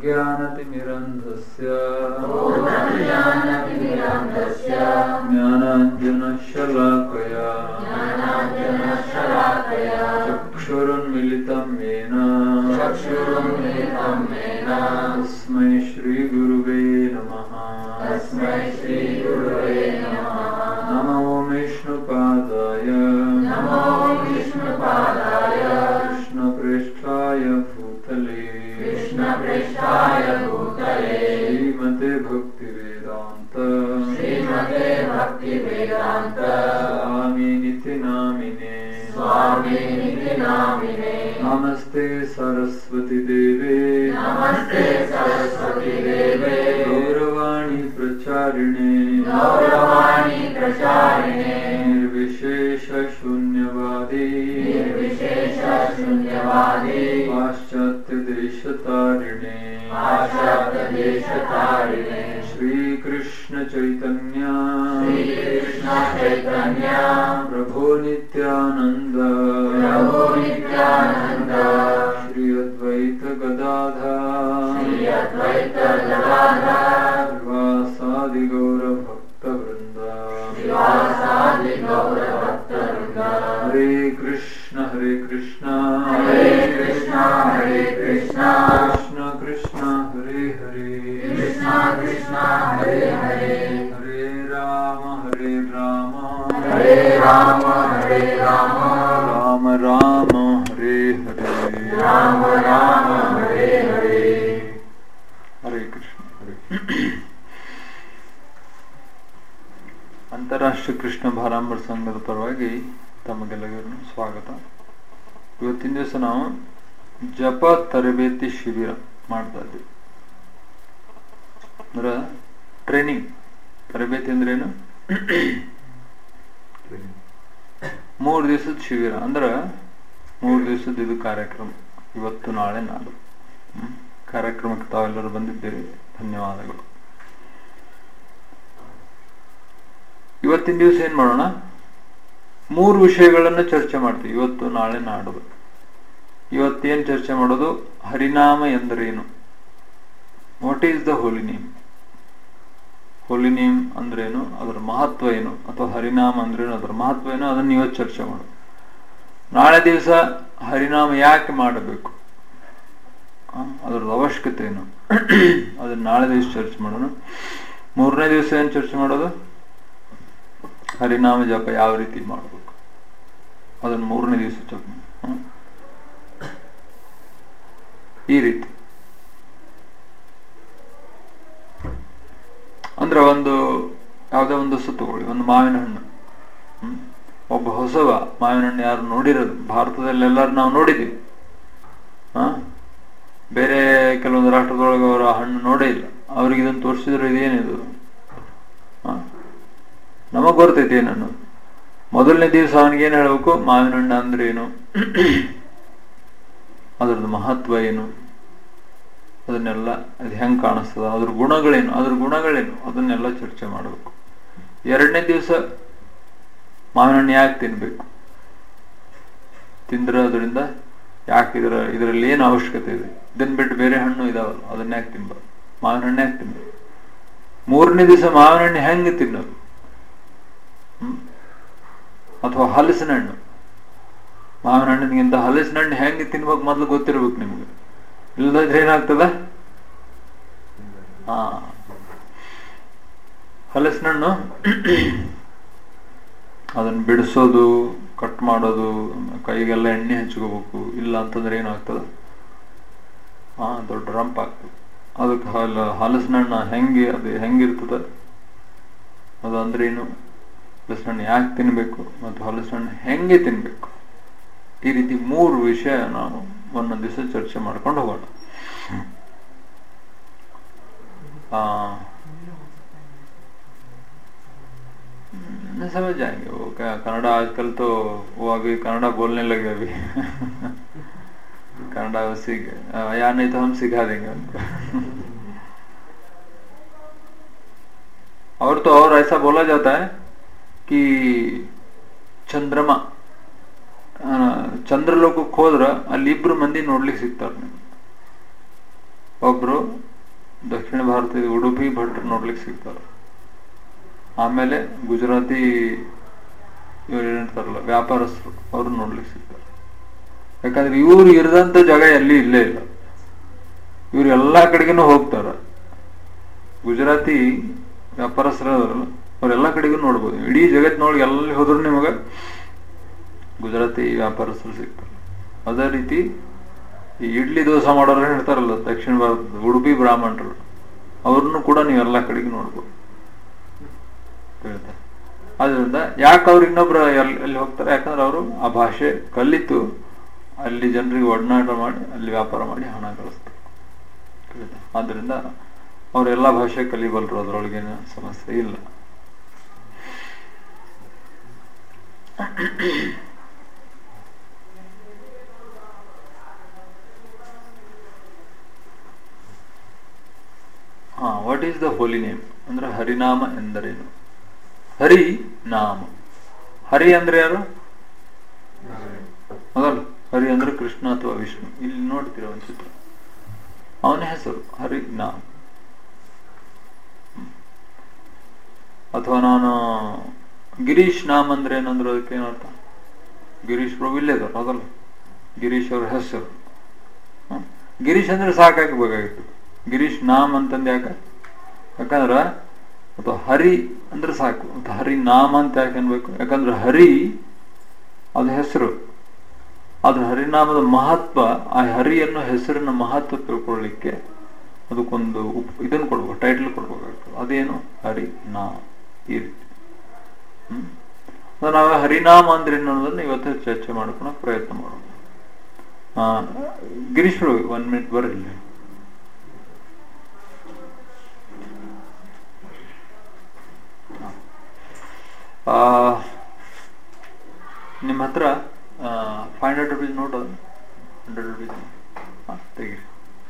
ओमज्ञानतिमिरन्धस्य ओमज्ञानतिमिरन्धस्य ज्ञानाञ्जनशलाकया ज्ञानाञ्जनशलाकया चक्षुरुन्मिलितं येन चक्षुरुन्मिलितं येन तस्मै श्रीगुरुवे नमः तस्मै श्रीगुरुवे नमः नमो विष्णुपादाय नमो विष्णुपादाय कृष्णप्रेष्ठाय भूतले कृष्णपृष्ठाय भूतले श्रीमते भक्तिवेदान्त श्रीमते भक्तिवेदान्त स्वामिनिति नामिने स्वामिनिति नामिने नमस्ते सरस्वती देवे नमस्ते सरस्वती देवे गौरवाणी प्रचारिणे गौरवाणी प्रचारिणे निर्विशेष शून्यवादी निर्विशेष शून्यवादी पाश्चात्य देशतारिणे पाश्चात्य देशतारिणे श्रीकृष्ण चैतन्य श्रीकृष्ण चैतन्य प्रभो नित्यानन्द प्रभो नित्यानन्द श्री अद्वैत गदाधा श्री अद्वैत गदाधर श्रीवासादि गौरभक्तवृन्द श्रीवासादि गौरभक्तवृन्द हरे कृष्ण हरे कृष्ण हरे कृष्ण हरे कृष्ण कृष्ण कृष्ण हरे हरे कृष्ण कृष्ण हरे हरे हरे राम हरे राम हरे राम हरे राम राम राम हरे हरे राम राम हरे हरे ಹರೇ ಕೃಷ್ಣ ಹರೇ ಅಂತಾರಾಷ್ಟ್ರೀಯ ಕೃಷ್ಣ ಭಾರಾಂಬರ ಸಂಘದ ಪರವಾಗಿ ತಮಗೆಲ್ಲರಿಗೂ ಸ್ವಾಗತ ಇವತ್ತಿನ ದಿವಸ ನಾವು ಜಪ ತರಬೇತಿ ಶಿಬಿರ ಮಾಡ್ತಾ ಇದ್ದೀವಿ ಅಂದ್ರೆ ಟ್ರೈನಿಂಗ್ ತರಬೇತಿ ಅಂದ್ರೇನು ಮೂರು ದಿವಸದ ಶಿಬಿರ ಅಂದ್ರೆ ಮೂರು ದಿವಸದ ಇದು ಕಾರ್ಯಕ್ರಮ ಇವತ್ತು ನಾಳೆ ನಾಡು ಹ್ಮ್. ಕಾರ್ಯಕ್ರಮಕ್ಕೆ ತಾವೆಲ್ಲರೂ ಬಂದಿದ್ದೀರಿ ಧನ್ಯವಾದಗಳು ಇವತ್ತಿನ ದಿವಸ ಏನ್ ಮಾಡೋಣ ಮೂರು ವಿಷಯಗಳನ್ನು ಚರ್ಚೆ ಮಾಡ್ತೀವಿ ಇವತ್ತು ನಾಳೆ ನಾಡು ಇವತ್ತೇನ್ ಚರ್ಚೆ ಮಾಡೋದು ಹರಿನಾಮ ಎಂದರೇನು what is the holy name holy name ಅಂದ್ರೇನು ಅದರ ಮಹತ್ವ ಏನು ಅಥವಾ ಹರಿನಾಮ ಅಂದ್ರೇನು ಅದರ ಮಹತ್ವ ಏನು ಅದನ್ನ ಇವತ್ತು ಚರ್ಚೆ ಮಾಡೋದು ನಾಳೆ ದಿವಸ ಹರಿನಾಮ ಯಾಕೆ ಮಾಡಬೇಕು ಆ, ಅದರದ ಅವಶ್ಯಕತೆ ಏನು ಅದನ್ನ ನಾಳೆ ದಿವಸ ಚರ್ಚೆ ಮಾಡೋಣ ಮೂರನೇ ದಿವಸ ಏನ್ ಚರ್ಚೆ ಮಾಡೋದು ಹರಿನಾಮ ಜಪ ಯಾವ ರೀತಿ ಮಾಡಬೇಕು ಅದನ್ನ ಮೂರನೇ ದಿವಸ ಚರ್ಚೆ ಮಾಡೋಣ. ಹ್ಮ್. ಈ ರೀತಿ ಅಂದ್ರೆ ಒಂದು ಯಾವುದೇ ಒಂದು ವಸ್ತು ತಗೊಳ್ಳಿ ಒಂದು ಮಾವಿನ ಹಣ್ಣು ಹ್ಮ್. ಒಬ್ಬ ಹೊಸವ ಮಾವಿನ ಹಣ್ಣು ಯಾರು ನೋಡಿರೋದು ಭಾರತದಲ್ಲಿ ಎಲ್ಲರೂ ನಾವು ನೋಡಿದ್ದೀವಿ ಹಾ ಬೇರೆ ಕೆಲವೊಂದು ರಾಷ್ಟ್ರದೊಳಗೆ ಅವರು ಆ ಹಣ್ಣು ನೋಡೇ ಇಲ್ಲ ಅವ್ರಿಗೆ ಇದನ್ನು ತೋರಿಸಿದ್ರೆ ಇದೇನಿದು ಹಾ ನಮಗ್ ಗೊತ್ತೈತಿ ಏನನ್ನು ಮೊದಲನೇ ದಿವಸ ಅವನಿಗೆ ಏನ್ ಹೇಳ್ಬೇಕು ಮಾವಿನ ಹಣ್ಣು ಅಂದ್ರೆ ಏನು ಅದ್ರದ್ದು ಮಹತ್ವ ಏನು ಅದನ್ನೆಲ್ಲ ಅದು ಹೆಂಗ್ ಕಾಣಿಸ್ತದ ಅದ್ರ ಗುಣಗಳೇನು ಅದ್ರ ಗುಣಗಳೇನು ಅದನ್ನೆಲ್ಲ ಚರ್ಚೆ ಮಾಡಬೇಕು ಎರಡನೇ ದಿವಸ ಮಾವಿನ ಹಣ್ಣು ಯಾಕೆ ತಿನ್ಬೇಕು ತಿಂದ್ರೆ ಅದರಿಂದ ಯಾಕೆ ಇದರ ಇದರಲ್ಲಿ ಏನು ಅವಶ್ಯಕತೆ ಇದೆ ಇದನ್ನ ಬಿಟ್ಟು ಬೇರೆ ಹಣ್ಣು ಇದಾವಲ್ಲ ಅದನ್ನ ಯಾಕೆ ತಿನ್ಬಾರ್ದು ಮಾವಿನ ಹಣ್ಣು ಯಾಕೆ ತಿನ್ಬೇಕು ಮೂರನೇ ದಿವಸ ಮಾವಿನ ಹಣ್ಣು ಹೆಂಗೆ ತಿನ್ನೋದು ಹ್ಮ್? ಅಥವಾ ಹಲಸಿನ ಹಣ್ಣು ಮಾವಿನ ಹಣ್ಣಿನಿಗಿಂತ ಹಲಸಿನ ಹಣ್ಣು ಹೆಂಗೆ ತಿನ್ಬೇಕು ಮೊದಲು ಗೊತ್ತಿರ್ಬೇಕು ನಿಮ್ಗೆ ಇಲ್ಲದಿದ್ರೆ ಏನಾಗ್ತದ ಹಾ ಹಲಸಿನ ಹಣ್ಣು ಅದನ್ನ ಬಿಡಿಸೋದು ಕಟ್ ಮಾಡೋದು ಕೈಗೆಲ್ಲ ಎಣ್ಣೆ ಹಚ್ಕೋಬೇಕು ಇಲ್ಲ ಅಂತಂದ್ರೆ ಏನಾಗ್ತದ ಹಾ ದೊಡ್ಡ ರಂಪ್ ಆಗ್ತದೆ ಅದಕ್ಕೆ ಹಾಲ ಹಲಸಿನ ಹಣ್ಣು ಹೆಂಗೆ ಅದು ಹೆಂಗಿರ್ತದ ಅದು ಅಂದ್ರೆ ಏನು ಹಲಸಿನ ಹಣ್ಣು ಯಾಕೆ ತಿನ್ಬೇಕು ಮತ್ತು ಹಲಸಿನ ಹಣ್ಣು ಹೆಂಗೆ ತಿನ್ಬೇಕು ಈ ರೀತಿ ಮೂರು ವಿಷಯ ನಾವು ಒಂದೊಂದು ದಿವಸ ಚರ್ಚೆ ಮಾಡ್ಕೊಂಡು ಹೋಗೋಣ ಆ हम्म, समझ जाएंगे वो क्या कनाडा आजकल तो वो अभी कनाडा बोलने लगे अभी कनाडा वो सीख अ, या नहीं तो हम सिखा देंगे उनको और तो और ऐसा बोला जाता है कि ಚಂದ್ರಮ ಚಂದ್ರಲೋಕಕ್ಕೆ ಹೋದ್ರ ಅಲ್ಲಿ ಇಬ್ರು ಮಂದಿ ನೋಡ್ಲಿಕ್ಕೆ ಸಿಗ್ತಾರೆ ನಿಮ್ಗೆ ಒಬ್ರು ದಕ್ಷಿಣ ಭಾರತದ ಉಡುಪಿ ಭಟ್ರು ನೋಡ್ಲಿಕ್ಕೆ ಸಿಗ್ತಾರೆ ಆಮೇಲೆ ಗುಜರಾತಿ ಇವ್ರು ಏನಿರ್ತಾರಲ್ಲ ವ್ಯಾಪಾರಸ್ಥರು ಅವ್ರು ನೋಡ್ಲಿಕ್ಕೆ ಸಿಗ್ತಾರೆ ಯಾಕಂದ್ರೆ ಇವ್ರು ಇರದಂತ ಜಾಗ ಎಲ್ಲಿ ಇಲ್ಲೇ ಇಲ್ಲ ಇವ್ರು ಎಲ್ಲಾ ಕಡೆಗೂ ಹೋಗ್ತಾರ ಗುಜರಾತಿ ವ್ಯಾಪಾರಸ್ಥರಲ್ಲ ಅವ್ರೆಲ್ಲಾ ಕಡೆಗೂ ನೋಡ್ಬೋದು ಇಡೀ ಜಗತ್ತಿನೊಳಗೆ ಎಲ್ಲಿ ಹೋದ್ರು ನಿಮಗ ಗುಜರಾತಿ ವ್ಯಾಪಾರಸ್ಥರು ಸಿಗ್ತಾರೆ ಅದೇ ರೀತಿ ಈ ಇಡ್ಲಿ ದೋಸೆ ಮಾಡೋರು ಇರ್ತಾರಲ್ಲ ದಕ್ಷಿಣ ಭಾರತದ ಉಡುಪಿ ಬ್ರಾಹ್ಮಣರು ಅವ್ರನ್ನು ಕೂಡ ನೀವು ಎಲ್ಲಾ ಕಡೆಗೂ ನೋಡ್ಬೋದು ಹೇಳ್ತಾರೆ ಆದ್ರಿಂದ ಯಾಕೆ ಅವ್ರು ಇನ್ನೊಬ್ರು ಎಲ್ಲಿ ಎಲ್ಲಿ ಹೋಗ್ತಾರೆ ಯಾಕಂದ್ರೆ ಅವರು ಆ ಭಾಷೆ ಕಲಿತು ಅಲ್ಲಿ ಜನರಿಗೆ ಒಡನಾಟ ಮಾಡಿ ಅಲ್ಲಿ ವ್ಯಾಪಾರ ಮಾಡಿ ಹಣ ಗಳಿಸ್ತಾರೆ ತಿಳಿತಾ? ಆದ್ರಿಂದ ಅವರೆಲ್ಲ ಭಾಷೆ ಕಲಿಬಲ್ರು ಅದ್ರೊಳಗೇನು ಸಮಸ್ಯೆ ಇಲ್ಲ ಹಾ what is the holy name ಅಂದ್ರೆ ಹರಿನಾಮ ಎಂದರೇನು ಹರಿ ನಾಮ ಹರಿ ಅಂದ್ರೆ ಯಾರು ಹೌದಲ್ಲ ಹರಿ ಅಂದ್ರೆ ಕೃಷ್ಣ ಅಥವಾ ವಿಷ್ಣು ಇಲ್ಲಿ ನೋಡ್ತೀರ ಒಂದು ಚಿತ್ರ ಅವನ ಹೆಸರು ಹರಿ ನಾಮ ಹ್ಮ್. ಅಥವಾ ನಾನು ಗಿರೀಶ್ ನಾಮ್ ಅಂದ್ರೆ ಏನಂದ್ರೆ ಅದಕ್ಕೆ ಏನರ್ಥ ಗಿರೀಶ್ ಪ್ರಭು ಇಲ್ಲೇ ಇದಾರೆ ಹೌದಲ್ಲ ಗಿರೀಶ್ ಅವ್ರ ಹೆಸರು ಹ್ಮ್. ಗಿರೀಶ್ ಅಂದ್ರೆ ಸಾಕಾಗಬೇಕಾಗಿತ್ತು ಗಿರೀಶ್ ನಾಮ್ ಅಂತಂದು ಯಾಕೆ ಯಾಕಂದ್ರ ಅಥವಾ ಹರಿ ಅಂದ್ರೆ ಸಾಕು ಅಥವಾ ಹರಿ ನಾಮ ಅಂತ ಯಾಕೆ ಅನ್ಬೇಕು ಯಾಕಂದ್ರೆ ಹರಿ ಅದು ಹೆಸರು ಅದು ಹರಿನಾಮದ ಮಹತ್ವ ಆ ಹರಿ ಅನ್ನೋ ಹೆಸರಿನ ಮಹತ್ವ ತಿಳ್ಕೊಳ್ಳಿಕ್ಕೆ ಅದಕ್ಕೊಂದು ಉಪ್ ಇದನ್ನು ಕೊಡ್ಬೇಕು ಟೈಟಲ್ ಕೊಡ್ಬೇಕಾಗ್ತದೆ ಅದೇನು ಹರಿ ನಾ ಈ ರೀತಿ ಹ್ಮ್ ಅದು ನಾವು ಹರಿನಾಮ ಅಂದ್ರೆ ಏನು ಅನ್ನೋದನ್ನ ಇವತ್ತು ಚರ್ಚೆ ಮಾಡ್ಕೊಳಕ್ ಪ್ರಯತ್ನ ಮಾಡೋಣ ಆ ಗಿರೀಶ್ ಒನ್ ಮಿನಿಟ್ ಬರಲಿ ಆ, ನಿಮ್ಮ ಹತ್ರ ಫೈವ್ ಹಂಡ್ರೆಡ್ ರುಪೀಸ್ ನೋಟ್ ಅದು ಹಂಡ್ರೆಡ್ ರುಪೀಸ್ ಹಾಂ ತೆಗೀರಿ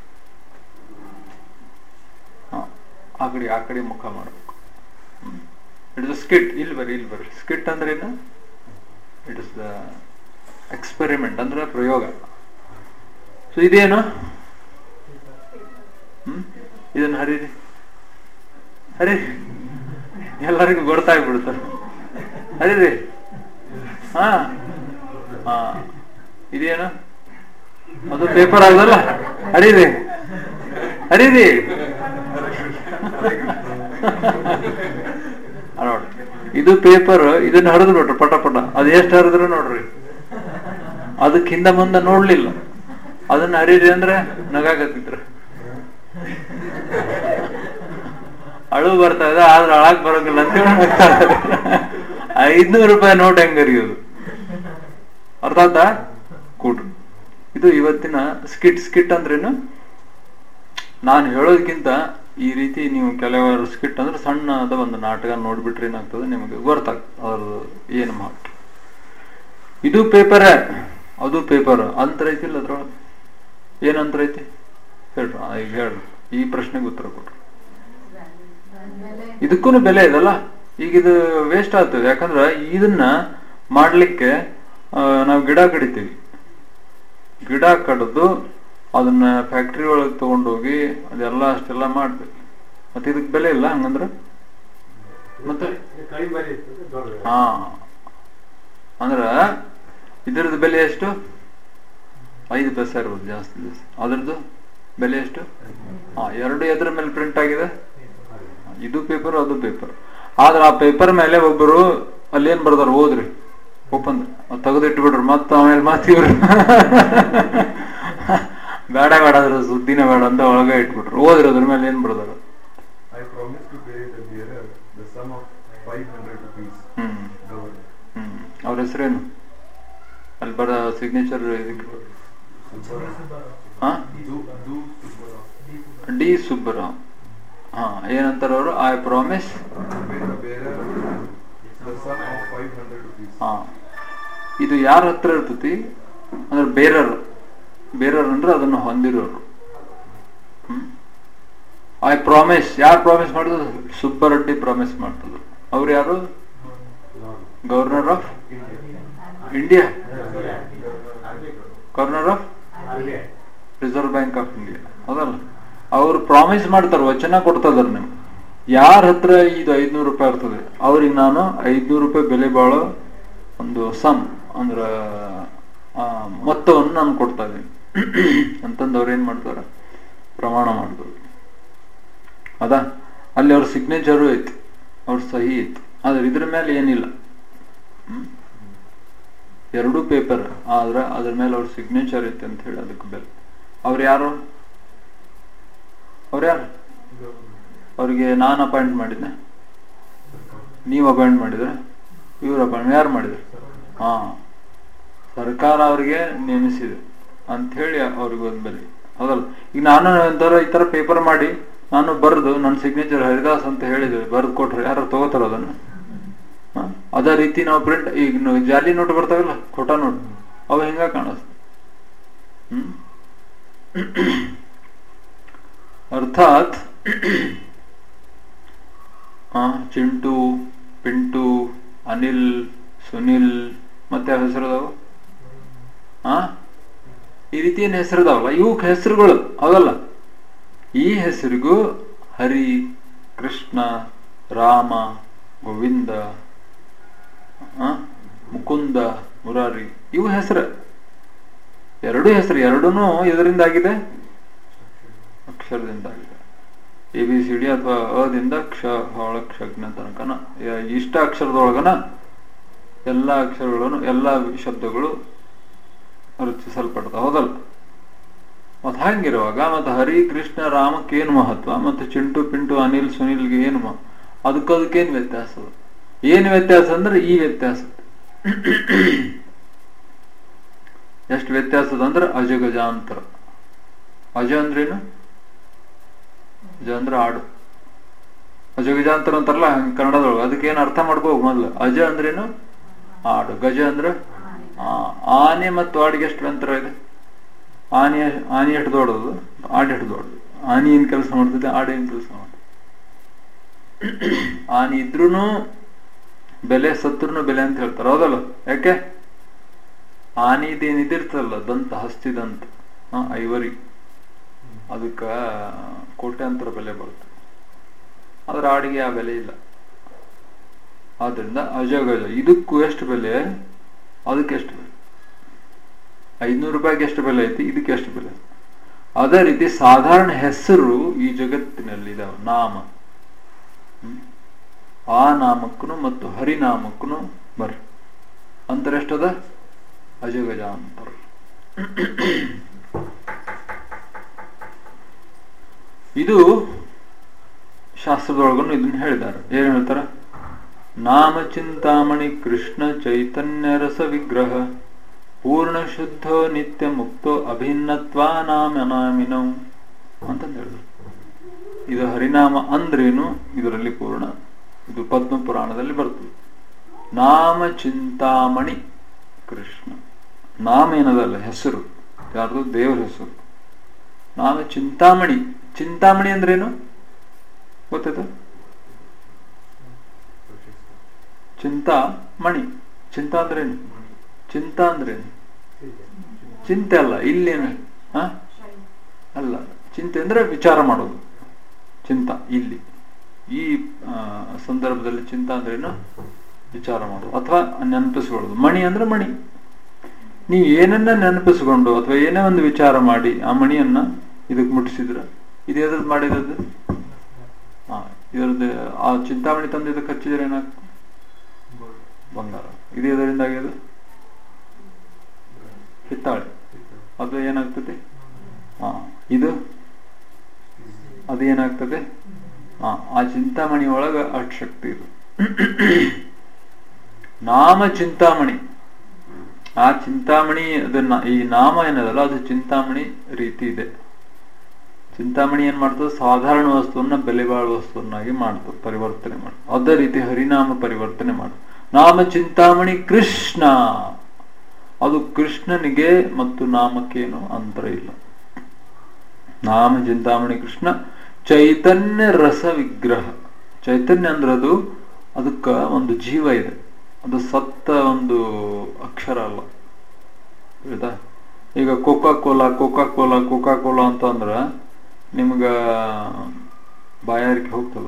ಹಾಂ ಆ ಕಡೆ ಆ ಕಡೆ ಮುಖ ಮಾಡಬೇಕು ಇಟ್ ಇಸ್ ಸ್ಕಿಟ್ ಇಲ್ಲಿ ಬರ್ರಿ ಇಲ್ಲಿ ಬರ್ರಿ ಸ್ಕಿಟ್ ಅಂದ್ರೆ ಏನು ಇಟ್ ಇಸ್ ದ ಎಕ್ಸ್ಪೆರಿಮೆಂಟ್ ಅಂದ್ರೆ ಪ್ರಯೋಗ ಸೊ ಇದೇನು ಹ್ಮ್ ಇದನ್ನ ಹರೀರಿ ಹರಿ ಎಲ್ಲರಿಗೂ ಗೊತ್ತಾಗ್ಬಿಡುತ್ತೆ ಹರೀರಿ ಹಾ ಹಾ ಇದೇನು ಅದು ಪೇಪರ್ ಆಗಲ್ಲ ಹರೀರಿ ಹರೀರಿ ಆ ನೋಡ್ರಿ ಇದು ಪೇಪರ್ ಇದನ್ನ ಹರಿದು ಬಿಟ್ರು ಪಟ ಪಟ ಅದು ಎಷ್ಟು ಹರಿದ್ರು ನೋಡ್ರಿ ಅದಕ್ಕೆ ಹಿಂದ ಮುಂದೆ ನೋಡ್ಲಿಲ್ಲ ಅದನ್ನ ಹರೀರಿ ಅಂದ್ರೆ ನಗಾಕತ್ತಿದ್ರು ಅಳು ಬರ್ತಾ ಇದೆ ಆದ್ರೆ ಅಳಕ್ ಬರೋಂಗಿಲ್ಲ ಅಂತ ಹೇಳಿ ನಗ್ತಾ ಇದ್ದಾರೆ. ಐದ್ನೂರು ರೂಪಾಯಿ ನೋಟ್ ಹೆಂಗ್ ಹರಿಯೋದು ಅರ್ಥ ಆಯ್ತಾ ಕೂಡ್ರಿ ಇದು ಇವತ್ತಿನ ಸ್ಕಿಟ್ ಸ್ಕಿಟ್ ಅಂದ್ರೇನು ನಾನು ಹೇಳೋದಕ್ಕಿಂತ ಈ ರೀತಿ ನೀವು ಕೆಲವರು ಸ್ಕಿಟ್ ಅಂದ್ರೆ ಸಣ್ಣದ ಒಂದು ನಾಟಕ ನೋಡ್ಬಿಟ್ರೆ ಏನಾಗ್ತದೆ ನಿಮಗೆ ಗೊತ್ತಾಗ್ತದೆ ಅದ್ರದ್ದು ಏನು ಮಾತು ಇದು ಪೇಪರ್ ಅದು ಪೇಪರ್ ಅಂತರ ಐತಿಲ್ಲ ಅದ್ರೊಳಗೆ ಏನ್ ಅಂತರ ಐತಿ ಹೇಳ್ರಿ ಆ, ಈಗ ಹೇಳ್ರಿ ಈ ಪ್ರಶ್ನೆಗೆ ಉತ್ತರ ಕೊಡ್ರಿ ಇದಕ್ಕೂ ಬೆಲೆ ಇದಲ್ಲ ಈಗ ಇದು ವೇಸ್ಟ್ ಆಗ್ತದೆ ಯಾಕಂದ್ರ ಇದನ್ನ ಮಾಡ್ಲಿಕ್ಕೆ ಆ, ನಾವು ಗಿಡ ಕಡಿತೀವಿ ಗಿಡ ಕಡಿದು ಅದನ್ನ ಫ್ಯಾಕ್ಟ್ರಿ ಒಳಗೆ ತಗೊಂಡೋಗಿ ಅದೆಲ್ಲ ಅಷ್ಟೆಲ್ಲ ಮಾಡ್ಬೇಕು ಮತ್ತೆ ಇದಕ್ ಬೆಲೆ ಇಲ್ಲ ಹಂಗಂದ್ರ ಮತ್ತೆ ಹಾ ಅಂದ್ರ ಇದ್ರದ್ದು ಬೆಲೆ ಎಷ್ಟು ಐದು ಪೈಸೆ ಇರ್ಬೋದು ಜಾಸ್ತಿ ಜಾಸ್ತಿ ಅದ್ರದ್ದು ಬೆಲೆ ಎಷ್ಟು ಹಾ ಎರಡು ಎದ್ರ ಮೇಲೆ ಪ್ರಿಂಟ್ ಆಗಿದೆ ಇದು ಪೇಪರ್ ಅದು ಪೇಪರ್ ಆದ್ರೆ ಆ ಪೇಪರ್ ಮೇಲೆ ಒಬ್ಬರು ಅಲ್ಲಿ ಏನ್ ಬರ್ದಾರ ಓದ್ರಿ ಓಪನ್ ತೆಗೆದಿಟ್ಬಿಡ್ರಿ ಮತ್ತ ಆಮೇಲೆ ಮತ್ ಇವ್ರು ಬೇಡ ಬೇಡ ಅದ್ರ ಸುದ್ದಿನೇ ಬೇಡ ಅಂತ ಒಳಗೆ ಇಟ್ಬಿಟ್ರು ಓದ್ರಿ ಅದ್ರ ಮೇಲೆ ಏನ್ ಬರ್ದಾರ I promise to pay the bearer the sum of 500 rupees. Hmm Governor. ಹ್ಮ್ ಅವ್ರ ಹೆಸರೇನು ಅಲ್ಲಿ ಬರ ಸಿಗ್ನೇಚರ್ ಇದಕ್ಕೆ ಹಾ Do, do Subbarao. D Subbarao ಹಾ ಏನಂತಾರ ಅವರು I promise To pay the bearer the sum of 500 rupees. ಹಾ ಇದು ಯಾರ ಹತ್ರ ಇರ್ತತಿ ಅಂದ್ರೆ ಬೇರರ್ ಬೇರರ್ ಅಂದ್ರೆ ಅದನ್ನು ಹೊಂದಿರೋರು ಐ ಪ್ರಾಮಿಸ್ ಯಾರು ಪ್ರಾಮಿಸ್ ಮಾಡಿದ್ರು ಸುಬ್ಬರೆಡ್ಡಿ ಪ್ರಾಮಿಸ್ ಮಾಡ್ತಿದ್ರು ಅವ್ರು ಯಾರು governor of India governor of reserve bank of India ಹೌದಲ್ಲ ಅವ್ರು ಪ್ರಾಮಿಸ್ ಮಾಡ್ತಾರೆ ವಚನ ಕೊಡ್ತದಾರ ನೀವು ಯಾರ ಹತ್ರ ಇದು ಐದ್ನೂರು ರೂಪಾಯಿ ಇರ್ತದೆ ಅವ್ರಿಗೆ ನಾನು ಐದ್ನೂರು ರೂಪಾಯಿ ಬೆಲೆ ಬಾಳೋ ಒಂದು ಸಮ್ ಅಂದ್ರ ಆ, ಮೊತ್ತವನ್ನು ನಾನು ಕೊಡ್ತಾ ಇದ್ದೀನಿ ಅಂತಂದು ಅವ್ರು ಏನ್ ಮಾಡ್ತಾರೆ ಪ್ರಮಾಣ ಮಾಡಿದ್ರು ಅದಾ ಅಲ್ಲಿ ಅವ್ರ ಸಿಗ್ನೇಚರು ಐತಿ ಅವ್ರ ಸಹಿ ಐತಿ ಆದ್ರೆ ಇದ್ರ ಮೇಲೆ ಏನಿಲ್ಲ ಹ್ಮ್? ಎರಡೂ ಪೇಪರ್ ಆದ್ರೆ ಅದ್ರ ಮೇಲೆ ಅವ್ರ ಸಿಗ್ನೇಚರ್ ಐತಿ ಅಂತ ಹೇಳಿ ಅದಕ್ಕೆ ಬೆಲೆ ಅವ್ರು ಯಾರು ಅವ್ರು ಯಾರು ಅವ್ರಿಗೆ ನಾನು ಅಪಾಯಿಂಟ್ ಮಾಡಿದ್ದೆ ನೀವು ಅಪಾಯಿಂಟ್ ಮಾಡಿದ್ರೆ ಇವ್ರು ಅಪಾಯಿಂಟ್ ಯಾರು ಮಾಡಿದ್ರು ಹಾ ಸರ್ಕಾರ ಅವ್ರಿಗೆ ನೇಮಿಸಿದೆ ಅಂತ ಹೇಳಿ ಅವ್ರಿಗೆ ಒಂದು ಬೆಲೆ ಹೌದಲ್ಲ ಈಗ ನಾನು ಒಂಥರ ಈ ತರ ಪೇಪರ್ ಮಾಡಿ ನಾನು ಬರೆದು ನನ್ನ ಸಿಗ್ನೇಚರ್ ಹರಿದಾಸ್ ಅಂತ ಹೇಳಿದ್ರೆ ಬರೆದು ಕೊಟ್ರೆ ಯಾರು ತಗೋತಾರ ಅದನ್ನ ಹ? ಅದೇ ರೀತಿ ನಾವು ಪ್ರಿಂಟ್ ಈಗ ನಾವು ಜಾಲಿ ನೋಟ್ ಬರ್ತಾವಲ್ಲ ಖೋಟಾ ನೋಟ್ ಅವು ಹೆಂಗ ಕಾಣಿಸ್ತ ಹ್ಮ್ ಅರ್ಥಾತ್ ಆ, ಚಿಂಟು ಪಿಂಟು ಅನಿಲ್ ಸುನಿಲ್ ಮತ್ತೆ ಯಾವ ಹೆಸರದಾವ ಆ ಈ ರೀತಿ ಏನ್ ಹೆಸರದಾವಲ್ಲ ಇವು ಹೆಸರುಗಳು ಹೌದಲ್ಲ ಈ ಹೆಸರಿಗೂ ಹರಿ ಕೃಷ್ಣ ರಾಮ ಗೋವಿಂದ ಆ, ಮುಕುಂದ ಮುರಾರಿ ಇವು ಹೆಸರು ಎರಡು ಹೆಸರು ಎರಡೂನು ಇದರಿಂದಾಗಿದೆ ಅಕ್ಷರದಿಂದಾಗಿದೆ ಎ ಬಿ ಸಿ ಡಿ ಅಥವಾ ಅದಿಂದ ಕ್ಷ ಹೊಳ ಕ್ಷಜ್ಞ ತನಕನ ಯ- ಇಷ್ಟ ಅಕ್ಷರದೊಳಗನ ಎಲ್ಲ ಅಕ್ಷರಗಳನ್ನು ಎಲ್ಲ ಶಬ್ದಗಳು ರಚಿಸಲ್ಪಡ್ತಾವ ಹೌದಲ್ಲ ಮತ್ ಹಂಗಿರುವಾಗ ಮತ್ತೆ ಹರಿ ಕೃಷ್ಣ ರಾಮಕ್ಕೆ ಏನು ಮಹತ್ವ ಮತ್ತೆ ಚಿಂಟು ಪಿಂಟು ಅನಿಲ್ ಸುನಿಲ್ಗೆ ಏನು ಮಹ ಅದಕ್ಕದಕ್ಕೇನು ವ್ಯತ್ಯಾಸ ಅದ? ಏನು ವ್ಯತ್ಯಾಸ ಅಂದ್ರೆ ಈ ವ್ಯತ್ಯಾಸ ಎಷ್ಟು ವ್ಯತ್ಯಾಸ ಅದ ಅಂದ್ರೆ ಅಜಗಜಾಂತರ ಅಜ ಅಂದ್ರೇನು ಅಜ ಅಂದ್ರೆ ಆಡು ಅಜಗಜಾಂತರ ಅಂತಾರಲ್ಲ ಹಂಗ ಕನ್ನಡದೊಳಗೆ ಅದಕ್ಕೆ ಏನು ಅರ್ಥ ಮಾಡ್ಕೋ ಮೊದ್ಲು ಅಜ ಅಂದ್ರೇನು ಆಡು ಗಜ ಅಂದ್ರೆ ಆ, ಆನೆ ಮತ್ತು ಆಡಿಗೆ ಎಷ್ಟು ಅಂತರ ಇದೆ ಆನೆ ಆನೆ ಎಷ್ಟು ದೊಡ್ಡದು ಆಡು ಎಷ್ಟು ದೊಡ್ಡದು ಆನೆ ಏನ್ ಕೆಲಸ ಮಾಡ್ತದೆ ಆಡು ಏನ್ ಕೆಲಸ ಮಾಡ್ತದೆ ಆನೆ ಇದ್ರೂನು ಬೆಲೆ ಸತ್ರುನು ಬೆಲೆ ಅಂತ ಹೇಳ್ತಾರೆ ಹೌದಲ್ಲ ಯಾಕೆ ಆನೆ ಇದೇನಿದಿರ್ತಲ್ಲ ದಂತ ಹಸ್ತಿದಂತ ಹ, ಐವರಿ ಅದಕ್ಕ ಕೋಟ್ಯಾಂತರ ಬೆಲೆ ಬರುತ್ತೆ ಆದ್ರೆ ಆಡಿಗೆ ಆ ಬೆಲೆ ಇಲ್ಲ ಆದ್ರಿಂದ ಅಜಗಜ ಇದಕ್ಕೂ ಎಷ್ಟು ಬೆಲೆ ಅದಕ್ಕೆ ಎಷ್ಟು ಬೆಲೆ ಐದ್ನೂರು ರೂಪಾಯಿಗೆ ಎಷ್ಟು ಬೆಲೆ ಐತಿ ಇದಕ್ಕೆ ಎಷ್ಟು ಬೆಲೆ ಅದೇ ರೀತಿ ಸಾಧಾರಣ ಹೆಸರು ಈ ಜಗತ್ತಿನಲ್ಲಿ ಇದಾವೆ ನಾಮ ಹ್ಮ್? ಆ ನಾಮಕ್ಕೂ ಮತ್ತು ಹರಿನಾಮಕ್ಕೂ ಬರ್ರಿ ಅಂತರ ಎಷ್ಟದ ಅಜಗಜ ಅಂತರ ಇದು ಶಾಸ್ತ್ರದೊಳಗನು ಇದನ್ನ ಹೇಳಿದ್ದಾರೆ ಏನ್ ಹೇಳ್ತಾರ ನಾಮ ಚಿಂತಾಮಣಿ ಕೃಷ್ಣ ಚೈತನ್ಯ ರಸ ವಿಗ್ರಹ ಪೂರ್ಣ ಶುದ್ಧೋ ನಿತ್ಯ ಮುಕ್ತೋ ಅಭಿನ್ನತ್ವಾ ನಾಮನಾಮಿನೌ ಅಂತಂದು ಹೇಳಿದ್ರು ಇದು ಹರಿನಾಮ ಅಂದ್ರೇನು ಇದರಲ್ಲಿ ಪೂರ್ಣ ಇದು ಪದ್ಮ ಪುರಾಣದಲ್ಲಿ ಬರ್ತದೆ ನಾಮ ಚಿಂತಾಮಣಿ ಕೃಷ್ಣ ನಾಮ ಏನದಲ್ಲ ಹೆಸರು ಯಾರ್ದು ದೇವರ ಹೆಸರು ನಾಮ ಚಿಂತಾಮಣಿ ಚಿಂತಾಮಣಿ ಅಂದ್ರೇನು ಗೊತ್ತಾಯ್ತು ಚಿಂತಾ ಮಣಿ ಚಿಂತಾ ಅಂದ್ರೇನು ಚಿಂತಾ ಅಂದ್ರೇನು ಚಿಂತೆ ಅಲ್ಲ ಇಲ್ಲೇನು ಹ ಅಲ್ಲ ಚಿಂತೆ ಅಂದ್ರೆ ವಿಚಾರ ಮಾಡೋದು ಚಿಂತ ಇಲ್ಲಿ ಈ ಆ, ಸಂದರ್ಭದಲ್ಲಿ ಚಿಂತ ಅಂದ್ರೇನು ವಿಚಾರ ಮಾಡೋದು ಅಥವಾ ನೆನಪಿಸ್ಕೊಳ್ಳೋದು ಮಣಿ ಅಂದ್ರೆ ಮಣಿ ನೀವು ಏನನ್ನ ನೆನಪಿಸ್ಕೊಂಡು ಅಥವಾ ಏನೇ ಒಂದು ವಿಚಾರ ಮಾಡಿ ಆ ಮಣಿಯನ್ನ ಇದಕ್ಕೆ ಮುಟ್ಟಿಸಿದ್ರ ಇದು ಎದ್ರದ್ದು ಮಾಡಿರೋದು ಹಾ ಇದರದ್ದು ಆ ಚಿಂತಾಮಣಿ ತಂದು ಇದಕ್ಕೆ ಹಚ್ಚಿದ್ರೆ ಏನಾಗ್ತದೆ ಬಂಗಾರ ಇದು ಎದರಿಂದ ಆಗ್ಯದ ಹಿತ್ತಾಳೆ ಅದು ಏನಾಗ್ತದೆ ಹಾ ಇದು ಅದು ಏನಾಗ್ತದೆ ಹಾ ಆ ಚಿಂತಾಮಣಿ ಒಳಗ ಅಷ್ಟು ಶಕ್ತಿ ಇದು ನಾಮ ಚಿಂತಾಮಣಿ ಆ ಚಿಂತಾಮಣಿ ಅದನ್ನ ಈ ನಾಮ ಏನದಲ್ಲ ಅದು ಚಿಂತಾಮಣಿ ರೀತಿ ಇದೆ ಚಿಂತಾಮಣಿ ಏನ್ ಮಾಡ್ತದೆ ಸಾಧಾರಣ ವಸ್ತುವನ್ನ ಬೆಲೆ ಬಾಳುವ ವಸ್ತುವನ್ನಾಗಿ ಮಾಡ್ತದೆ ಪರಿವರ್ತನೆ ಮಾಡ ಅದೇ ರೀತಿ ಹರಿನಾಮ ಪರಿವರ್ತನೆ ಮಾಡ ನಾಮ ಚಿಂತಾಮಣಿ ಕೃಷ್ಣ ಅದು ಕೃಷ್ಣನಿಗೆ ಮತ್ತು ನಾಮಕ್ಕೇನು ಅಂತರ ಇಲ್ಲ ನಾಮ ಚಿಂತಾಮಣಿ ಕೃಷ್ಣ ಚೈತನ್ಯ ರಸ ವಿಗ್ರಹ ಚೈತನ್ಯ ಅಂದ್ರೆ ಅದು ಅದಕ್ಕ ಒಂದು ಜೀವ ಇದೆ ಅದು ಸತ್ತ ಒಂದು ಅಕ್ಷರ ಅಲ್ಲ ಆಯ್ತಾ ಈಗ Coca Cola Coca Cola Coca Cola ಅಂತ ಅಂದ್ರ ನಿಮ್ಗ ಬಾಯಾರಿಕೆ ಹೋಗ್ತದೆ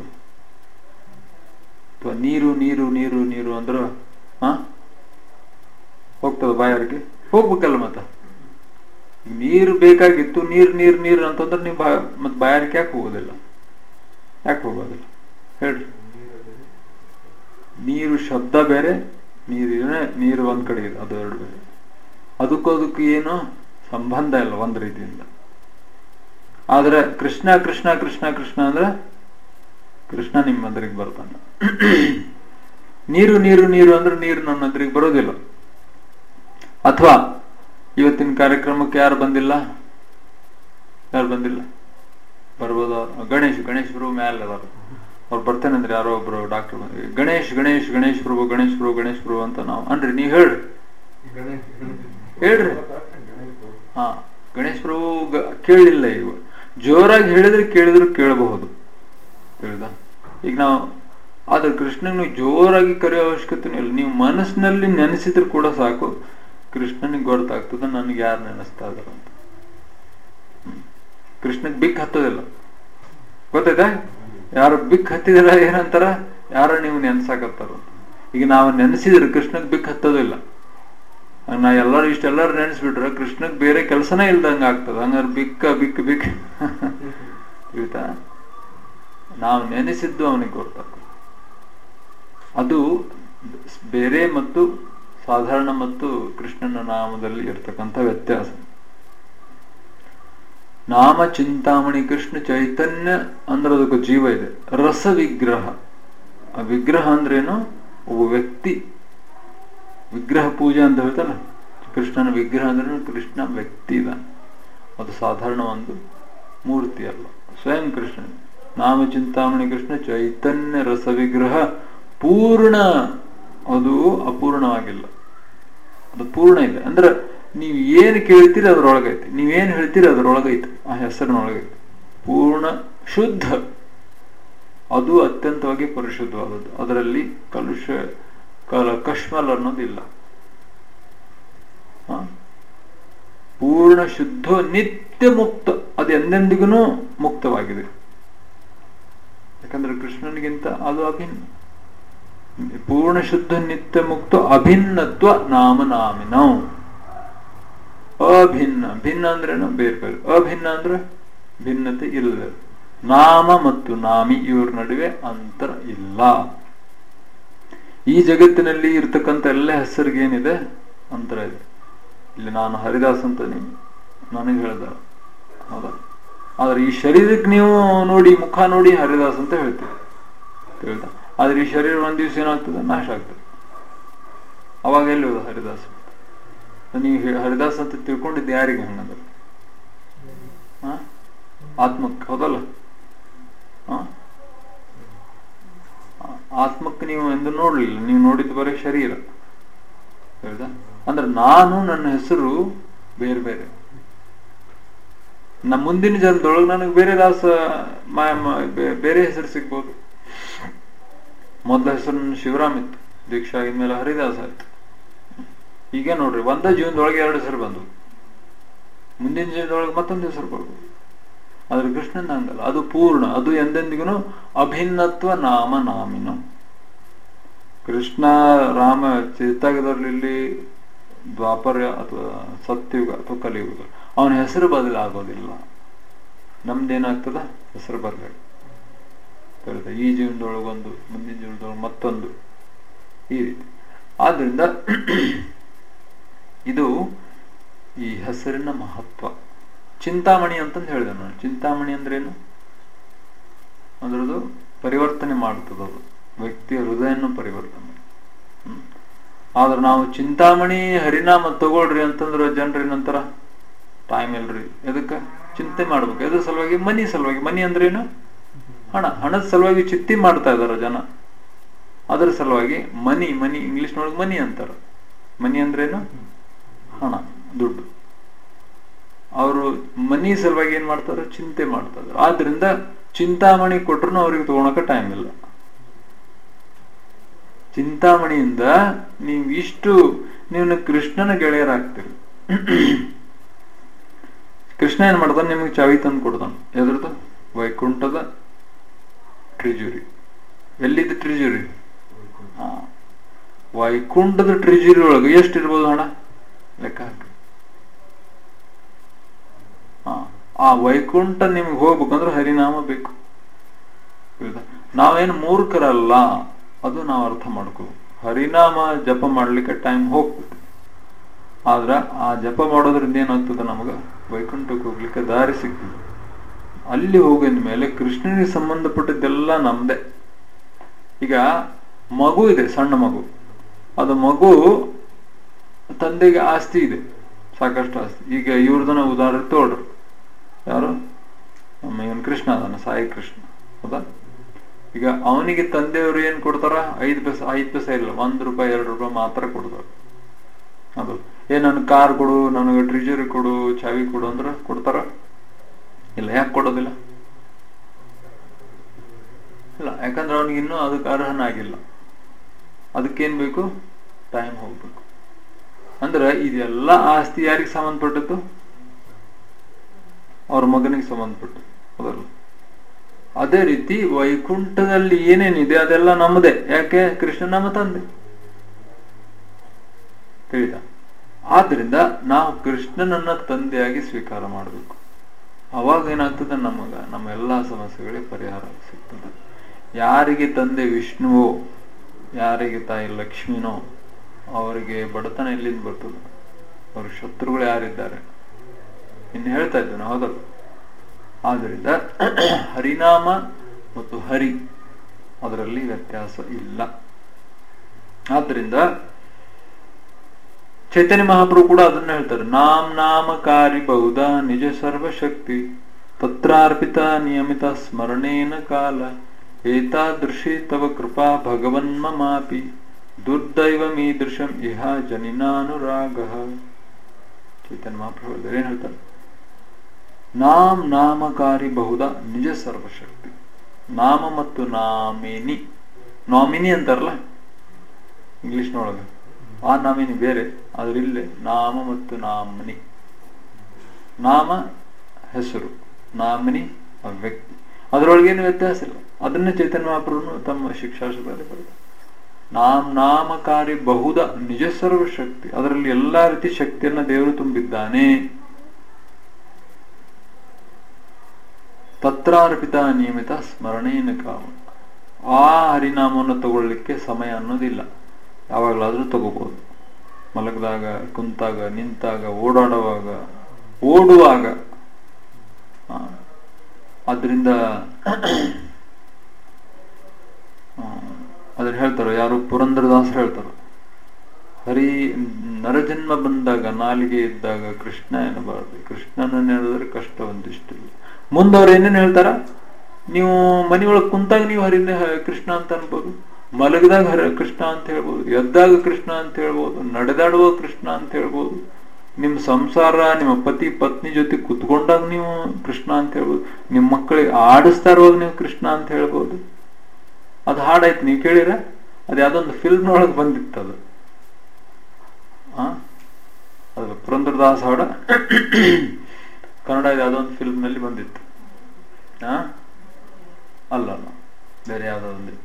ಅಥವಾ ನೀರು ನೀರು ನೀರು ನೀರು ಅಂದ್ರ ಹಾ ಹೋಗ್ತದ ಬಾಯಾರಿಕೆ ಹೋಗ್ಬೇಕಲ್ಲ ಮತ್ತ ನೀರು ಬೇಕಾಗಿತ್ತು ನೀರ್ ನೀರ್ ನೀರ್ ಅಂತಂದ್ರೆ ನೀವು ಬಾ ಮತ್ತೆ ಬಾಯಾರಿಕೆ ಯಾಕೆ ಹೋಗೋದಿಲ್ಲ ಯಾಕೆ ಹೋಗೋದಿಲ್ಲ ಹೇಳ್ರಿ ನೀರು ಶಬ್ದ ಬೇರೆ ನೀರಿನ ನೀರು ಒಂದ್ ಕಡೆ ಇದೆ ಅದು ಎರಡು ಬೇರೆ ಅದಕ್ಕೂ ಅದಕ್ಕೂ ಏನು ಸಂಬಂಧ ಇಲ್ಲ ಒಂದ್ ರೀತಿಯಿಂದ ಆದ್ರೆ ಕೃಷ್ಣ ಕೃಷ್ಣ ಕೃಷ್ಣ ಕೃಷ್ಣ ಅಂದ್ರೆ ಕೃಷ್ಣ ನಿಮ್ಮ ಎದುರಿಗೆ ಬರ್ತಾನೆ ನೀರು ನೀರು ನೀರು ಅಂದ್ರೆ ನೀರು ನನ್ನ ಎದುರಿಗೆ ಬರೋದಿಲ್ಲ ಅಥವಾ ಇವತ್ತಿನ ಕಾರ್ಯಕ್ರಮಕ್ಕೆ ಯಾರು ಬಂದಿಲ್ಲ ಯಾರು ಬಂದಿಲ್ಲ ಬರ್ಬೋದ ಗಣೇಶ್ ಗಣೇಶ್ ಪ್ರಭು ಮ್ಯಾಲ ಅದಾರ ಅವ್ರು ಬರ್ತೇನೆ ಅಂದ್ರೆ ಯಾರೋ ಒಬ್ರು ಡಾಕ್ಟರ್ ಗಣೇಶ್ ಗಣೇಶ್ ಗಣೇಶ್ ಪ್ರಭು ಗಣೇಶ್ ಪ್ರಭು ಗಣೇಶ್ ಪ್ರಭು ಅಂತ ನಾವು ಅನ್ರಿ ನೀವ್ ಹೇಳ್ರಿ ಹೇಳ್ರಿ ಹಾ ಗಣೇಶ್ ಪ್ರಭು ಗ- ಕೇಳಿಲ್ಲ ಇವ ಜೋರಾಗಿ ಹೇಳಿದ್ರೆ ಕೇಳಿದ್ರು ಕೇಳಬಹುದು ತಿಳಿದ ಈಗ ನಾವು ಆದ್ರೆ ಕೃಷ್ಣನ್ ಜೋರಾಗಿ ಕರೆಯೋ ಅವಶ್ಯಕತೆ ಇಲ್ಲ ನೀವು ಮನಸ್ಸಿನಲ್ಲಿ ನೆನೆಸಿದ್ರು ಕೂಡ ಸಾಕು ಕೃಷ್ಣನಿಗೆ ಗೊತ್ತಾಗ್ತದ ನನಗೆ ಯಾರು ನೆನೆಸ್ತಾ ಇದಾರ ಅಂತ ಹ್ಮ್. ಕೃಷ್ಣಗ್ ಬಿಕ್ ಹತ್ತೋದಿಲ್ಲ ಗೊತ್ತಾಯ್ತಾ ಯಾರು ಬಿಕ್ ಹತ್ತಿದಾರ ಏನಂತಾರ ಯಾರ ನೀವು ನೆನ್ಸಾಕತ್ತಾರ ಅಂತ. ಈಗ ನಾವು ನೆನೆಸಿದ್ರೆ ಕೃಷ್ಣಗ್ ಬಿಕ್ ಹತ್ತೋದಿಲ್ಲ ನಾ ಎಲ್ಲರೂ ಇಷ್ಟೆಲ್ಲರೂ ನೆನೆಸ್ಬಿಟ್ರೆ ಕೃಷ್ಣಗ್ ಬೇರೆ ಕೆಲಸನೇ ಇಲ್ದಂಗ ಆಗ್ತದ ಹಂಗಾರೆ ಬಿಕ್ಕ ಬಿಕ್ ಬಿಕ್ ತಿಳಿತಾ ನಾವು ನೆನೆಸಿದ್ದು ಅವನಿಗೆ ಗೊತ್ತಾಗ್ತದೆ ಅದು ಬೇರೆ ಮತ್ತು ಸಾಧಾರಣ ಮತ್ತು ಕೃಷ್ಣನ ನಾಮದಲ್ಲಿ ಇರ್ತಕ್ಕಂಥ ವ್ಯತ್ಯಾಸ ನಾಮ ಚಿಂತಾಮಣಿ ಕೃಷ್ಣ ಚೈತನ್ಯ ಅಂದ್ರೆ ಅದಕ್ಕೆ ಜೀವ ಇದೆ ರಸ ವಿಗ್ರಹ ಆ ವಿಗ್ರಹ ಅಂದ್ರೇನು ಒಬ್ಬ ವ್ಯಕ್ತಿ ವಿಗ್ರಹ ಪೂಜೆ ಅಂತ ಹೇಳ್ತಾನೆ ಕೃಷ್ಣನ ವಿಗ್ರಹ ಅಂದ್ರೆ ಕೃಷ್ಣ ವ್ಯಕ್ತಿ ಇದ ಅದು ಸಾಧಾರಣ ಒಂದು ಮೂರ್ತಿ ಅಲ್ಲ ಸ್ವಯಂ ಕೃಷ್ಣ ನಾಮ ಚಿಂತಾಮಣಿ ಕೃಷ್ಣ ಚೈತನ್ಯ ರಸ ವಿಗ್ರಹ ಪೂರ್ಣ ಅದು ಅಪೂರ್ಣವಾಗಿಲ್ಲ ಅದು ಪೂರ್ಣ ಇದೆ ಅಂದ್ರೆ ನೀವು ಏನು ಕೇಳ್ತೀರಿ ಅದ್ರೊಳಗೈತಿ ನೀವೇನು ಹೇಳ್ತೀರಿ ಅದ್ರೊಳಗೈತಿ ಆ ಹೆಸರಿನೊಳಗೈತಿ ಪೂರ್ಣ ಶುದ್ಧ ಅದು ಅತ್ಯಂತವಾಗಿ ಪರಿಶುದ್ಧವಾದದ್ದು ಅದರಲ್ಲಿ ಕಲುಷ ಕಲ ಕಶ್ಮಲ್ ಅನ್ನೋದಿಲ್ಲ ಹ? ಪೂರ್ಣ ಶುದ್ಧ ನಿತ್ಯ ಮುಕ್ತ ಅದು ಎಂದೆಂದಿಗೂ ಮುಕ್ತವಾಗಿದೆ ಯಾಕಂದ್ರೆ ಕೃಷ್ಣನಿಗಿಂತ ಅದು ಅಭಿನ್ನ ಪೂರ್ಣ ಶುದ್ಧ ನಿತ್ಯ ಮುಕ್ತ ಅಭಿನ್ನತ್ವ ನಾಮ ನಾಮಿನೌ ಅಭಿನ್ನ ಭಿನ್ನ ಅಂದ್ರೇನು ಬೇರೆ ಬೇರೆ ಅಭಿನ್ನ ಅಂದ್ರೆ ಭಿನ್ನತೆ ಇಲ್ಲ ನಾಮ ಮತ್ತು ನಾಮಿ ಇವ್ರ ನಡುವೆ ಅಂತರ ಇಲ್ಲ ಈ ಜಗತ್ತಿನಲ್ಲಿ ಇರ್ತಕ್ಕಂಥ ಎಲ್ಲ ಹೆಸರಿಗೆ ಏನಿದೆ ಅಂತರ ಇದೆ ಇಲ್ಲಿ ನಾನು ಹರಿದಾಸ್ ಅಂತ ನೀವು ನನಗೆ ಹೇಳ್ದ ಹೌದಾ ಆದ್ರೆ ಈ ಶರೀರಕ್ಕೆ ನೀವು ನೋಡಿ ಮುಖ ನೋಡಿ ಹರಿದಾಸ್ ಅಂತ ಹೇಳ್ತೀವಿ ಹೇಳ್ತಾ ಆದ್ರೆ ಈ ಶರೀರ ಒಂದ್ ದಿವಸ ಏನಾಗ್ತದೆ ನಾಶ ಆಗ್ತದೆ ಅವಾಗ ಎಲ್ಲಿ ಹೋದ ಹರಿದಾಸ್ ನೀವು ಹೇ- ಹರಿದಾಸ್ ಅಂತ ತಿಳ್ಕೊಂಡಿದ್ದು ಯಾರಿಗೆ ಹಂಗಂದ್ರೆ ಹ? ಆತ್ಮಕ್ಕೆ ಹೌದಲ್ಲ ಹ? ಆ- ಆತ್ಮಕ್ಕೆ ನೀವು ಎಂದು ನೋಡ್ಲಿಲ್ಲ ನೀವು ನೋಡಿದ್ದು ಬರೀ ಶರೀರ ಹೇಳ್ದಾ ಅಂದ್ರೆ ನಾನು ನನ್ನ ಹೆಸರು ಬೇರೆ ಬೇರೆ ನಮ್ಮ ಮುಂದಿನ ಜನ್ಮದೊಳಗೆ ನನಗೆ ಬೇರೆ ದಾಸ ಮ- ಮ- ಬೇ- ಬೇರೆ ಹೆಸರು ಸಿಗ್ಬೋದು ಮೊದಲ ಹೆಸರು ನನ್ನ ಶಿವರಾಮ್ ಇತ್ತು ದೀಕ್ಷಾ ಆಗಿದ್ಮೇಲೆ ಹರಿದಾಸ್ ಆಯ್ತು ಈಗ ನೋಡ್ರಿ ಒಂದ ಜೀವನದೊಳಗೆ ಎರಡು ಹೆಸರು ಬಂದು ಮುಂದಿನ ಜೀವನದೊಳಗೆ ಮತ್ತೊಂದು ಹೆಸರು ಬರ್ಬೋದು ಆದ್ರೆ ಕೃಷ್ಣನ್ ಹಂಗಲ್ಲ ಅದು ಪೂರ್ಣ ಅದು ಎಂದೆಂದಿಗೂ ಅಭಿನ್ನತ್ವ ನಾಮ ನಾಮಿನ ಕೃಷ್ಣ ರಾಮ ಚಿತ್ತಾಗದಲ್ಲಿ ದ್ವಾಪರ ಅಥವಾ ಸತ್ಯುಗ ಅಥವಾ ಕಲಿಯುಗ ಅವನ ಹೆಸರು ಬದಲಾಗೋದಿಲ್ಲ ನಮ್ದೇನಾಗ್ತದ ಹೆಸರು ಬರ್ಬೇಕು ತಿಳಿದ ಈ ಜೀವನದೊಳಗೊಂದು ಮುಂದಿನ ಜೀವನದೊಳಗೆ ಮತ್ತೊಂದು ಈ ರೀತಿ ಆದ್ರಿಂದ ಇದು ಈ ಹೆಸರಿನ ಮಹತ್ವ ಚಿಂತಾಮಣಿ ಅಂತಂದು ಹೇಳಿದೆ ನಾನು ಚಿಂತಾಮಣಿ ಅಂದ್ರೇನು ಅದ್ರದ್ದು ಪರಿವರ್ತನೆ ಮಾಡ್ತದ ಅದು ವ್ಯಕ್ತಿಯ ಹೃದಯನ ಪರಿವರ್ತನೆ ಮಾಡ್ತದೆ. ಹ್ಮ್. ಆದ್ರೆ ನಾವು ಚಿಂತಾಮಣಿ ಹರಿನಾಮ ತಗೊಳ್ರಿ ಅಂತಂದ್ರೆ ಜನರು ಏನಂತಾರ ಟೈಮ್ ಇಲ್ರಿ ಎದಕ್ಕೆ ಚಿಂತೆ ಮಾಡ್ಬೇಕು ಎದ್ರ ಸಲುವಾಗಿ ಮನಿ ಸಲುವಾಗಿ ಮನಿ ಅಂದ್ರೇನು ಹಣ ಹಣದ ಸಲುವಾಗಿ ಚಿತ್ತಿ ಮಾಡ್ತಾ ಇದಾರ ಜನ ಅದರ ಸಲುವಾಗಿ ಮನಿ ಮನಿ ಇಂಗ್ಲಿಷ್ನೊಳಗೆ ಮನಿ ಅಂತಾರ ಮನಿ ಅಂದ್ರೇನು ಹಣ ದುಡ್ಡು ಅವರು ಮನಿ ಸಲುವಾಗಿ ಏನ್ ಮಾಡ್ತಾರೆ ಚಿಂತೆ ಮಾಡ್ತಾರೆ ಆದ್ರಿಂದ ಚಿಂತಾಮಣಿ ಕೊಟ್ರು ಅವ್ರಿಗೆ ತಗೊಳಕ ಟೈಮ್ ಇಲ್ಲ ಚಿಂತಾಮಣಿಯಿಂದ ನೀವು ಇಷ್ಟು ನೀವು ಕೃಷ್ಣನ ಗೆಳೆಯರಾಗ್ತೀರಿ ಕೃಷ್ಣ ಏನ್ ಮಾಡ್ತಾನೆ ನಿಮಗೆ ಚಾವಿ ತಂದು ಕೊಡ್ತಾನೆ ಎದ್ರದ್ದು ವೈಕುಂಠದ ಟ್ರಿಜುರಿ ಎಲ್ಲಿದ್ದು ಟ್ರಿಜುರಿ ಹಾ ವೈಕುಂಠದ ಟ್ರಿಜುರಿ ಒಳಗೆ ಎಷ್ಟು ಇರ್ಬೋದು ಹಣ ಲೆಕ್ಕ ಹಾಕಿ ಹಾ ಆ ವೈಕುಂಠ ನಿಮ್ಗೆ ಹೋಗ್ಬೇಕಂದ್ರೆ ಹರಿನಾಮ ಬೇಕು ಹೌದಾ? ನಾವೇನು ಮೂರ್ಖರಲ್ಲ ಅದು ನಾವು ಅರ್ಥ ಮಾಡ್ಕೋ ಹರಿನಾಮ ಜಪ ಮಾಡ್ಲಿಕ್ಕೆ ಟೈಮ್ ಹೋಗ್ಬೇಕು ಆದ್ರ ಆ ಜಪ ಮಾಡೋದ್ರಿಂದ ಏನಾಗ್ತದೆ ನಮಗ ವೈಕುಂಠಕ್ಕೆ ಹೋಗ್ಲಿಕ್ಕೆ ದಾರಿ ಸಿಗ್ತದೆ ಅಲ್ಲಿ ಹೋಗಿದ ಮೇಲೆ ಕೃಷ್ಣನಿಗೆ ಸಂಬಂಧಪಟ್ಟಿದ್ದೆಲ್ಲ ನಮ್ದೇ ಈಗ ಮಗು ಇದೆ ಸಣ್ಣ ಮಗು ಅದು ಮಗು ತಂದೆಗೆ ಆಸ್ತಿ ಇದೆ ಸಾಕಷ್ಟು ಆಸ್ತಿ ಈಗ ಇವ್ರದನ್ನ ಉದಾಹರಣೆ ತೋಳ್ರು ಯಾರು ನಮ್ಮ ಇವನ್ ಕೃಷ್ಣ ಅದಾನ ಸಾಯಿ ಕೃಷ್ಣ ಹೌದಾ ಈಗ ಅವನಿಗೆ ತಂದೆಯವರು ಏನ್ ಕೊಡ್ತಾರ ಐದು ಪೈಸೆ ಐದು ಪೈಸೆ ಇಲ್ಲ ಒಂದ್ ರೂಪಾಯಿ ಎರಡು ರೂಪಾಯಿ ಮಾತ್ರ ಕೊಡ್ತಾರ ಅದು ಏ ನನ್ ಕಾರ್ ಕೊಡು ನನಗೆ ಟ್ರಿಜರಿ ಕೊಡು ಚಾವಿ ಕೊಡು ಅಂದ್ರೆ ಕೊಡ್ತಾರ ಇಲ್ಲ ಯಾಕೆ ಕೊಡೋದಿಲ್ಲ ಇಲ್ಲ ಯಾಕಂದ್ರೆ ಅವನಿಗೆ ಇನ್ನೂ ಅದಕ್ಕೆ ಅರ್ಹನಾಗಿಲ್ಲ ಅದಕ್ಕೇನ್ ಬೇಕು ಟೈಮ್ ಹೋಗ್ಬೇಕು ಅಂದ್ರೆ ಇದೆಲ್ಲ ಆಸ್ತಿ ಯಾರಿಗೆ ಸಂಬಂಧಪಟ್ಟದ್ದು ಅವ್ರ ಮಗನಿಗೆ ಸಂಬಂಧಪಟ್ಟು ಹೌದಲ್ಲ ಅದೇ ರೀತಿ ವೈಕುಂಠದಲ್ಲಿ ಏನೇನಿದೆ ಅದೆಲ್ಲ ನಮ್ಮದೇ ಯಾಕೆ ಕೃಷ್ಣ ನಮ್ಮ ತಂದೆ ತಿಳಿದ ಆದ್ರಿಂದ ನಾವು ಕೃಷ್ಣನನ್ನ ತಂದೆಯಾಗಿ ಸ್ವೀಕಾರ ಮಾಡಬೇಕು ಅವಾಗ ಏನಾಗ್ತದೆ ನಮಗ ನಮ್ಮ ಎಲ್ಲಾ ಸಮಸ್ಯೆಗಳಿಗೆ ಪರಿಹಾರ ಸಿಗ್ತದೆ ಯಾರಿಗೆ ತಂದೆ ವಿಷ್ಣುವೋ ಯಾರಿಗೆ ತಾಯಿ ಲಕ್ಷ್ಮಿನೋ ಅವರಿಗೆ ಬಡತನ ಎಲ್ಲಿಂದ ಬರ್ತದೆ ಅವ್ರ ಶತ್ರುಗಳು ಯಾರಿದ್ದಾರೆ ಇನ್ನು ಹೇಳ್ತಾ ಇದ್ದೇನೆ ಹೌದಲ್ಲ ಆದ್ದರಿಂದ ಹರಿನಾಮ ಮತ್ತು ಹರಿ ಅದರಲ್ಲಿ ವ್ಯತ್ಯಾಸ ಇಲ್ಲ ಆದ್ರಿಂದ ಚೈತನ್ಯ ಮಹಾಪ್ರಭು ಕೂಡ ಅದನ್ನ ಹೇಳ್ತಾರೆ ನಾಮ್ ನಾಮಕಾರಿ ಬಹುಧ ನಿಜ ಸರ್ವಶಕ್ತಿ ತತ್ರಾರ್ಪಿತ ನಿಯಮಿತ ಸ್ಮರಣೇನ ಕಾಲ ಏತಾದೃಶಿ ತವ ಕೃಪಾ ಭಗವನ್ಮಮಾಪಿ ದುರ್ದೈವಮೀದೃಶಂ ಇಹ ಜನಿನಾನುರಾಗ ಚೈತನ್ಯ ಮಹಾಪ್ರಭು ಏನ್ ಹೇಳ್ತಾರೆ ನಾಮ್ ನಾಮಕಾರಿ ಬಹುದ ನಿಜ ಸರ್ವಶಕ್ತಿ ನಾಮ ಮತ್ತು ನಾಮಿನಿ ನಾಮಿನಿ ಅಂತಾರಲ್ಲ ಇಂಗ್ಲಿಷ್ನೊಳಗೆ ಆ ನಾಮಿನಿ ಬೇರೆ ಆದ್ರೆ ಇಲ್ಲೇ ನಾಮ ಮತ್ತು ನಾಮನಿ ನಾಮ ಹೆಸರು ನಾಮಿನಿ ಆ ವ್ಯಕ್ತಿ ಅದರೊಳಗೇನು ವ್ಯತ್ಯಾಸ ಇಲ್ಲ ಅದನ್ನೇ ಚೈತನ್ಯ ಮಹಾಪ್ರಭುನು ತಮ್ಮ ಶಿಕ್ಷಾಶದಲ್ಲಿ ಬರೆದ ನಾಮ್ ನಾಮಕಾರಿ ಬಹುದ ನಿಜ ಸರ್ವಶಕ್ತಿ ಅದರಲ್ಲಿ ಎಲ್ಲಾ ರೀತಿ ಶಕ್ತಿಯನ್ನ ದೇವರು ತುಂಬಿದ್ದಾನೆ ತತ್ರಾರ್ಪಿತ ನಿಯಮಿತ ಸ್ಮರಣೇನ ಕಾಮ ಆ ಹರಿನಾಮವನ್ನು ತಗೊಳ್ಳಿಕ್ಕೆ ಸಮಯ ಅನ್ನೋದಿಲ್ಲ ಯಾವಾಗಲಾದ್ರೂ ತಗೋಬಹುದು ಮಲಗದಾಗ ಕುಂತಾಗ ನಿಂತಾಗ ಓಡಾಡುವಾಗ ಓಡುವಾಗ ಆ, ಆದ್ರಿಂದ ಅದ್ರ ಹೇಳ್ತಾರೆ ಯಾರು ಪುರಂದರದಾಸರು ಹೇಳ್ತಾರೆ ಹರಿ ನರಜನ್ಮ ಬಂದಾಗ ನಾಲಿಗೆ ಇದ್ದಾಗ ಕೃಷ್ಣ ಎನ್ನಬಾರದು ಕೃಷ್ಣನನ್ನ ಹೇಳಿದ್ರೆ ಕಷ್ಟ ಒಂದಿಷ್ಟಿಲ್ಲ ಮುಂದವ್ರು ಏನೇನು ಹೇಳ್ತಾರ ನೀವು ಮನೆಯೊಳಗೆ ಕುಂತಾಗ ನೀವು ಹರಿನ ಹ- ಕೃಷ್ಣ ಅಂತ ಅನ್ಬೋದು ಮಲಗಿದಾಗ ಹರ ಕೃಷ್ಣ ಅಂತ ಹೇಳ್ಬೋದು ಎದ್ದಾಗ ಕೃಷ್ಣ ಅಂತ ಹೇಳ್ಬೋದು ನಡೆದಾಡುವ ಕೃಷ್ಣ ಅಂತ ಹೇಳ್ಬೋದು ನಿಮ್ಮ ಸಂಸಾರ ನಿಮ್ಮ ಪತಿ ಪತ್ನಿ ಜೊತೆ ಕುತ್ಕೊಂಡಾಗ ನೀವು ಕೃಷ್ಣ ಅಂತ ಹೇಳ್ಬೋದು ನಿಮ್ಮ ಮಕ್ಕಳಿಗೆ ಆಡಿಸ್ತಾ ಇರುವಾಗ ನೀವು ಕೃಷ್ಣ ಅಂತ ಹೇಳ್ಬೋದು ಅದು ಹಾಡಾಯ್ತು ನೀವು ಕೇಳಿರ ಅದು ಯಾವ್ದೊಂದು ಫಿಲ್ಮ್ನೊಳಗೆ ಬಂದಿತ್ತು ಅದು ಆ ಅದು ಪುರಂದರದಾಸ್ ಹಾಡ ಕನ್ನಡ ಯಾವ್ದೊಂದು ಫಿಲ್ಮ್ ನಲ್ಲಿ ಬಂದಿತ್ತು ಆ ಅಲ್ಲ ಅಲ್ಲ ಬೇರೆ ಯಾವ್ದೋ ಒಂದಿತ್ತು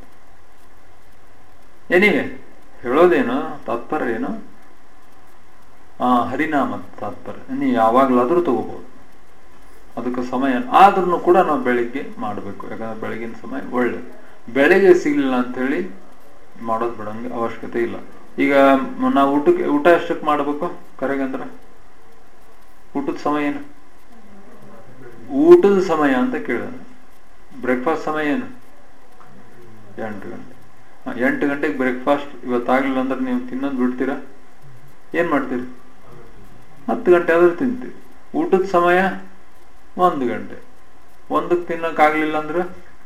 ಏನಿವೆ ಹೇಳೋದೇನು ತಾತ್ಪರ್ಯ ಏನು ಆ ಹರಿನಾಮ ತಾತ್ಪರ್ಯ ನೀವು ಯಾವಾಗ್ಲಾದ್ರೂ ತಗೋಬಹುದು ಅದಕ್ಕೆ ಸಮಯ ಆದ್ರೂ ಕೂಡ ನಾವು ಬೆಳಿಗ್ಗೆ ಮಾಡಬೇಕು ಯಾಕಂದ್ರೆ ಬೆಳಗಿನ ಸಮಯ ಒಳ್ಳೆ ಬೆಳಗ್ಗೆ ಸಿಗ್ಲಿಲ್ಲ ಅಂತ ಹೇಳಿ ಮಾಡೋದು ಬಿಡಂಗೆ ಅವಶ್ಯಕತೆ ಇಲ್ಲ ಈಗ ಮ್- ನಾವು ಊಟಕ್ಕೆ ಊಟ ಎಷ್ಟಕ್ಕೆ ಮಾಡ್ಬೇಕು ಕರೆಗೆ ಅಂದ್ರೆ ಊಟದ ಸಮಯ ಏನು ಊಟದ ಸಮಯ ಅಂತ ಕೇಳಿದ ಬ್ರೇಕ್ಫಾಸ್ಟ್ ಸಮಯ ಏನು ಎಂಟು ಗಂಟೆ ಹ, ಎಂಟು ಗಂಟೆಗೆ ಬ್ರೇಕ್ಫಾಸ್ಟ್ ಇವತ್ತಾಗ್ಲಿಲ್ಲ ಅಂದ್ರೆ ನೀವು ತಿನ್ನೋದು ಬಿಡ್ತೀರಾ ಏನ್ ಮಾಡ್ತೀರಿ ಹತ್ತು ಗಂಟೆ ಆದ್ರೂ ತಿಂತೀವಿ ಊಟದ ಸಮಯ ಒಂದು ಗಂಟೆ ಒಂದಕ್ಕೆ ತಿನ್ನಕ್ಕಾಗ್ಲಿಲ್ಲ ಅಂದ್ರೆ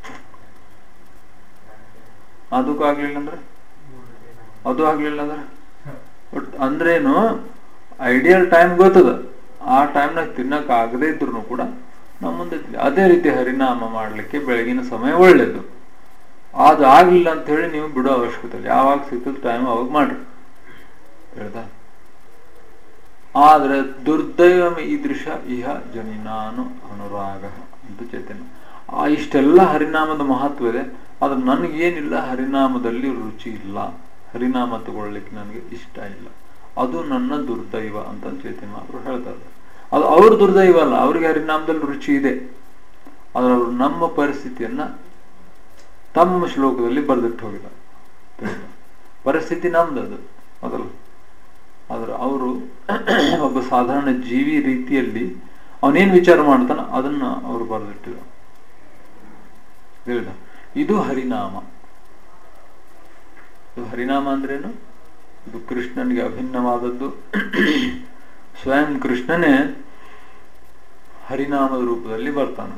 ಅದಕ್ಕೂ ಆಗ್ಲಿಲ್ಲ ಅಂದ್ರೆ ಅದು ಆಗ್ಲಿಲ್ಲ ಅಂದ್ರೆ ಒಟ್ ಅಂದ್ರೇನು ಐಡಿಯಲ್ ಟೈಮ್ ಗೊತ್ತದ ಆ ಟೈಮ್ನಾಗ ತಿನ್ನಕ್ ಆಗದೇ ಇದ್ರು ಕೂಡ ನಾವು ಮುಂದೆ ತಿಂತೀವಿ. ಅದೇ ರೀತಿ ಹರಿನಾಮ ಮಾಡ್ಲಿಕ್ಕೆ ಬೆಳಗಿನ ಸಮಯ ಒಳ್ಳೇದು ಅದು ಆಗ್ಲಿಲ್ಲ ಅಂತ ಹೇಳಿ ನೀವು ಬಿಡೋ ಅವಶ್ಯಕತೆ ಇಲ್ಲ ಯಾವಾಗ ಸಿಗ್ತದ ಟೈಮ್ ಅವಾಗ ಮಾಡ್ರಿ ಹೇಳ್ದಾ ಆದ್ರೆ ದುರ್ದೈವಂ ಈದೃಶ ಇಹ ಜನಿನಾನು ಅನುರಾಗ ಅಂತ ಚೈತನ್ಯ ಆ ಇಷ್ಟೆಲ್ಲ ಹರಿನಾಮದ ಮಹತ್ವ ಇದೆ ಆದ್ರೆ ನನಗೇನಿಲ್ಲ ಹರಿನಾಮದಲ್ಲಿ ರುಚಿ ಇಲ್ಲ ಹರಿನಾಮ ತಗೊಳ್ಲಿಕ್ಕೆ ನನಗೆ ಇಷ್ಟ ಇಲ್ಲ ಅದು ನನ್ನ ದುರ್ದೈವ ಅಂತ ಚೈತನ್ಯ ಅವರು ಹೇಳ್ತಾರೆ ಅದು ಅವ್ರ ದುರ್ದೈವ ಅಲ್ಲ ಅವ್ರಿಗೆ ಹರಿನಾಮದಲ್ಲಿ ರುಚಿ ಇದೆ ಆದ್ರೆ ಅವರು ನಮ್ಮ ಪರಿಸ್ಥಿತಿಯನ್ನ ತಮ್ಮ ಶ್ಲೋಕದಲ್ಲಿ ಬರೆದಿಟ್ಟು ಹೋಗಿದ್ದಾರೆ ಪರಿಸ್ಥಿತಿ ನಮ್ದು ಅದು ಅದಲ್ಲ ಆದ್ರೆ ಅವರು ಒಬ್ಬ ಸಾಧಾರಣ ಜೀವಿ ರೀತಿಯಲ್ಲಿ ಅವನೇನ್ ವಿಚಾರ ಮಾಡ್ತಾನ ಅದನ್ನ ಅವರು ಬರೆದಿಟ್ಟಿದ ಹೇಳಿದ ಇದು ಹರಿನಾಮ ಇದು ಹರಿನಾಮ ಅಂದ್ರೇನು ಇದು ಕೃಷ್ಣನಿಗೆ ಅಭಿನ್ನವಾದದ್ದು ಸ್ವಯಂ ಕೃಷ್ಣನೇ ಹರಿನಾಮದ ರೂಪದಲ್ಲಿ ಬರ್ತಾನೆ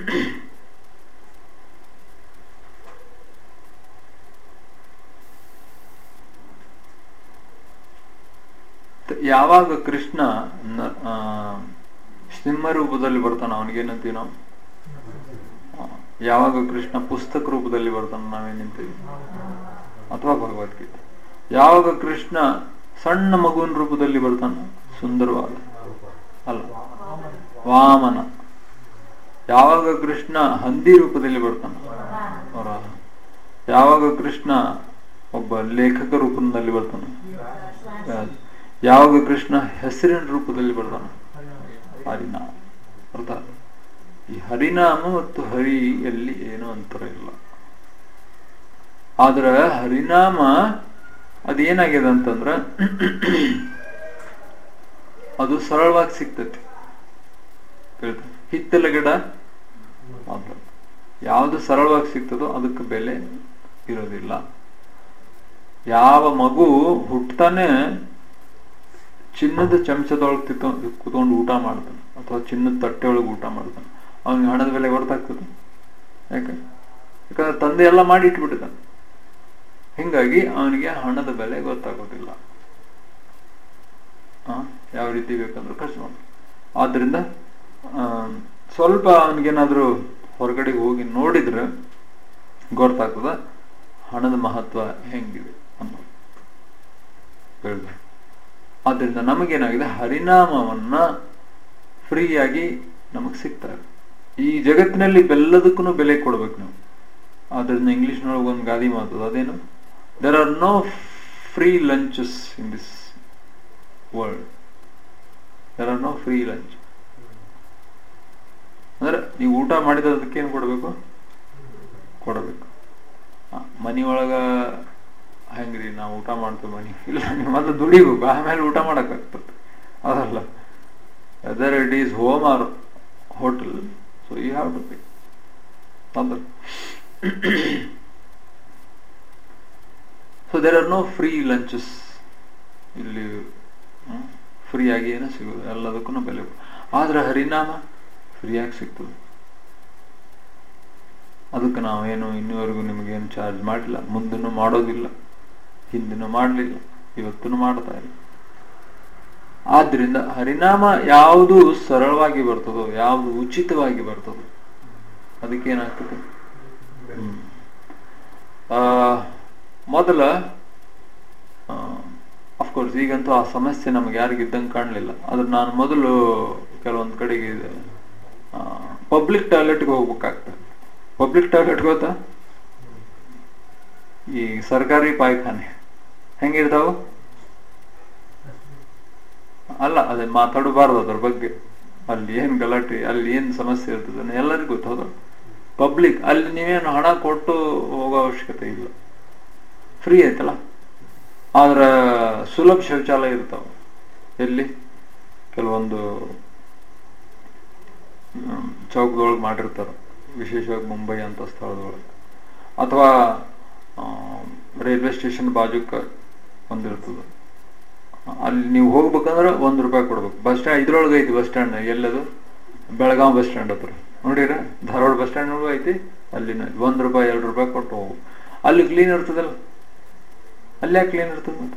ಯಾವಾಗ ಕೃಷ್ಣ ನ- ಆ, ಸಿಂಹ ರೂಪದಲ್ಲಿ ಬರ್ತಾನ ಅವನಿಗೇನಂತೀವಿ ನಾವು ಆ, ಯಾವಾಗ ಕೃಷ್ಣ ಪುಸ್ತಕ ರೂಪದಲ್ಲಿ ಬರ್ತಾನ ನಾವೇನಂತೀವಿ ಅಥವಾ ಭಗವದ್ಗೀತೆ ಯಾವಾಗ ಕೃಷ್ಣ ಸಣ್ಣ ಮಗುವಿನ ರೂಪದಲ್ಲಿ ಬರ್ತಾನ ಸುಂದರವಾದ ಅಲ್ಲ ವಾಮನ ಯಾವಾಗ ಕೃಷ್ಣ ಹಂದಿ ರೂಪದಲ್ಲಿ ಬರ್ತಾನ ವರಾಹ. ಯಾವಾಗ ಕೃಷ್ಣ ಒಬ್ಬ ಲೇಖಕ ರೂಪದಲ್ಲಿ ಬರ್ತಾನ ವ್ಯಾಸ. ಯಾವಾಗ ಕೃಷ್ಣ ಹೆಸರಿನ ರೂಪದಲ್ಲಿ ಬರ್ತಾನ ಹರಿನಾಮ ಅರ್ಥ ಈ ಹರಿನಾಮ ಮತ್ತು ಹರಿಯಲ್ಲಿ ಏನೂ ಅಂತರ ಇಲ್ಲ ಆದ್ರ ಹರಿನಾಮ ಅದೇನಾಗಿದೆ ಅಂತಂದ್ರ ಅದು ಸರಳವಾಗಿ ಸಿಗ್ತೈತಿ ಕೇಳ್ತ ಹಿತ್ತಲ ಗಿಡ ಮಾತ್ರ ಯಾವುದು ಸರಳವಾಗಿ ಸಿಗ್ತದೋ ಅದಕ್ಕೆ ಬೆಲೆ ಇರೋದಿಲ್ಲ ಯಾವ ಮಗು ಹುಟ್ತಾನೆ ಚಿನ್ನದ ಚಮಚದೊಳಗೆ ತಿತ್ತು ಕುತ್ಕೊಂಡು ಊಟ ಮಾಡ್ತಾನೆ ಅಥವಾ ಚಿನ್ನದ ತಟ್ಟೆ ಒಳಗೆ ಊಟ ಮಾಡ್ತಾನೆ ಅವನಿಗೆ ಹಣದ ಬೆಲೆ ಗೊತ್ತಾಗ್ತದೆ ಯಾಕೆ ಯಾಕಂದ್ರೆ ತಂದೆ ಎಲ್ಲ ಮಾಡಿ ಇಟ್ಬಿಟ್ಟಿದ್ದಾನೆ ಹಿಂಗಾಗಿ ಅವನಿಗೆ ಹಣದ ಬೆಲೆ ಗೊತ್ತಾಗೋದಿಲ್ಲ ಆ, ಯಾವ ರೀತಿ ಬೇಕಂದ್ರೆ ಖರ್ಚು ಮಾಡ ಆದ್ರಿಂದ ಆ, ಸ್ವಲ್ಪ ಅವನಿಗೇನಾದ್ರೂ ಹೊರಗಡೆ ಹೋಗಿ ನೋಡಿದ್ರೆ ಗೊತ್ತಾಗ್ತದ ಹಣದ ಮಹತ್ವ ಹೆಂಗಿದೆ ಅನ್ನೋದು ಹೇಳ್ದೆ. ಆದ್ರಿಂದ ನಮಗೇನಾಗಿದೆ ಹರಿನಾಮವನ್ನ ಫ್ರೀಯಾಗಿ ನಮಗೆ ಸಿಗ್ತಾ ಇದೆ ಈ ಜಗತ್ತಿನಲ್ಲಿ ಬೆಲ್ಲದಕ್ಕೂ ಬೆಲೆ ಕೊಡ್ಬೇಕು ನಾವು ಆದ್ರಿಂದ ಇಂಗ್ಲಿಷ್ನೊಳಗೆ ಒಂದು ಗಾದಿ ಮಾತದ ಅದೇನು there are no free lunches in this world there are no free lunch ಅಂದ್ರೆ ನೀವು ಊಟ ಮಾಡಿದ ಅದಕ್ಕೆ ಏನು ಕೊಡಬೇಕು ಕೊಡಬೇಕು ಆ, ಮನಿ ಒಳಗ ಹೆಂಗ್ರಿ ನಾವು ಊಟ ಮಾಡ್ತೀವಿ ಮನಿ ಇಲ್ಲ ನೀವು ಮೊದಲು ದುಡಿಬೇಕು ಆಮೇಲೆ ಊಟ ಮಾಡಕ್ಕಾಗ್ತದೆ ಅದಲ್ಲ whether it is home or hotel so you have to pay ಅಂದ್ರೆ so there are no free lunches ಇಲ್ಲಿ ಫ್ರೀ ಆಗಿ ಏನೂ ಸಿಗೋದು ಎಲ್ಲದಕ್ಕೂ ಬೆಲೆ ಆದ್ರೆ ಹರಿನಾಮ ಫ್ರೀಯಾಗಿ ಸಿಗ್ತದೆ ಅದಕ್ಕೆ ನಾವೇನು ಇನ್ನೂವರೆಗೂ ನಿಮಗೇನು ಚಾರ್ಜ್ ಮಾಡಿಲ್ಲ ಮುಂದನ್ನು ಮಾಡೋದಿಲ್ಲ ಹಿಂದಿನೂ ಮಾಡಲಿಲ್ಲ ಇವತ್ತೂ ಮಾಡ್ತಾ ಇಲ್ಲ ಆದ್ರಿಂದ ಹರಿನಾಮ ಯಾವುದು ಸರಳವಾಗಿ ಬರ್ತದೋ ಯಾವುದು ಉಚಿತವಾಗಿ ಬರ್ತದೋ ಅದಕ್ಕೆ ಏನಾಗ್ತದೆ ಹ್ಮ್. ಆ, ಮೊದಲ ಅಫ್ಕೋರ್ಸ್ ಈಗಂತೂ ಆ ಸಮಸ್ಯೆ ನಮ್ಗೆ ಯಾರಿಗೂ ಇದ್ದಂಗೆ ಕಾಣಲಿಲ್ಲ ಆದ್ರೆ ನಾನು ಮೊದಲು ಕೆಲವೊಂದು ಕಡೆಗೆ ಪಬ್ಲಿಕ್ ಟಾಯ್ಲೆಟ್ಗೆ ಹೋಗ್ಬೇಕಾಗ್ತದೆ ಪಬ್ಲಿಕ್ ಟಾಯ್ಲೆಟ್ ಗೊತ್ತಾ ಈ ಸರ್ಕಾರಿ ಪಾಯ್ಖಾನೆ ಹೆಂಗಿರ್ತಾವ ಅಲ್ಲ ಅದೇ ಮಾತಾಡಬಾರ್ದು ಅದ್ರ ಬಗ್ಗೆ ಅಲ್ಲಿ ಏನ್ ಗಲಾಟೆ ಅಲ್ಲಿ ಏನ್ ಸಮಸ್ಯೆ ಇರ್ತದೆ ಅನ್ನೋ ಎಲ್ಲರಿಗೂ ಗೊತ್ತೌದು ಪಬ್ಲಿಕ್ ಅಲ್ಲಿ ನೀವೇನು ಹಣ ಕೊಟ್ಟು ಹೋಗೋ ಅವಶ್ಯಕತೆ ಇಲ್ಲ ಫ್ರೀ ಆಯ್ತಲ್ಲ ಆದ್ರ ಸುಲಭ ಶೌಚಾಲಯ ಇರ್ತಾವ ಎಲ್ಲಿ ಕೆಲವೊಂದು ಹ್ಮ್, ಚೌಕದೊಳಗೆ ಮಾಡಿರ್ತಾರ ವಿಶೇಷವಾಗಿ ಮುಂಬೈ ಅಂತ ಸ್ಥಳದೊಳಗೆ ಅಥವಾ ರೈಲ್ವೆ ಸ್ಟೇಷನ್ ಬಾಜುಕ ಒಂದಿರ್ತದೆ ಅಲ್ಲಿ ನೀವು ಹೋಗ್ಬೇಕಂದ್ರೆ ಒಂದ್ ರೂಪಾಯಿ ಕೊಡ್ಬೇಕು ಬಸ್ ಸ್ಟ್ಯಾಂಡ್ ಇದ್ರೊಳಗೆ ಐತಿ ಬಸ್ ಸ್ಟ್ಯಾಂಡ್ ಎಲ್ಲದು ಬೆಳಗಾವ್ ಬಸ್ ಸ್ಟ್ಯಾಂಡ್ ಹತ್ರ ನೋಡಿರ ಧಾರವಾಡ ಬಸ್ ಸ್ಟ್ಯಾಂಡ್ ಒಳಗೂ ಐತಿ ಅಲ್ಲಿನ ಒಂದ್ ರೂಪಾಯಿ ಎರಡು ರೂಪಾಯಿ ಕೊಟ್ಟು ಹೋಗು ಅಲ್ಲಿ ಕ್ಲೀನ್ ಇರ್ತದಲ್ಲ ಅಲ್ಲಿ ಯಾಕೆ ಕ್ಲೀನ್ ಇರ್ತದೆ ಮತ್ತೆ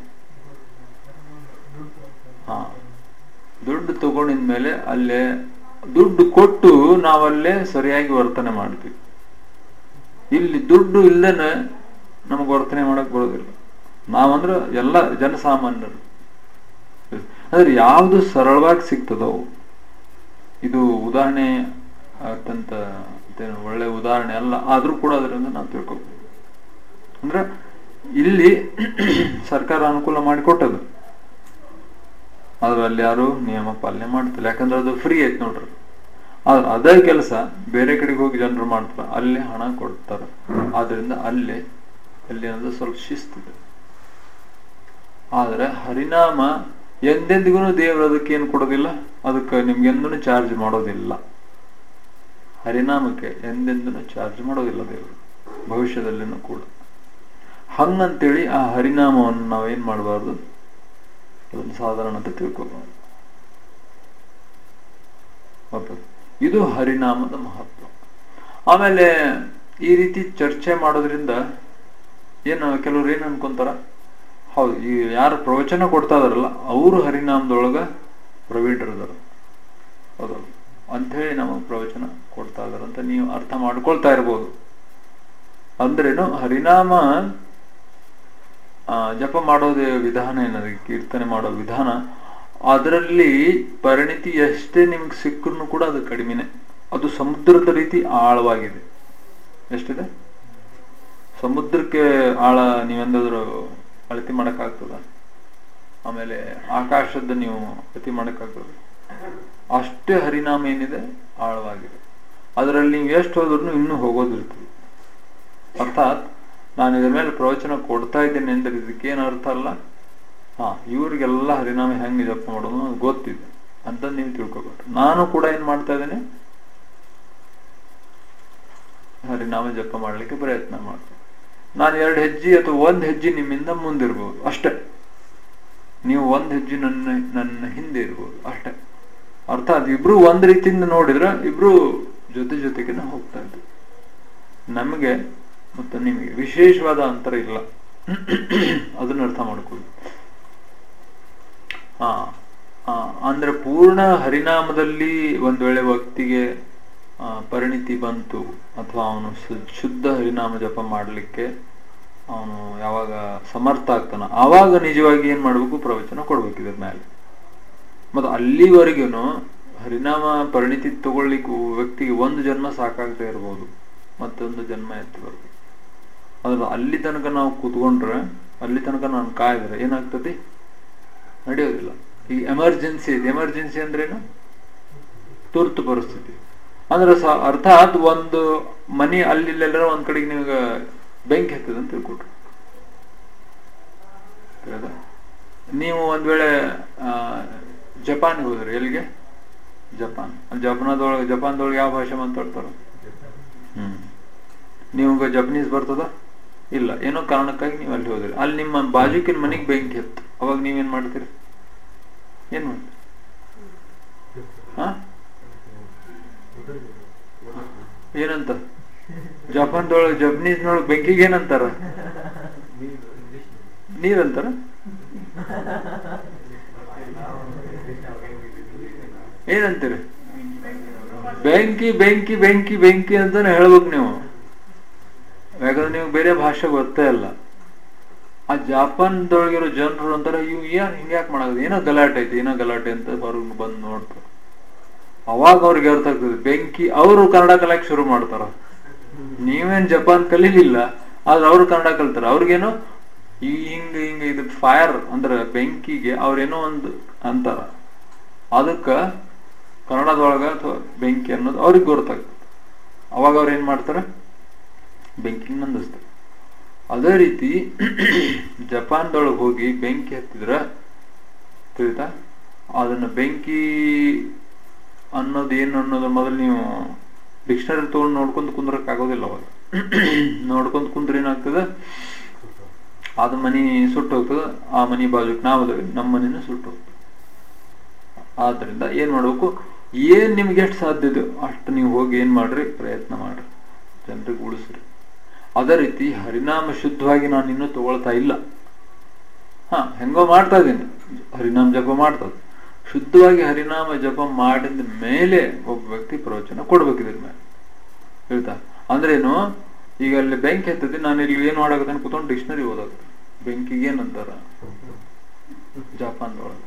ಹಾ ದುಡ್ಡು ತಗೊಂಡಿದ ಮೇಲೆ ಅಲ್ಲೇ ದುಡ್ಡು ಕೊಟ್ಟು ನಾವಲ್ಲೇ ಸರಿಯಾಗಿ ವರ್ತನೆ ಮಾಡ್ತೀವಿ ಇಲ್ಲಿ ದುಡ್ಡು ಇಲ್ಲದೇನೆ ನಮಗೆ ವರ್ತನೆ ಮಾಡಕ್ ಬರೋದಿಲ್ಲ ನಾವಂದ್ರೆ ಎಲ್ಲ ಜನಸಾಮಾನ್ಯರು ಅಂದ್ರೆ ಯಾವುದು ಸರಳವಾಗಿ ಸಿಗ್ತದೋ ಇದು ಉದಾಹರಣೆ ಅತ್ಯಂತ ಮತ್ತೇನು ಒಳ್ಳೆ ಉದಾಹರಣೆ ಅಲ್ಲ ಆದ್ರೂ ಕೂಡ ಅದರಿಂದ ನಾವು ತಿಳ್ಕೊಬೇಕು ಅಂದ್ರೆ ಇಲ್ಲಿ ಸರ್ಕಾರ ಅನುಕೂಲ ಮಾಡಿಕೊಟ್ಟದು ಆದ್ರೆ ಅಲ್ಲಿ ಯಾರು ನಿಯಮ ಪಾಲನೆ ಮಾಡ್ತಿಲ್ಲ ಯಾಕಂದ್ರೆ ಅದು ಫ್ರೀ ಐತಿ ನೋಡ್ರಿ ಆದ್ರೆ ಅದೇ ಕೆಲಸ ಬೇರೆ ಕಡೆಗೆ ಹೋಗಿ ಜನರು ಮಾಡ್ತಾರ ಅಲ್ಲಿ ಹಣ ಕೊಡ್ತಾರ ಆದ್ರಿಂದ ಅಲ್ಲಿ ಅಲ್ಲಿ ಅನ್ನೋದು ಸ್ವಲ್ಪ ಶಿಸ್ತಿದೆ ಆದ್ರೆ ಹರಿನಾಮ ಎಂದೆಂದಿಗೂ ದೇವರು ಅದಕ್ಕೆ ಏನು ಕೊಡೋದಿಲ್ಲ ಅದಕ್ಕೆ ನಿಮ್ಗೆಂದೂ ಚಾರ್ಜ್ ಮಾಡೋದಿಲ್ಲ ಹರಿನಾಮಕ್ಕೆ ಎಂದೆಂದೂ ಚಾರ್ಜ್ ಮಾಡೋದಿಲ್ಲ ದೇವರು ಭವಿಷ್ಯದಲ್ಲಿನೂ ಕೂಡ ಹಂಗಂತೇಳಿ ಆ ಹರಿನಾಮವನ್ನು ನಾವೇನ್ ಮಾಡಬಾರ್ದು ಅದನ್ನು ಸಾಧಾರಣ ಅಂತ ತಿಳ್ಕೊಬಾರ್ದು ಓಕೆ. ಇದು ಹರಿನಾಮದ ಮಹತ್ವ ಆಮೇಲೆ ಈ ರೀತಿ ಚರ್ಚೆ ಮಾಡೋದ್ರಿಂದ ಏನು ಕೆಲವ್ರು ಏನ್ ಅನ್ಕೊಂತಾರ ಹೌದು ಈ ಯಾರು ಪ್ರವಚನ ಕೊಡ್ತಾ ಇದಾರಲ್ಲ ಅವರು ಹರಿನಾಮದೊಳಗ ಪ್ರವೀಣರದಾರ ಹೌದು ಅಂಥೇಳಿ ನಮಗೆ ಪ್ರವಚನ ಕೊಡ್ತಾ ಇದಾರಂತ ನೀವು ಅರ್ಥ ಮಾಡ್ಕೊಳ್ತಾ ಇರ್ಬೋದು ಅಂದ್ರೇನು ಹರಿನಾಮ ಆ, ಜಪ ಮಾಡೋದು ವಿಧಾನ ಏನದು ಕೀರ್ತನೆ ಮಾಡೋ ವಿಧಾನ ಅದರಲ್ಲಿ ಪರಿಣಿತಿ ಎಷ್ಟೇ ನಿಮ್ಗೆ ಸಿಕ್ಕರೂ ಕೂಡ ಅದು ಕಡಿಮೆನೆ ಅದು ಸಮುದ್ರದ ರೀತಿ ಆಳವಾಗಿದೆ ಎಷ್ಟಿದೆ ಸಮುದ್ರಕ್ಕೆ ಆಳ ನೀವೆಂದಾದ್ರೂ ಅಳತಿ ಮಾಡಕ್ಕಾಗ್ತದ ಆಮೇಲೆ ಆಕಾಶದ ನೀವು ಅಳತಿ ಮಾಡಕ್ಕಾಗ್ತದ ಅಷ್ಟೇ ಹರಿನಾಮ ಏನಿದೆ ಆಳವಾಗಿದೆ ಅದರಲ್ಲಿ ನೀವು ಎಷ್ಟು ಹೋದ್ರೂ ಇನ್ನೂ ಹೋಗೋದಿರ್ತದೆ ಅರ್ಥಾತ್ ನಾನು ಇದ್ರ ಮೇಲೆ ಪ್ರವಚನ ಕೊಡ್ತಾ ಇದ್ದೇನೆ ಅಂದ್ರೆ ಇದಕ್ಕೇನು ಅರ್ಥ ಅಲ್ಲ ಹಾ ಇವ್ರಿಗೆಲ್ಲ ಹರಿನಾಮ ಹೆಂಗೆ ಜಪ ಮಾಡೋದು ಅದು ಗೊತ್ತಿದೆ ಅಂತ ನೀವು ತಿಳ್ಕೊಬೇಕು ನಾನು ಕೂಡ ಏನ್ ಮಾಡ್ತಾ ಇದ್ದೇನೆ ಹರಿನಾಮ ಜಪ ಮಾಡ್ಲಿಕ್ಕೆ ಪ್ರಯತ್ನ ಮಾಡ್ತೇನೆ ನಾನು ಎರಡು ಹೆಜ್ಜೆ ಅಥವಾ ಒಂದ್ ಹೆಜ್ಜೆ ನಿಮ್ಮಿಂದ ಮುಂದಿರ್ಬೋದು ಅಷ್ಟೇ ನೀವು ಒಂದ್ ಹೆಜ್ಜೆ ನನ್ನ ನನ್ನ ಹಿಂದೆ ಇರ್ಬೋದು ಅಷ್ಟೇ ಅರ್ಥಾತ್ ಇಬ್ರು ಒಂದ್ ರೀತಿಯಿಂದ ನೋಡಿದ್ರೆ ಇಬ್ರು ಜೊತೆ ಜೊತೆಗೆ ಹೋಗ್ತಾ ಇದ್ವಿ ನಮಗೆ ಮತ್ತು ನಿಮಗೆ ವಿಶೇಷವಾದ ಅಂತರ ಇಲ್ಲ ಅದನ್ನ ಅರ್ಥ ಮಾಡ್ಕೊಳ್ಳಿ ಹಾ ಆ, ಅಂದ್ರೆ ಪೂರ್ಣ ಹರಿನಾಮದಲ್ಲಿ ಒಂದ್ ವೇಳೆ ವ್ಯಕ್ತಿಗೆ ಆ, ಪರಿಣಿತಿ ಬಂತು ಅಥವಾ ಅವನು ಶು- ಶುದ್ಧ ಹರಿನಾಮ ಜಪ ಮಾಡಲಿಕ್ಕೆ ಅವನು ಯಾವಾಗ ಸಮರ್ಥ ಆಗ್ತಾನ ಆವಾಗ ನಿಜವಾಗಿ ಏನ್ ಮಾಡ್ಬೇಕು ಪ್ರವಚನ ಕೊಡ್ಬೇಕು ಇದ್ರ ಮೇಲೆ ಮತ್ತು ಅಲ್ಲಿವರೆಗೂ ಹರಿನಾಮ ಪರಿಣಿತಿ ತಗೊಳ್ಲಿಕ್ಕೆ ವ್ಯಕ್ತಿಗೆ ಒಂದು ಜನ್ಮ ಸಾಕಾಗದೆ ಇರ್ಬೋದು ಮತ್ತೊಂದು ಜನ್ಮ ಎತ್ತು ಬರ್ಬೇಕು ಅದ್ರ ಅಲ್ಲಿ ತನಕ ನಾವು ಕೂತ್ಕೊಂಡ್ರೆ ಅಲ್ಲಿ ತನಕ ನಾನು ಕಾಯ್ದ್ರೆ ಏನಾಗ್ತದೆ ನಡೆಯೋದಿಲ್ಲ ಈಗ ಎಮರ್ಜೆನ್ಸಿ ಇದೆ ಎಮರ್ಜೆನ್ಸಿ ಅಂದ್ರೇನು ತುರ್ತು ಪರಿಸ್ಥಿತಿ ಅಂದ್ರೆ ಸ- ಅರ್ಥಾತ್ ಒಂದು ಮನಿ ಅಲ್ಲಿಲ್ಲೆಲ್ಲರ ಒಂದ್ ಕಡೆಗೆ ನಿಮ್ಗೆ ಬೆಂಕಿ ಹತ್ತದ ಅಂತ ತಿಳ್ಕೊಟ್ರು ತಿಳಿದ? ನೀವು ಒಂದ್ ವೇಳೆ ಆ, ಜಪಾನ್ಗೆ ಹೋದ್ರಿ ಎಲ್ಲಿಗೆ ಜಪಾನ್ ಅಲ್ಲಿ ಜಪಾನದೊಳಗೆ ಜಪಾನ್ದೊಳಗೆ ಯಾವ ಭಾಷೆ ಮಾತಾಡ್ತಾರ ಹ್ಮ್ ನೀವು ಜಪನೀಸ್ ಬರ್ತದ ಇಲ್ಲ ಏನೋ ಕಾರಣಕ್ಕಾಗಿ ನೀವು ಅಲ್ಲಿ ಹೋದ್ರಿ ಅಲ್ಲಿ ನಿಮ್ಮ ಬಾಜುಕಿನ ಮನೆಗೆ ಬೆಂಕಿ ಹತ್ತು ಅವಾಗ ನೀವೇನ್ ಮಾಡ್ತೀರಿ ಏನ್ ಮಾಡ್ತೀರಿ ಹಾ ಏನಂತ ಜಪಾನ್ದೊಳಗೆ ಜಪನೀಸ್ನೊಳಗೆ ಬೆಂಕಿಗೆ ಏನಂತಾರ ನೀರಂತಾರ ಏನಂತೀರಿ ಬೆಂಕಿ ಬೆಂಕಿ ಬೆಂಕಿ ಬೆಂಕಿ ಅಂತಾನೆ ಹೇಳ್ಬೇಕು ನೀವು ಯಾಕಂದ್ರೆ ನೀವು ಬೇರೆ ಭಾಷೆ ಗೊತ್ತೇ ಇಲ್ಲ ಆ ಜಾಪಾನ್ದೊಳಗಿರೋ ಜನರು ಅಂತಾರೆ ಇವ್ ಏನ್ ಹಿಂಗ್ಯಾಕ್ ಮಾಡೋದು ಏನೋ ಗಲಾಟೆ ಐತಿ ಏನೋ ಗಲಾಟೆ ಅಂತ ಹೊರಗೆ ಬಂದು ನೋಡ್ತಾರೆ ಅವಾಗ ಅವ್ರಿಗೆ ಅರ್ಥ ಆಗ್ತದೆ ಬೆಂಕಿ ಅವರು ಕನ್ನಡ ಕಲಿಯಕ್ ಶುರು ಮಾಡ್ತಾರ ನೀವೇನ್ ಜಪಾನ್ ಕಲೀಲಿಲ್ಲ ಆದ್ರೆ ಅವ್ರು ಕನ್ನಡ ಕಲ್ತಾರ ಅವ್ರಿಗೇನೋ ಈ ಹಿಂಗ ಹಿಂಗ ಇದು ಫೈರ್ ಅಂದ್ರೆ ಬೆಂಕಿಗೆ ಅವ್ರೇನೋ ಒಂದು ಅಂತಾರ ಅದಕ್ಕ ಕನ್ನಡದೊಳಗ ಅಥವಾ ಬೆಂಕಿ ಅನ್ನೋದು ಅವ್ರಿಗೆ ಗೊತ್ತಾಗ್ತದೆ ಅವಾಗ ಅವ್ರು ಏನ್ ಮಾಡ್ತಾರ ಬೆಂಕಿ ನಂದಿಸ್ತಾರೆ ಅದೇ ರೀತಿ ಜಪಾನ್ದೊಳಗೆ ಹೋಗಿ ಬೆಂಕಿ ಹತ್ತಿದ್ರ ತಿಳಿತಾ ಅದನ್ನ ಬೆಂಕಿ ಅನ್ನೋದು ಏನು ಅನ್ನೋದ್ರ ಮೊದಲು ನೀವು ಡಿಕ್ಷನರಿ ತಗೊಂಡು ನೋಡ್ಕೊಂತ ಕುಂದ್ರಕ್ ಆಗೋದಿಲ್ಲ ಅವಾಗ ನೋಡ್ಕೊಂತ ಕುಂದ್ರೆ ಏನಾಗ್ತದೆ ಅದ ಮನಿ ಸುಟ್ಟು ಹೋಗ್ತದೆ ಆ ಮನಿ ಬಾಜುಕ್ ನಾವು ಅದೇವಿ ನಮ್ಮ ಮನಿನೂ ಸುಟ್ಟು ಹೋಗ್ತದೆ ಆದ್ರಿಂದ ಏನ್ ಮಾಡ್ಬೇಕು ಏನ್ ನಿಮ್ಗೆ ಎಷ್ಟು ಸಾಧ್ಯ ಇದೆ ಅಷ್ಟು ನೀವು ಹೋಗಿ ಏನ್ ಮಾಡ್ರಿ ಪ್ರಯತ್ನ ಮಾಡ್ರಿ ಜನರಿಗೆ ಉಳಿಸ್ರಿ ಅದೇ ರೀತಿ ಹರಿನಾಮ ಶುದ್ಧವಾಗಿ ನಾನು ಇನ್ನೂ ತಗೊಳ್ತಾ ಇಲ್ಲ ಹಾ ಹೆಂಗೋ ಮಾಡ್ತಾ ಇದ್ದೀನಿ ಹರಿನಾಮ ಜಪ ಮಾಡ್ತಾ ಇದ್ದೀನಿ. ಶುದ್ಧವಾಗಿ ಹರಿನಾಮ ಜಪ ಮಾಡಿದ ಮೇಲೆ ಒಬ್ಬ ವ್ಯಕ್ತಿ ಪ್ರವಚನ ಕೊಡ್ಬೇಕು ಇದ್ರ ಮೇಲೆ ಹೇಳ್ತಾ ಅಂದ್ರೇನು ಈಗ ಅಲ್ಲಿ ಬೆಂಕಿ ಹತ್ತದೆ ನಾನು ಇಲ್ಲಿ ಏನ್ ಮಾಡಾಕತ್ತೇನೆ ಕೂತ್ಕೊಂಡು ಡಿಕ್ಷನರಿ ಓದಾಕ ಬೆಂಕಿಗೆ ಏನಂತಾರ ಜಪಾನ್ದೊಳಗೆ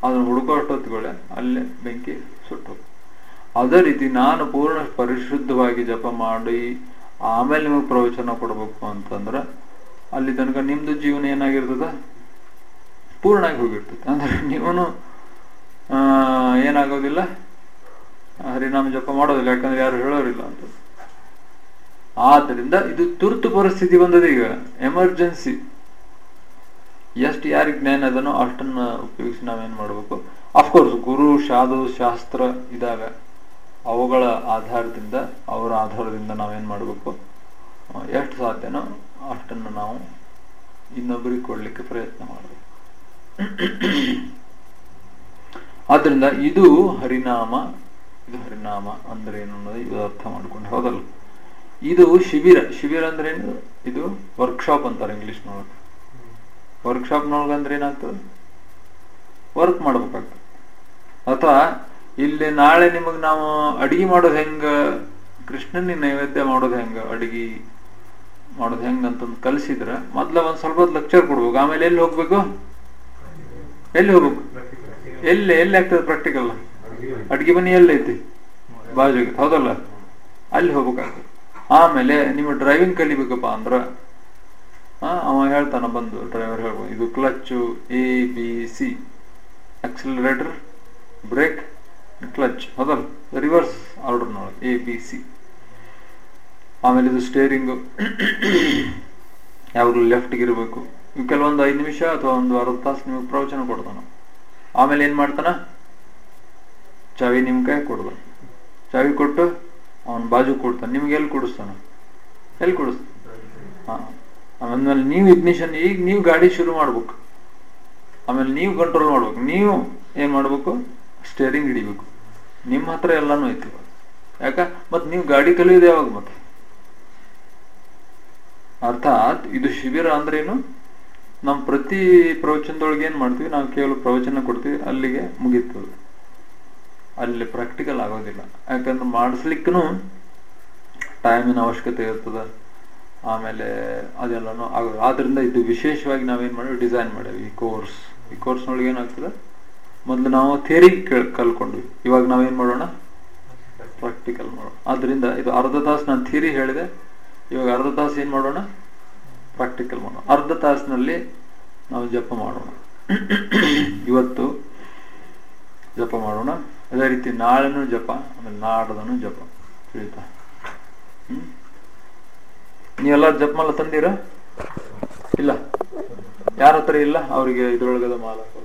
ಅದನ್ನು ಹುಡುಕೋ ಅಷ್ಟೊತ್ತಿಗೊಳ್ಳೆ ಅಲ್ಲೇ ಬೆಂಕಿ ಸುಟ್ಟು ಅದೇ ರೀತಿ ನಾನು ಪೂರ್ಣ ಪರಿಶುದ್ಧವಾಗಿ ಜಪ ಮಾಡಿ ಆಮೇಲೆ ನಿಮಗೆ ಪ್ರವಚನ ಕೊಡಬೇಕು ಅಂತಂದ್ರೆ ಅಲ್ಲಿ ತನಕ ನಿಮ್ದು ಜೀವನ ಏನಾಗಿರ್ತದ ಪೂರ್ಣ ಆಗಿ ಹೋಗಿರ್ತದೆ ಅಂದ್ರೆ ನೀವನು ಆ, ಏನಾಗೋದಿಲ್ಲ ಹರಿನಾಮ ಜಪ ಮಾಡೋದಿಲ್ಲ ಯಾಕಂದ್ರೆ ಯಾರು ಹೇಳೋರಿಲ್ಲ ಅಂತ ಆದ್ದರಿಂದ ಇದು ತುರ್ತು ಪರಿಸ್ಥಿತಿ ಬಂದದ ಈಗ ಎಮರ್ಜೆನ್ಸಿ ಎಷ್ಟು ಯಾರಿಗೆ ಜ್ಞಾನ ಅದನೋ ಅಷ್ಟನ್ನ ಉಪಯೋಗಿಸಿ ನಾವೇನ್ ಮಾಡ್ಬೇಕು ಅಫ್ಕೋರ್ಸ್ ಗುರು ಸಾಧು ಶಾಸ್ತ್ರ ಇದಾವೆ ಅವುಗಳ ಆಧಾರದಿಂದ ಅವರ ಆಧಾರದಿಂದ ನಾವೇನ್ ಮಾಡ್ಬೇಕು ಆ, ಎಷ್ಟು ಸಾಧ್ಯನೋ ಅಷ್ಟನ್ನು ನಾವು ಇನ್ನೊಬ್ಬರಿಗೆ ಕೊಡ್ಲಿಕ್ಕೆ ಪ್ರಯತ್ನ ಮಾಡಬೇಕು ಆದ್ರಿಂದ ಇದು ಹರಿನಾಮ ಇದು ಹರಿನಾಮ ಅಂದ್ರೆ ಏನು ಅನ್ನೋದು ಇದು ಅರ್ಥ ಮಾಡ್ಕೊಂಡು ಹೌದಲ್ಲ ಇದು ಶಿಬಿರ ಶಿಬಿರ ಅಂದ್ರೆ ಏನು ಇದು ವರ್ಕ್ಶಾಪ್ ಅಂತಾರೆ ಇಂಗ್ಲಿಷ್ನೊಳಗೆ ವರ್ಕ್ಶಾಪ್ನೊಳಗೆ ಅಂದ್ರೆ ಏನಾಗ್ತದೆ ವರ್ಕ್ ಮಾಡ್ಬೇಕಾಗ್ತದೆ ಅಥವಾ ಇಲ್ಲಿ ನಾಳೆ ನಿಮಗ್ ನಾವು ಅಡಿಗೆ ಮಾಡೋದು ಹೆಂಗ ಕೃಷ್ಣನಿಗೆ ನೈವೇದ್ಯ ಮಾಡೋದು ಹೆಂಗ ಅಡಿಗೆ ಮಾಡೋದು ಹೆಂಗ ಅಂತಂದು ಕಲಿಸಿದ್ರೆ ಮೊದ್ಲ ಒಂದ್ ಸ್ವಲ್ಪ ಲೆಕ್ಚರ್ ಕೊಡ್ಬೇಕು ಆಮೇಲೆ ಎಲ್ಲಿ ಹೋಗ್ಬೇಕು ಎಲ್ಲಿ ಹೋಗ್ಬೇಕು ಎಲ್ಲಿ ಎಲ್ಲಿ ಆಗ್ತದೆ ಪ್ರಾಕ್ಟಿಕಲ್ ಅಡ್ಗೆ ಮನೆ ಎಲ್ಲಿ ಐತಿ ಬಾಜುಗೆ ಹೌದಲ್ಲ ಅಲ್ಲಿ ಹೋಗ್ಬೇಕಾಗ್ತದೆ ಆಮೇಲೆ ನಿಮ್ಮ ಡ್ರೈವಿಂಗ್ ಕಲಿಬೇಕಪ್ಪ ಅಂದ್ರ ಆ, ಅವ ಹೇಳ್ತಾನ ಬಂದು ಡ್ರೈವರ್ ಹೇಳ್ಬೋದು ಇದು clutch A B C accelerator brake clutch ಹೌದಲ್ಲ ರಿವರ್ಸ್ ಆರ್ಡರ್ನೊಳಗೆ ಎ ಬಿ ಸಿ ಆಮೇಲೆ ಇದು ಸ್ಟೇರಿಂಗು ಯಾವಾಗಲೂ ಲೆಫ್ಟ್ಗೆ ಇರಬೇಕು ಇವು ಕೆಲವೊಂದು ಐದು ನಿಮಿಷ ಅಥವಾ ಒಂದು ಅರ್ಧ ತಾಸು ನಿಮಗೆ ಪ್ರವಚನ ಕೊಡ್ತಾನ ಆಮೇಲೆ ಏನ್ ಮಾಡ್ತಾನ ಚಾವಿ ನಿಮ್ ಕೈ ಕೊಡ್ದ ಚಾವಿ ಕೊಟ್ಟು ಅವನ್ ಬಾಜು ಕೊಡ್ತಾನೆ ನಿಮ್ಗೆ ಎಲ್ಲಿ ಕೊಡಿಸ್ತಾನ ಎಲ್ಲಿ ಕೊಡಿಸ್ತಾನ ಹಾ ಆಮೇಲೆ ನೀವು ಇಗ್ನಿಷನ್ ಈಗ ನೀವು ಗಾಡಿ ಶುರು ಮಾಡ್ಬೇಕು ಆಮೇಲೆ ನೀವು ಕಂಟ್ರೋಲ್ ಮಾಡ್ಬೇಕು ನೀವು ಏನ್ ಮಾಡ್ಬೇಕು ಸ್ಟೇರಿಂಗ್ ಹಿಡಿಬೇಕು ನಿಮ್ಮ ಹತ್ರ ಎಲ್ಲಾನು ಐತಿ ಇವಾಗ. ಯಾಕ ಮತ್ ನೀವು ಗಾಡಿ ಕಲಿಯೋದು ಯಾವಾಗ ಮತ್ತೆ ಅರ್ಥಾತ್ ಇದು ಶಿಬಿರ ಅಂದ್ರೇನು ನಮ್ ಪ್ರತಿ ಪ್ರವಚನದೊಳಗೆ ಏನ್ ಮಾಡ್ತೀವಿ ನಾವು ಕೇವಲ ಪ್ರವಚನ ಕೊಡ್ತೀವಿ ಅಲ್ಲಿಗೆ ಮುಗೀತದೆ ಅಲ್ಲಿ ಪ್ರಾಕ್ಟಿಕಲ್ ಆಗೋದಿಲ್ಲ ಯಾಕಂದ್ರೆ ಮಾಡಿಸ್ಲಿಕ್ಕೂ ಟೈಮಿನ ಅವಶ್ಯಕತೆ ಇರ್ತದೆ ಆಮೇಲೆ ಅದೆಲ್ಲನೂ ಆಗೋದು ಆದ್ರಿಂದ ಇದು ವಿಶೇಷವಾಗಿ ನಾವೇನ್ ಮಾಡಿವಿ ಡಿಸೈನ್ ಮಾಡೇವಿ ಈ ಕೋರ್ಸ್ ಈ ಕೋರ್ಸ್ನೊಳಗೆ ಏನಾಗ್ತದೆ ಮೊದಲು ನಾವು ಥಿಯರಿ ಕಲ್ಕೊಂಡ್ವಿ ಇವಾಗ ನಾವೇನ್ ಮಾಡೋಣ ಪ್ರಾಕ್ಟಿಕಲ್ ಮಾಡೋಣ ಆದ್ರಿಂದ ಇದು ಅರ್ಧ ತಾಸು ನಾನು ಥಿಯರಿ ಹೇಳಿದೆ ಇವಾಗ ಅರ್ಧ ತಾಸು ಏನ್ ಮಾಡೋಣ ಪ್ರಾಕ್ಟಿಕಲ್ ಮಾಡೋಣ ಅರ್ಧ ತಾಸಿನಲ್ಲಿ ನಾವು ಜಪ ಮಾಡೋಣ ಇವತ್ತು ಜಪ ಮಾಡೋಣ ಅದೇ ರೀತಿ ನಾಳೆನೂ ಜಪ ಆಮೇಲೆ ನಾಡ್ದನು ಜಪ ತಿಳಿತಾ ಹ್ಮ್ ನೀವೆಲ್ಲ ಜಪಮಾಲ ತಂದಿರ ಇಲ್ಲ ಯಾರ ಹತ್ರ ಇಲ್ಲ ಅವರಿಗೆ ಇದ್ರೊಳಗದ ಮಾಲ ಕೊಡು.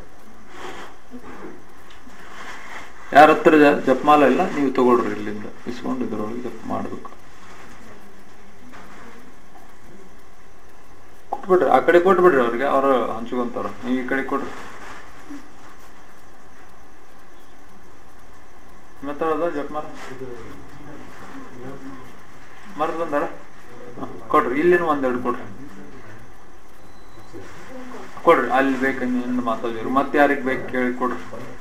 ಯಾರ ಹತ್ರ ಜ- ಜಪಮಾಲ ಇಲ್ಲ ನೀವು ತಗೊಳ್ರಿ ಇಲ್ಲಿಂದ ಇಸ್ಕೊಂಡು ಇದ್ರೊಳಗೆ ಜಪ ಮಾಡ್ಬೇಕು ಕೊಟ್ಬಿಡ್ರಿ ಆ ಕಡೆ ಕೊಟ್ಬಿಡ್ರಿ ಅವ್ರಿಗೆ ಅವ್ರು ಹಂಚ್ಕೊಂತಾರ ನೀವು ಈ ಕಡೆ ಕೊಡ್ರಿ ಮಾತಾಡೋದ ಜಪಮಾಲ ಮರ್ದು ಬಂದಾರ ಹ, ಕೊಡ್ರಿ ಇಲ್ಲಿನೂ ಒಂದೆರಡು ಕೊಡ್ರಿ ಕೊಡ್ರಿ ಅಲ್ಲಿ ಬೇಕಂದ್ರೆ ಮಾತಾಡಿದ್ರು ಮತ್ತೆ ಯಾರಿಗ್ ಬೇಕು ಕೇಳಿ ಕೊಡ್ರಿ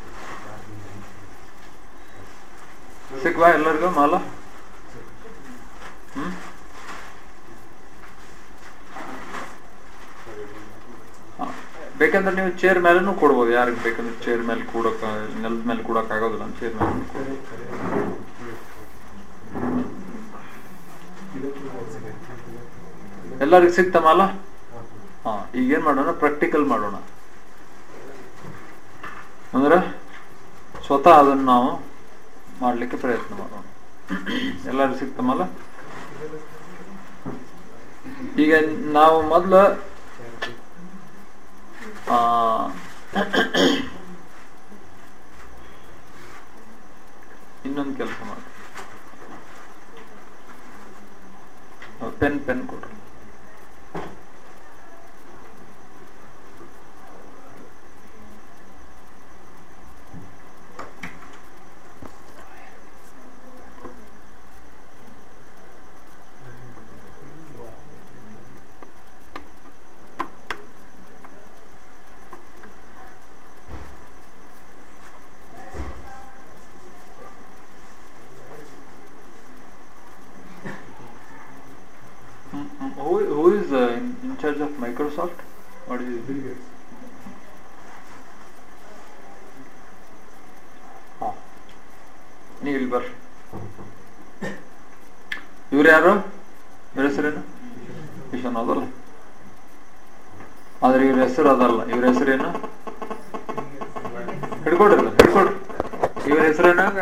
ಸಿಕ್ವಾ ಎಲ್ಲರಿಗೂ ಮಾಲ ಹ್ಮ್ ಹ, ಬೇಕಂದ್ರೆ ನೀವು ಚೇರ್ ಮೇಲೆನೂ ಕೊಡ್ಬೋದು ಯಾರಿಗೆ ಬೇಕಂದ್ರೆ ಚೇರ್ ಮೇಲೆ ಕೂಡಕ್ ನೆಲದ ಮೇಲೆ ಕೂಡಕ್ ಆಗೋದಿಲ್ಲ ಚೇರ್ ಮೇಲೆ ಎಲ್ಲರಿಗೂ ಸಿಕ್ತ ಮಾಲ ಹಾ ಈಗ ಏನ್ ಮಾಡೋಣ ಪ್ರಾಕ್ಟಿಕಲ್ ಮಾಡೋಣ ಅಂದ್ರೆ ಸ್ವತಃ ಅದನ್ನ ನಾವು ಮಾಡ್ಲಿಕ್ಕೆ ಪ್ರಯತ್ನ ಮಾಡೋಣ ಎಲ್ಲರಿಗೂ ಸಿಕ್ತಮಲ್ಲ ಈಗ ನಾವು ಮೊದ್ಲ ಆ ಇನ್ನೊಂದು ಕೆಲಸ ಮಾಡಿ ಪೆನ್ ಪೆನ್ ಕೊಡ್ರಿ Mm, mm, Who, who is uh, in, in charge of Microsoft? What is Bill it? Gates. ನೀವು ಇಲ್ಲಿ ಬರ್ರಿ ಇವ್ರು ಯಾರು ಇವ್ರ ಹೆಸರೇನು ಕಿಶನ್ ಅದಲ್ಲ ಆದ್ರೆ ಇವ್ರ ಹೆಸರು ಅದಲ್ಲ ಇವ್ರ ಹೆಸರೇನು ಹಿಡ್ಕೊಡ್ರಿ ಹಿಡ್ಕೊಡ್ರಿ ಇವ್ರ ಹೆಸರೇನಾಗ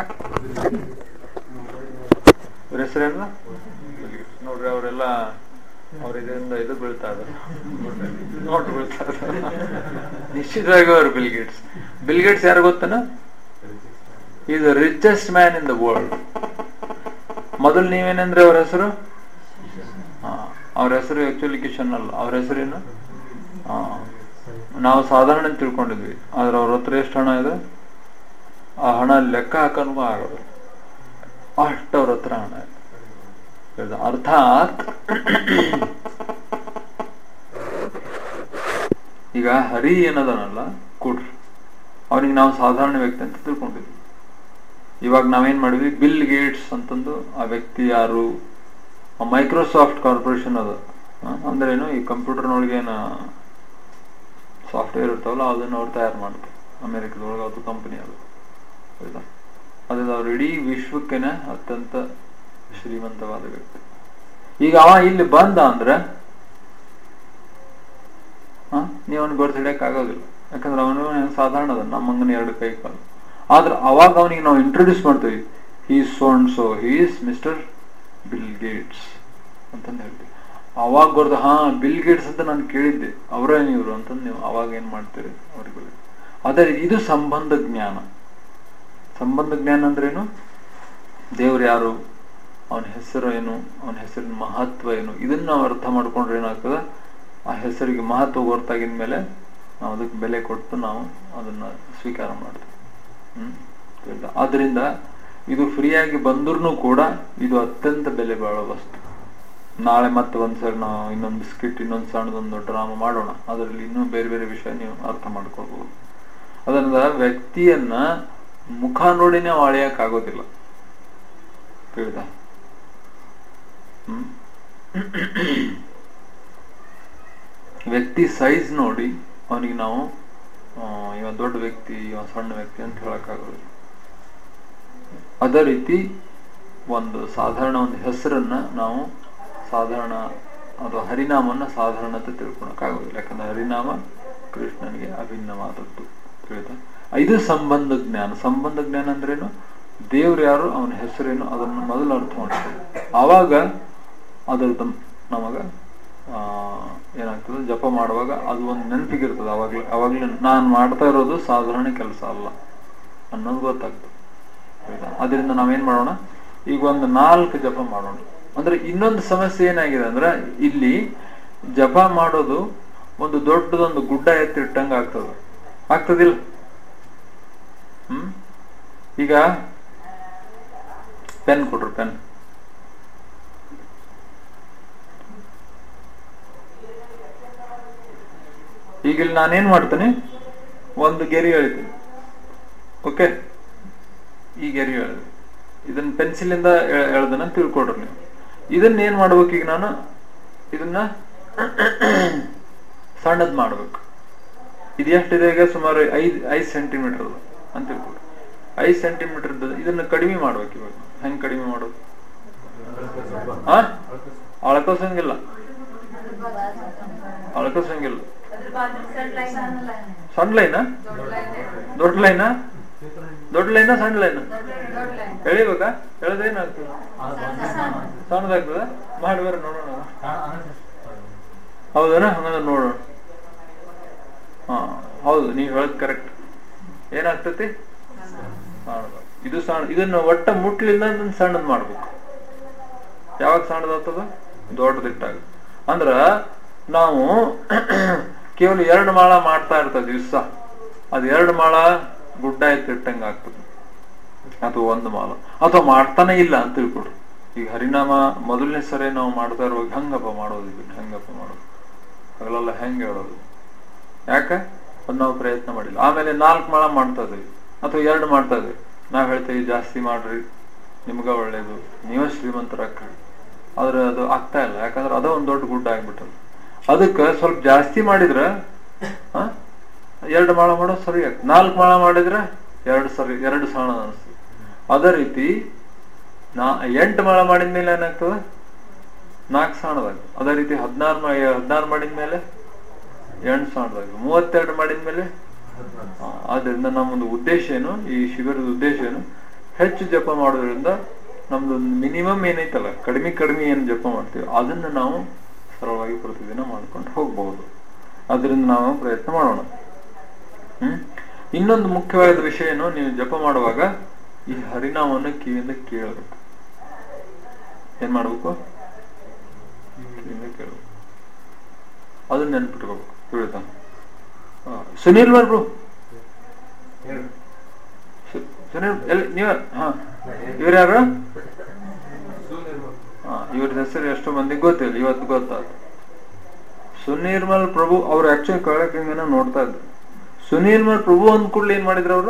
ಇವ್ರ ಹೆಸರೇನು ನೋಡ್ರಿ ಅವರೆಲ್ಲ ಅವ್ರ ಇದರಿಂದ ಇದು ಬೀಳ್ತಾ ಇದಾರೆ ನೋಟ್ ಬೀಳ್ತಾ ಇದಾರೆ ನಿಶ್ಚಿತವಾಗಿ ಅವ್ರು ಬಿಲ್ಗೇಟ್ಸ್ ಬಿಲ್ಗೇಟ್ಸ್ ಯಾರು ಗೊತ್ತನ is richest man in the world ಮೊದಲು ನೀವೇನಂದ್ರೆ ಅವ್ರ ಹೆಸರು ಹಾ, ಅವ್ರ ಹೆಸರು ಆಕ್ಚುಲಿ ಕಿಶನ್ ಅಲ್ಲ ಅವ್ರ ಹೆಸರೇನು ಹಾ. ನಾವು ಸಾಧಾರಣ ತಿಳ್ಕೊಂಡಿದ್ವಿ ಆದ್ರೆ ಅವ್ರ ಹತ್ರ ಎಷ್ಟು ಹಣ ಇದೆ ಆ ಹಣ ಲೆಕ್ಕ ಹಾಕನೂ ಆಗೋದು ಅಷ್ಟು ಅವ್ರ ಹತ್ರ ಹಣ ಇದೆ ಹೌದಾ? ಅರ್ಥಾತ್ ಈಗ ಹರಿ ಏನದನಲ್ಲ ಕೊಡ್ರಿ ಅವ್ನಿಗೆ ನಾವು ಸಾಧಾರಣ ವ್ಯಕ್ತಿ ಅಂತ ತಿಳ್ಕೊಂಡಿದ್ವಿ ಇವಾಗ ನಾವೇನ್ ಮಾಡಿದ್ವಿ ಬಿಲ್ ಗೇಟ್ಸ್ ಅಂತಂದು ಆ ವ್ಯಕ್ತಿ ಯಾರು ಮೈಕ್ರೋಸಾಫ್ಟ್ ಕಾರ್ಪೊರೇಷನ್ ಅದು ಆ, ಅಂದ್ರೇನು ಈ ಕಂಪ್ಯೂಟರ್ನೊಳಗೆ ಏನು ಸಾಫ್ಟ್ವೇರ್ ಇರ್ತಾವಲ್ಲ ಅದನ್ನ ಅವ್ರು ತಯಾರು ಮಾಡ್ತಾರೆ ಅಮೆರಿಕದೊಳಗೆ ಅದು ಕಂಪನಿ ಅದು ಆಯ್ತಾ ಅದ್ರಿಂದ ಅವ್ರು ಇಡೀ ವಿಶ್ವಕ್ಕೆನೆ ಅತ್ಯಂತ ಶ್ರೀಮಂತವಾದ ವ್ಯಕ್ತಿ ಈಗ ಅವ ಇಲ್ಲಿ ಬಂದ ಅಂದ್ರೆ ಆ, ನೀವು ಅವ್ನಿಗೆ ಗೊತ್ತು ಹಿಡಿಯಕ್ ಆಗೋದಿಲ್ಲ ಯಾಕಂದ್ರೆ ಅವನು ಸಾಧಾರಣ ಅದ ನಮ್ಮಂಗನ ಎರಡು ಕೈ ಕಾಲು ಆದ್ರೆ ಅವಾಗ ಅವನಿಗೆ ನಾವು ಇಂಟ್ರೊಡ್ಯೂಸ್ ಮಾಡ್ತೀವಿ he so and so he's mister Bill Gates ಅಂತಂದು ಹೇಳ್ತೀವಿ ಅವಾಗ ಗೊತ್ತು ಹಾ ಬಿಲ್ ಗೇಟ್ಸ್ ಅಂತ ನಾನು ಕೇಳಿದ್ದೆ ಅವರೇನು ಇವರು ಅಂತಂದು ನೀವು ಅವಾಗ ಏನ್ ಮಾಡ್ತೀರಿ ಅವ್ರಿಗೆ ಅದೇ ಇದು ಸಂಬಂಧ ಜ್ಞಾನ ಸಂಬಂಧ ಜ್ಞಾನ ಅಂದ್ರೇನು ದೇವ್ರು ಯಾರು ಅವನ ಹೆಸರು ಏನು ಅವನ ಹೆಸರಿನ ಮಹತ್ವ ಏನು ಇದನ್ನ ನಾವು ಅರ್ಥ ಮಾಡ್ಕೊಂಡ್ರೆ ಏನಾಗ್ತದೆ ಆ ಹೆಸರಿಗೆ ಮಹತ್ವ ಗೊತ್ತಾಗಿದ ಮೇಲೆ ನಾವು ಅದಕ್ಕೆ ಬೆಲೆ ಕೊಟ್ಟು ನಾವು ಅದನ್ನ ಸ್ವೀಕಾರ ಮಾಡ್ತೀವಿ ಹ್ಮ್ ತಿಳಿತಾ? ಆದ್ರಿಂದ ಇದು ಫ್ರೀಯಾಗಿ ಬಂದ್ರೂ ಕೂಡ ಇದು ಅತ್ಯಂತ ಬೆಲೆ ಬಾಳೋ ವಸ್ತು ನಾಳೆ ಮತ್ತೆ ಒಂದ್ಸರಿ ನಾವು ಇನ್ನೊಂದು ಬಿಸ್ಕಿಟ್ ಇನ್ನೊಂದು ಸಣ್ಣದೊಂದು ಡ್ರಾಮಾ ಮಾಡೋಣ ಅದರಲ್ಲಿ ಇನ್ನೂ ಬೇರೆ ಬೇರೆ ವಿಷಯ ನೀವು ಅರ್ಥ ಮಾಡ್ಕೊಳ್ಬಹುದು ಅದರಿಂದ ವ್ಯಕ್ತಿಯನ್ನ ಮುಖ ನೋಡಿ ನಾವು ಅಳೆಯಕ್ ಆಗೋದಿಲ್ಲ ತಿಳಿದ ಹ್ಮ್ ವ್ಯಕ್ತಿ ಸೈಜ್ ನೋಡಿ ಅವನಿಗೆ ನಾವು ಆ, ಇವ ದೊಡ್ಡ ವ್ಯಕ್ತಿ ಇವ ಸಣ್ಣ ವ್ಯಕ್ತಿ ಅಂತ ಹೇಳಕ್ಕಾಗೋದಿಲ್ಲ ಅದೇ ರೀತಿ ಒಂದು ಸಾಧಾರಣ ಒಂದು ಹೆಸರನ್ನ ನಾವು ಸಾಧಾರಣ ಅದು ಹರಿನಾಮನ್ನ ಸಾಧಾರಣ ಅಂತ ತಿಳ್ಕೊಳಕ್ಕಾಗೋದಿಲ್ಲ ಯಾಕಂದ್ರೆ ಹರಿನಾಮ ಕೃಷ್ಣನಿಗೆ ಅಭಿನ್ನವಾದದ್ದು ತಿಳಿತಾ ಇದು ಸಂಬಂಧ ಜ್ಞಾನ ಸಂಬಂಧ ಜ್ಞಾನ ಅಂದ್ರೇನು ದೇವ್ರು ಯಾರು ಅವನ ಹೆಸರೇನು ಅದನ್ನು ಮೊದಲು ಅರ್ಥ ಮಾಡ್ತೀವಿ ಆವಾಗ ಅದರದ್ದು ನಮಗ ಆ, ಏನಾಗ್ತದೆ ಜಪ ಮಾಡುವಾಗ ಅದು ಒಂದು ನೆನಪಿಗಿರ್ತದೆ ಅವಾಗ್ಲೇ ಅವಾಗ್ಲೇ ನಾನು ಮಾಡ್ತಾ ಇರೋದು ಸಾಧಾರಣ ಕೆಲಸ ಅಲ್ಲ ಅನ್ನೋದು ಗೊತ್ತಾಗ್ತದೆ ಆಯ್ತಾ? ಅದರಿಂದ ನಾವೇನ್ ಮಾಡೋಣ ಈಗ ಒಂದು ನಾಲ್ಕು ಜಪ ಮಾಡೋಣ ಅಂದ್ರೆ ಇನ್ನೊಂದು ಸಮಸ್ಯೆ ಏನಾಗಿದೆ ಅಂದ್ರೆ ಇಲ್ಲಿ ಜಪ ಮಾಡೋದು ಒಂದು ದೊಡ್ಡದೊಂದು ಗುಡ್ಡ ಎತ್ತಿಟ್ಟಂಗ ಆಗ್ತದೆ ಆಗ್ತದಿಲ್ಲ ಹ್ಮ್ ಈಗ ಪೆನ್ ಕೊಡ್ರಿ ಪೆನ್ ಈಗ ಇಲ್ಲಿ ನಾನೇನ್ ಮಾಡ್ತೇನೆ ಒಂದು ಗೆರಿ ಹೇಳ್ತೀನಿ ಓಕೆ ಈ ಗೆರಿ ಹೇಳಿದೆ ಇದನ್ನ ಪೆನ್ಸಿಲ್ ಇಂದ ಹೇಳ್ದನ ತಿಳ್ಕೊಡ್ರಿ ನೀವು ಇದನ್ನ ಏನ್ ಮಾಡ್ಬೇಕು ಈಗ ನಾನು ಇದನ್ನ ಸಣ್ಣದ್ ಮಾಡ್ಬೇಕು ಇದು ಎಷ್ಟಿದೆ ಈಗ ಸುಮಾರು ಐದ್ ಐದ್ ಸೆಂಟಿಮೀಟರ್ ಅಂತ ತಿಳ್ಕೊಡ್ರಿ ಐದ್ ಸೆಂಟಿಮೀಟರ್ ಇದನ್ನ ಕಡಿಮೆ ಮಾಡ್ಬೇಕು ಇವಾಗ ಹೆಂಗ್ ಕಡಿಮೆ ಮಾಡೋದು ಹಾ ಅಳಕೋಸಂಗಿಲ್ಲ ಅಳಕೋಸಂಗಿಲ್ಲ ಸಣ್ಣ ಲೈನ ದೊಡ್ಡ ಲೈನ ದೊಡ್ಡ ಲೈನ ಸಣ್ಣ ಲೈನ ಎಳಿಬೇಕಾ ಎಳೆದ್ರೆ ಏನಾಗ್ತದೆ ಸಣ್ಣದಾಗ್ತದ ಮಾಡಿ ಬರ ನೋಡೋಣ ಹೌದನ ಹಂಗಂದ್ರೆ ನೋಡೋಣ ಹಾ ಹೌದು ನೀವು ಹೇಳದ್ ಕರೆಕ್ಟ್ ಏನಾಗ್ತತಿ ಮಾಡ್ಬೇಕು. ಇದು ಸಣ್ಣ ಇದನ್ನ ಒಟ್ಟ ಮುಟ್ಲಿಲ್ಲ ಅಂದ್ರೆ ಸಣ್ಣದ್ ಮಾಡ್ಬೇಕು ಯಾವಾಗ ಸಣ್ಣದಾಗ್ತದ ದೊಡ್ಡದಿಟ್ಟಾಗ ಅಂದ್ರ ನಾವು ಕೇವಲ ಎರಡು ಮಾಳ ಮಾಡ್ತಾ ಇರ್ತದೆ ದಿವ್ಸ ಅದು ಎರಡು ಮಾಳ ಗುಡ್ಡ ಎತ್ತಿಟ್ಟಂಗ ಆಗ್ತದೆ ಅಥವಾ ಒಂದು ಮಾಲ ಅಥವಾ ಮಾಡ್ತಾನೆ ಇಲ್ಲ ಅಂತ ತಿಳ್ಕೊಡ್ರಿ ಈಗ ಹರಿನಾಮ ಮೊದಲನೇ ಸರಿ ನಾವು ಮಾಡ್ತಾ ಇರುವಾಗ ಹೆಂಗಪ್ಪ ಮಾಡೋದು ಇದನ್ನ ಹೆಂಗಪ್ಪ ಮಾಡೋದು ಹಗಲೆಲ್ಲ ಹೆಂಗ್ ಹೇಳೋದು ಯಾಕ ಅದ್ ನಾವು ಪ್ರಯತ್ನ ಮಾಡಿಲ್ಲ ಆಮೇಲೆ ನಾಲ್ಕು ಮಾಳ ಮಾಡ್ತಾ ಇದೀವಿ ಅಥವಾ ಎರಡು ಮಾಡ್ತಾ ಇದೀವಿ ನಾವ್ ಹೇಳ್ತೇವೆ ಜಾಸ್ತಿ ಮಾಡ್ರಿ ನಿಮ್ಗ ಒಳ್ಳೇದು ನೀವೇ ಶ್ರೀಮಂತರಾಗ್ರಿ ಆದ್ರೆ ಅದು ಆಗ್ತಾ ಇಲ್ಲ ಯಾಕಂದ್ರೆ ಅದ ಒಂದ್ ದೊಡ್ಡ ಗುಡ್ಡ ಆಗ್ಬಿಟ್ಟದ ಅದಕ್ಕೆ ಸ್ವಲ್ಪ ಜಾಸ್ತಿ ಮಾಡಿದ್ರ ಆ, ಎರಡು ಮಾಳ ಮಾಡೋದು ಸರಿ ಆಗ್ತದೆ ನಾಲ್ಕು ಮಾಳ ಮಾಡಿದ್ರೆ ಎರಡು ಸರಿ ಎರಡು ಸಣ್ಣ ಅನಿಸ್ತದೆ ಅದೇ ರೀತಿ ನಾ ಎಂಟು ಮಾಳ ಮಾಡಿದ್ಮೇಲೆ ಏನಾಗ್ತದೆ ನಾಲ್ಕು ಸಾಣದಾಗ ಅದೇ ರೀತಿ ಹದಿನಾರು ಹದಿನಾರು ಮಾಡಿದ್ಮೇಲೆ ಎಂಟು ಸಾಣದಾಗ ಮೂವತ್ತೆರಡು ಮಾಡಿದ್ಮೇಲೆ ಆ, ಆದ್ರಿಂದ ನಮ್ಮೊಂದು ಉದ್ದೇಶ ಏನು ಈ ಶಿಬಿರದ ಉದ್ದೇಶ ಏನು ಹೆಚ್ಚು ಜಪ ಮಾಡೋದ್ರಿಂದ ನಮ್ದು ಮಿನಿಮಮ್ ಏನೈತಲ್ಲ ಕಡಿಮೆ ಕಡಿಮೆ ಏನು ಜಪ ಮಾಡ್ತೀವಿ ಅದನ್ನ ನಾವು ಸರಳವಾಗಿ ಪ್ರತಿದಿನ ಮಾಡ್ಕೊಂಡು ಹೋಗ್ಬಹುದು ಅದರಿಂದ ನಾವು ಪ್ರಯತ್ನ ಮಾಡೋಣ ಹ್ಮ್ ಇನ್ನೊಂದು ಮುಖ್ಯವಾದ ವಿಷಯ ಏನು ನೀವು ಜಪ ಮಾಡುವಾಗ ಈ ಹರಿನಾಮವನ್ನು ಕಿವಿಯಿಂದ ಕೇಳಬೇಕು ಏನ್ ಮಾಡ್ಬೇಕು ಕಿವಿಯಿಂದ ಕೇಳಬೇಕು ಅದನ್ನ ನೆನ್ಪಿಟ್ಕೋಬೇಕು ತಿಳಿತಾ ಆ, ಸುನೀಲ್ ಬರ್ಬ್ರು ಸು- ಸುನೀಲ್ ಎಲ್ಲಿ ನೀವ ಹಾ ಇವ್ರ ಯಾರು ಹಾ ಇವ್ರ ಹೆಸರು ಎಷ್ಟೋ ಮಂದಿಗೆ ಗೊತ್ತಿಲ್ಲ ಇವತ್ತು ಗೊತ್ತಾಯ್ತು ಸುನೀರ್ಮಲ್ ಪ್ರಭು ಅವ್ರು ಆಕ್ಚುಲಿ ಕಳಕಿಂಗನ ನೋಡ್ತಾ ಇದ್ರು ಸುನೀರ್ಮಲ್ ಪ್ರಭು ಅಂದ್ ಕೂಡಲೇ ಏನ್ ಮಾಡಿದ್ರು ಅವರು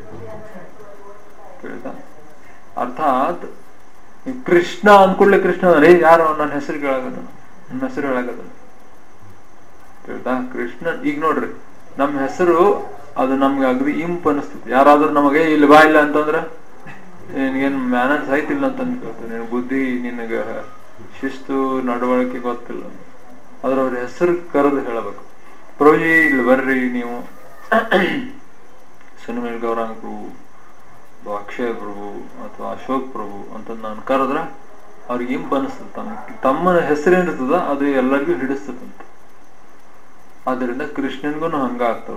ಕೇಳಿದ ಅರ್ಥಾತ್ ಈ ಕೃಷ್ಣ ಅಂದ್ ಕೂಡಲೇ ಕೃಷ್ಣ ರೇ ಯಾರು ನನ್ನ ಹೆಸರು ಕೇಳಾಗದ ನನ್ನ ಹೆಸರು ಹೇಳಾಗದ ಕೇಳ್ತಾ ಕೃಷ್ಣ ಈಗ ನೋಡ್ರಿ ನಮ್ಮ ಹೆಸರು ಅದು ನಮ್ಗೆ ಅಗದಿ ಇಂಪ್ ಅನಿಸ್ತದೆ ಯಾರಾದ್ರೂ ನಮಗೆ ಇಲ್ಲಿ ಬಾ ಇಲ್ಲ ಅಂತಂದ್ರ ನಿನಗೇನು ಮ್ಯಾನರ್ಸ್ ಐತಿಲ್ಲ ಅಂತ ಅನ್ಕೊಳ್ತೀನಿ ನಿನ್ ಬುದ್ಧಿ ನಿನಗ ಶಿಸ್ತು ನಡವಳಿಕೆ ಗೊತ್ತಿಲ್ಲ ಆದ್ರೆ ಅವ್ರ ಹೆಸರು ಕರೆದು ಹೇಳಬೇಕು ಪ್ರಭುಜಿ ಇಲ್ಲಿ ಬರ್ರಿ ನೀವು ಸುನಿಮೇಲ್ ಗೌರಾಂಗ್ ಪ್ರಭು ಅಥವಾ ಅಕ್ಷಯ ಪ್ರಭು ಅಥವಾ ಅಶೋಕ್ ಪ್ರಭು ಅಂತ ನಾನು ಕರೆದ್ರ ಅವ್ರಿಗೆ ಇಂಪ್ ಅನಿಸ್ತದೆ ತಮ್ಮ ತಮ್ಮ ಹೆಸರೇನಿರ್ತದ ಅದು ಎಲ್ಲರಿಗೂ ಹಿಡಿಸ್ತದಂತ ಆದ್ದರಿಂದ ಕೃಷ್ಣನ್ಗೂ ಹಂಗ ಆಗ್ತದ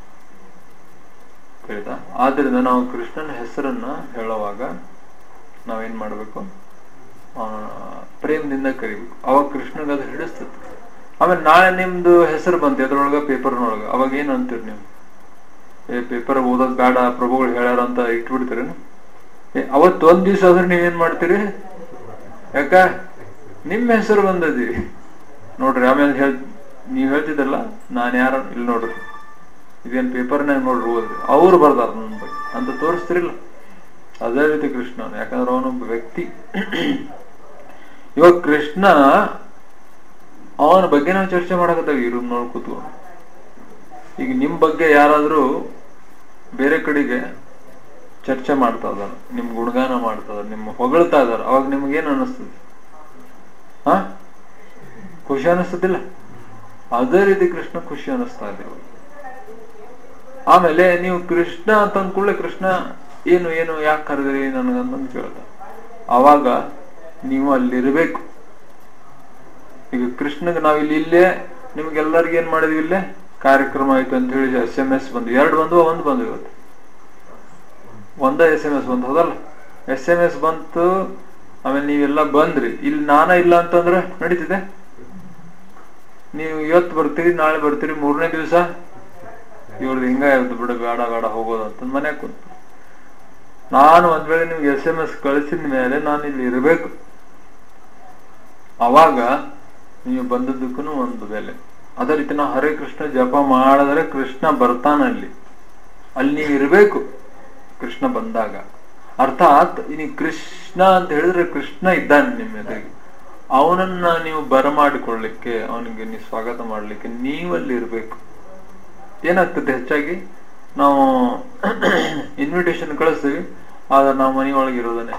ಆಯ್ತಾ ಆದ್ರಿಂದ ನಾವು ಕೃಷ್ಣನ ಹೆಸರನ್ನ ಹೇಳುವಾಗ ನಾವೇನ್ ಮಾಡ್ಬೇಕು ಆ, ಪ್ರೇಮದಿಂದ ಕರಿಬೇಕು ಅವಾಗ ಕೃಷ್ಣಗ ಅದು ಹಿಡಿಸ್ತದೆ ಆಮೇಲೆ ನಾಳೆ ನಿಮ್ದು ಹೆಸರು ಬಂತು ಎದ್ರೊಳಗ ಪೇಪರ್ನೊಳಗ ಅವಾಗ ಏನ್ ಅಂತೀರಿ ನೀವು ಏ ಪೇಪರ್ ಓದೋದ್ ಬೇಡ ಪ್ರಭುಗಳು ಹೇಳ್ಯಾರ ಅಂತ ಇಟ್ಬಿಡ್ತೀರೇನು ಏ ಅವತ್ ಒಂದ್ ದಿವ್ಸ ಆದ್ರೆ ನೀವೇನ್ ಮಾಡ್ತೀರಿ ಯಾಕ ನಿಮ್ಮ ಹೆಸರು ಬಂದದಿ ನೋಡ್ರಿ ಆಮೇಲೆ ಹೇಳ್ ನೀವ್ ಹೇಳ್ತಿದ್ದಲ್ಲ ನಾನ್ ಯಾರ ಇಲ್ಲಿ ನೋಡ್ರಿ ಇದೇನ್ ಪೇಪರ್ನಾಗ ನೋಡ್ರಿ ಓದ್ರಿ ಅವ್ರು ಬರ್ದಾರ ನನ್ನ ಬಗ್ಗೆ ಅಂತ ತೋರಿಸ್ತಿರಿಲ್ಲ ಅದೇ ರೀತಿ ಕೃಷ್ಣ ಯಾಕಂದ್ರೆ ಅವನೊಬ್ಬ ವ್ಯಕ್ತಿ ಇವಾಗ ಕೃಷ್ಣ ಅವನ ಬಗ್ಗೆ ನಾವು ಚರ್ಚೆ ಮಾಡಕತ್ತಾಗ ಈ ರೂಮ್ ನೋಡ್ ಕೂತ್ಕೊಂಡು ಈಗ ನಿಮ್ ಬಗ್ಗೆ ಯಾರಾದ್ರೂ ಬೇರೆ ಕಡೆಗೆ ಚರ್ಚೆ ಮಾಡ್ತಾ ಇದಾರ ನಿಮ್ ಗುಣಗಾನ ಮಾಡ್ತಾ ಇದಾರ ನಿಮ್ಮ ಹೊಗಳ್ತಾ ಇದಾರ ಅವಾಗ ನಿಮ್ಗೇನ್ ಅನಿಸ್ತದೆ ಹಾ ಖುಷಿ ಅನಿಸ್ತದಿಲ್ಲ ಅದೇ ರೀತಿ ಕೃಷ್ಣ ಖುಷಿ ಅನಿಸ್ತಾ ಇದೆ ಇವಾಗ. ಆಮೇಲೆ ನೀವು ಕೃಷ್ಣ ಅಂತ ಅಂದ್ಕೂಡ್ಲೆ ಕೃಷ್ಣ ಏನು ಏನು ಯಾಕೆ ಕರೆದ್ರಿ ನನಗಂತಂದು ಕೇಳ್ದ ಅವಾಗ ನೀವು ಅಲ್ಲಿರ್ಬೇಕು ಈಗ ಕೃಷ್ಣಗೆ ನಾವ್ ಇಲ್ಲಿ ಇಲ್ಲೇ ನಿಮ್ಗೆಲ್ಲರಿಗೂ ಏನ್ ಮಾಡಿದ್ವಿ ಇಲ್ಲೇ ಕಾರ್ಯಕ್ರಮ ಆಯ್ತು ಅಂತ ಹೇಳಿ ಎಸ್ ಎಂ ಎಸ್ ಬಂದು ಎರಡು ಬಂದು ಒಂದು ಬಂದು ಇವತ್ತು ಒಂದ ಎಸ್ ಎಂ ಎಸ್ ಬಂತು ಹೌದಲ್ಲ ಎಸ್ ಎಂ ಎಸ್ ಬಂತು ಆಮೇಲೆ ನೀವೆಲ್ಲ ಬಂದ್ರಿ ಇಲ್ಲಿ ನಾನ ಇಲ್ಲ ಅಂತಂದ್ರೆ ನಡೀತಿದೆ ನೀವು ಇವತ್ತು ಬರ್ತೀರಿ ನಾಳೆ ಬರ್ತೀರಿ ಮೂರನೇ ದಿವಸ ಇವ್ರದ್ದು ಹಿಂಗ ಇರ್ದು ಬಿಡು ಬೇಡ ಬೇಡ ಹೋಗೋದು ಅಂತ ಮನ್ಯಾಗ ಕುಂತು ನಾನು ಒಂದ್ ವೇಳೆ ನಿಮ್ಗೆ ಎಸ್ ಎಂ ಎಸ್ ಕಳಿಸಿದ ಮೇಲೆ ನಾನು ಇಲ್ಲಿ ಇರಬೇಕು ಅವಾಗ ನೀವು ಬಂದದ್ದಕ್ಕೂ ಒಂದು ಬೆಲೆ ಅದೇ ರೀತಿ ನಾವು ಹರೇ ಕೃಷ್ಣ ಜಪ ಮಾಡಿದ್ರೆ ಕೃಷ್ಣ ಬರ್ತಾನ ಅಲ್ಲಿ ಅಲ್ಲಿ ನೀವು ಇರಬೇಕು ಕೃಷ್ಣ ಬಂದಾಗ ಅರ್ಥಾತ್ ಇನಿ ಕೃಷ್ಣ ಅಂತ ಹೇಳಿದ್ರೆ ಕೃಷ್ಣ ಇದ್ದಾನೆ ನಿಮ್ಮ ಎದುರಿಗೆ ಅವನನ್ನ ನೀವು ಬರಮಾಡಿಕೊಳ್ಳಿಕ್ಕೆ ಅವನಿಗೆ ನೀವು ಸ್ವಾಗತ ಮಾಡ್ಲಿಕ್ಕೆ ನೀವಲ್ಲಿ ಇರ್ಬೇಕು ಏನಾಗ್ತದೆ ಹೆಚ್ಚಾಗಿ ನಾವು ಇನ್ವಿಟೇಷನ್ ಕಳಿಸ್ತೀವಿ ಆದ್ರೆ ನಾವು ಮನೆಯೊಳಗೆ ಇರೋದನ್ನೇ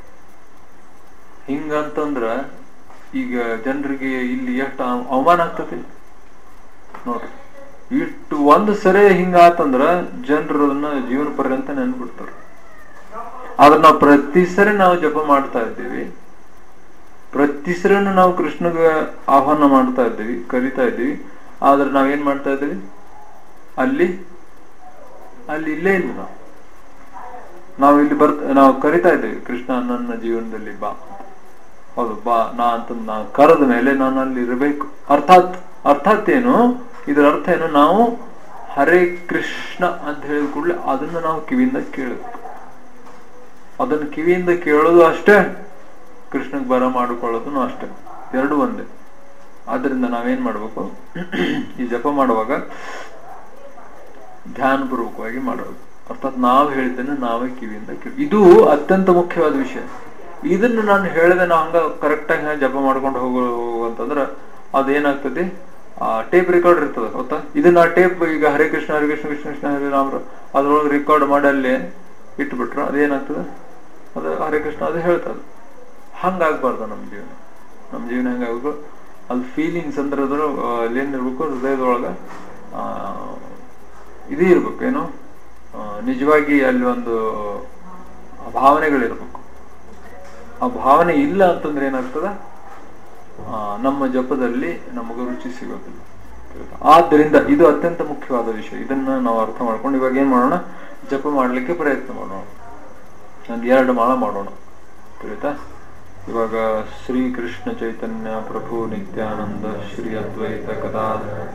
ಹಿಂಗಂತಂದ್ರ ಈಗ ಜನರಿಗೆ ಇಲ್ಲಿ ಎಷ್ಟು ಅವಮಾನ ಆಗ್ತತಿ ನೋಡ್ರಿ ಇಷ್ಟು ಒಂದ್ ಸರಿ ಹಿಂಗ ಆತಂದ್ರ ಜನರು ಅದನ್ನ ಜೀವನ ಪರ್ಯಂತ ನೆನ್ಬಿಡ್ತಾರ ಆದ್ರೆ ನಾವು ಪ್ರತಿ ಸರಿ ನಾವು ಜಪ ಮಾಡ್ತಾ ಇದ್ದೀವಿ ಪ್ರತಿ ಸರಿನೂ ನಾವು ಕೃಷ್ಣಗ ಆಹ್ವಾನ ಮಾಡ್ತಾ ಇದ್ದೀವಿ ಕರಿತಾ ಇದ್ದೀವಿ ಆದ್ರೆ ನಾವೇನ್ ಮಾಡ್ತಾ ಇದ್ದೀವಿ ಅಲ್ಲಿ ಅಲ್ಲಿ ಇಲ್ಲೇ ಇಲ್ಲ ನಾವು ನಾವು ಇಲ್ಲಿ ಬರ್ತ ನಾವು ಕರಿತಾ ಇದ್ದೇವೆ ಕೃಷ್ಣ ನನ್ನ ಜೀವನದಲ್ಲಿ ಬಾ ಅಂತ. ಹೌದು ಬಾ ನಾ ಅಂತ ನಾ ಕರೆದ ಮೇಲೆ ನಾನು ಅಲ್ಲಿ ಇರಬೇಕು ಅರ್ಥಾತ್ ಅರ್ಥಾತ್ ಏನು ಇದರ ಅರ್ಥ ಏನು ನಾವು ಹರೇ ಕೃಷ್ಣ ಅಂತ ಹೇಳಿದ ಕೂಡಲೇ ಅದನ್ನ ನಾವು ಕಿವಿಯಿಂದ ಕೇಳಬೇಕು ಅದನ್ನ ಕಿವಿಯಿಂದ ಕೇಳೋದು ಅಷ್ಟೇ ಕೃಷ್ಣಗ್ ಬರ ಮಾಡಿಕೊಳ್ಳೋದು ಅಷ್ಟೇ ಎರಡು ಒಂದೇ ಆದ್ರಿಂದ ನಾವೇನ್ ಮಾಡ್ಬೇಕು ಈ ಜಪ ಮಾಡುವಾಗ ಧ್ಯಾನಪೂರ್ವಕವಾಗಿ ಮಾಡಬೇಕು ಅರ್ಥಾತ್ ನಾವು ಹೇಳಿದ್ದನ್ನು ನಾವೇ ಕಿವಿಯಿಂದ ಕೇಳಿ ಇದು ಅತ್ಯಂತ ಮುಖ್ಯವಾದ ವಿಷಯ ಇದನ್ನು ನಾನು ಹೇಳಿದೆ ನಾವು ಹಂಗ ಕರೆಕ್ಟ್ ಆಗಿ ಜಪ ಮಾಡ್ಕೊಂಡು ಹೋಗೋ ಅಂತಂದ್ರ ಅದೇನಾಗ್ತದೆ ಆ ಟೇಪ್ ರೆಕಾರ್ಡ್ ಇರ್ತದೆ ಗೊತ್ತಾ ಇದನ್ನ ಟೇಪ್ ಈಗ ಹರೇ ಕೃಷ್ಣ ಹರೇ ಕೃಷ್ಣ ಕೃಷ್ಣ ಕೃಷ್ಣ ಹರೇ ರಾಮ ಅದ್ರೊಳಗೆ ರೆಕಾರ್ಡ್ ಮಾಡಿ ಅಲ್ಲಿ ಇಟ್ಬಿಟ್ರು ಅದೇನಾಗ್ತದೆ ಅದು ಹರೇ ಕೃಷ್ಣ ಅದು ಹೇಳ್ತದೆ ಹಂಗಾಗ್ಬಾರ್ದು ನಮ್ಮ ಜೀವನ ನಮ್ಮ ಜೀವನ ಹೆಂಗಾಗಬೇಕು ಅಲ್ಲಿ ಫೀಲಿಂಗ್ಸ್ ಅಂದ್ರೆ ಅದ್ರ ಅಲ್ಲಿ ಏನಿರ್ಬೇಕು ಹೃದಯದೊಳಗ ಆ, ಇದೇ ಇರ್ಬೇಕು ಏನು ಆ, ನಿಜವಾಗಿ ಅಲ್ಲಿ ಒಂದು ಭಾವನೆಗಳಿರ್ಬೇಕು ಆ ಭಾವನೆ ಇಲ್ಲ ಅಂತಂದ್ರೆ ಏನಾಗ್ತದ ಆ, ನಮ್ಮ ಜಪದಲ್ಲಿ ನಮಗೆ ರುಚಿ ಸಿಗೋದಿಲ್ಲ ಆದ್ದರಿಂದ ಇದು ಅತ್ಯಂತ ಮುಖ್ಯವಾದ ವಿಷಯ ಇದನ್ನ ನಾವು ಅರ್ಥ ಮಾಡ್ಕೊಂಡು ಇವಾಗ ಏನ್ ಮಾಡೋಣ ಜಪ ಮಾಡ್ಲಿಕ್ಕೆ ಪ್ರಯತ್ನ ಮಾಡೋಣ ಒಂದು ಎರಡು ಮಾಳ ಮಾಡೋಣ ತಿಳಿತಾ ಇವಾಗ ಶ್ರೀ ಕೃಷ್ಣ ಚೈತನ್ಯ ಪ್ರಭು ನಿತ್ಯಾನಂದ ಶ್ರೀ ಅದ್ವೈತ ಕದಾ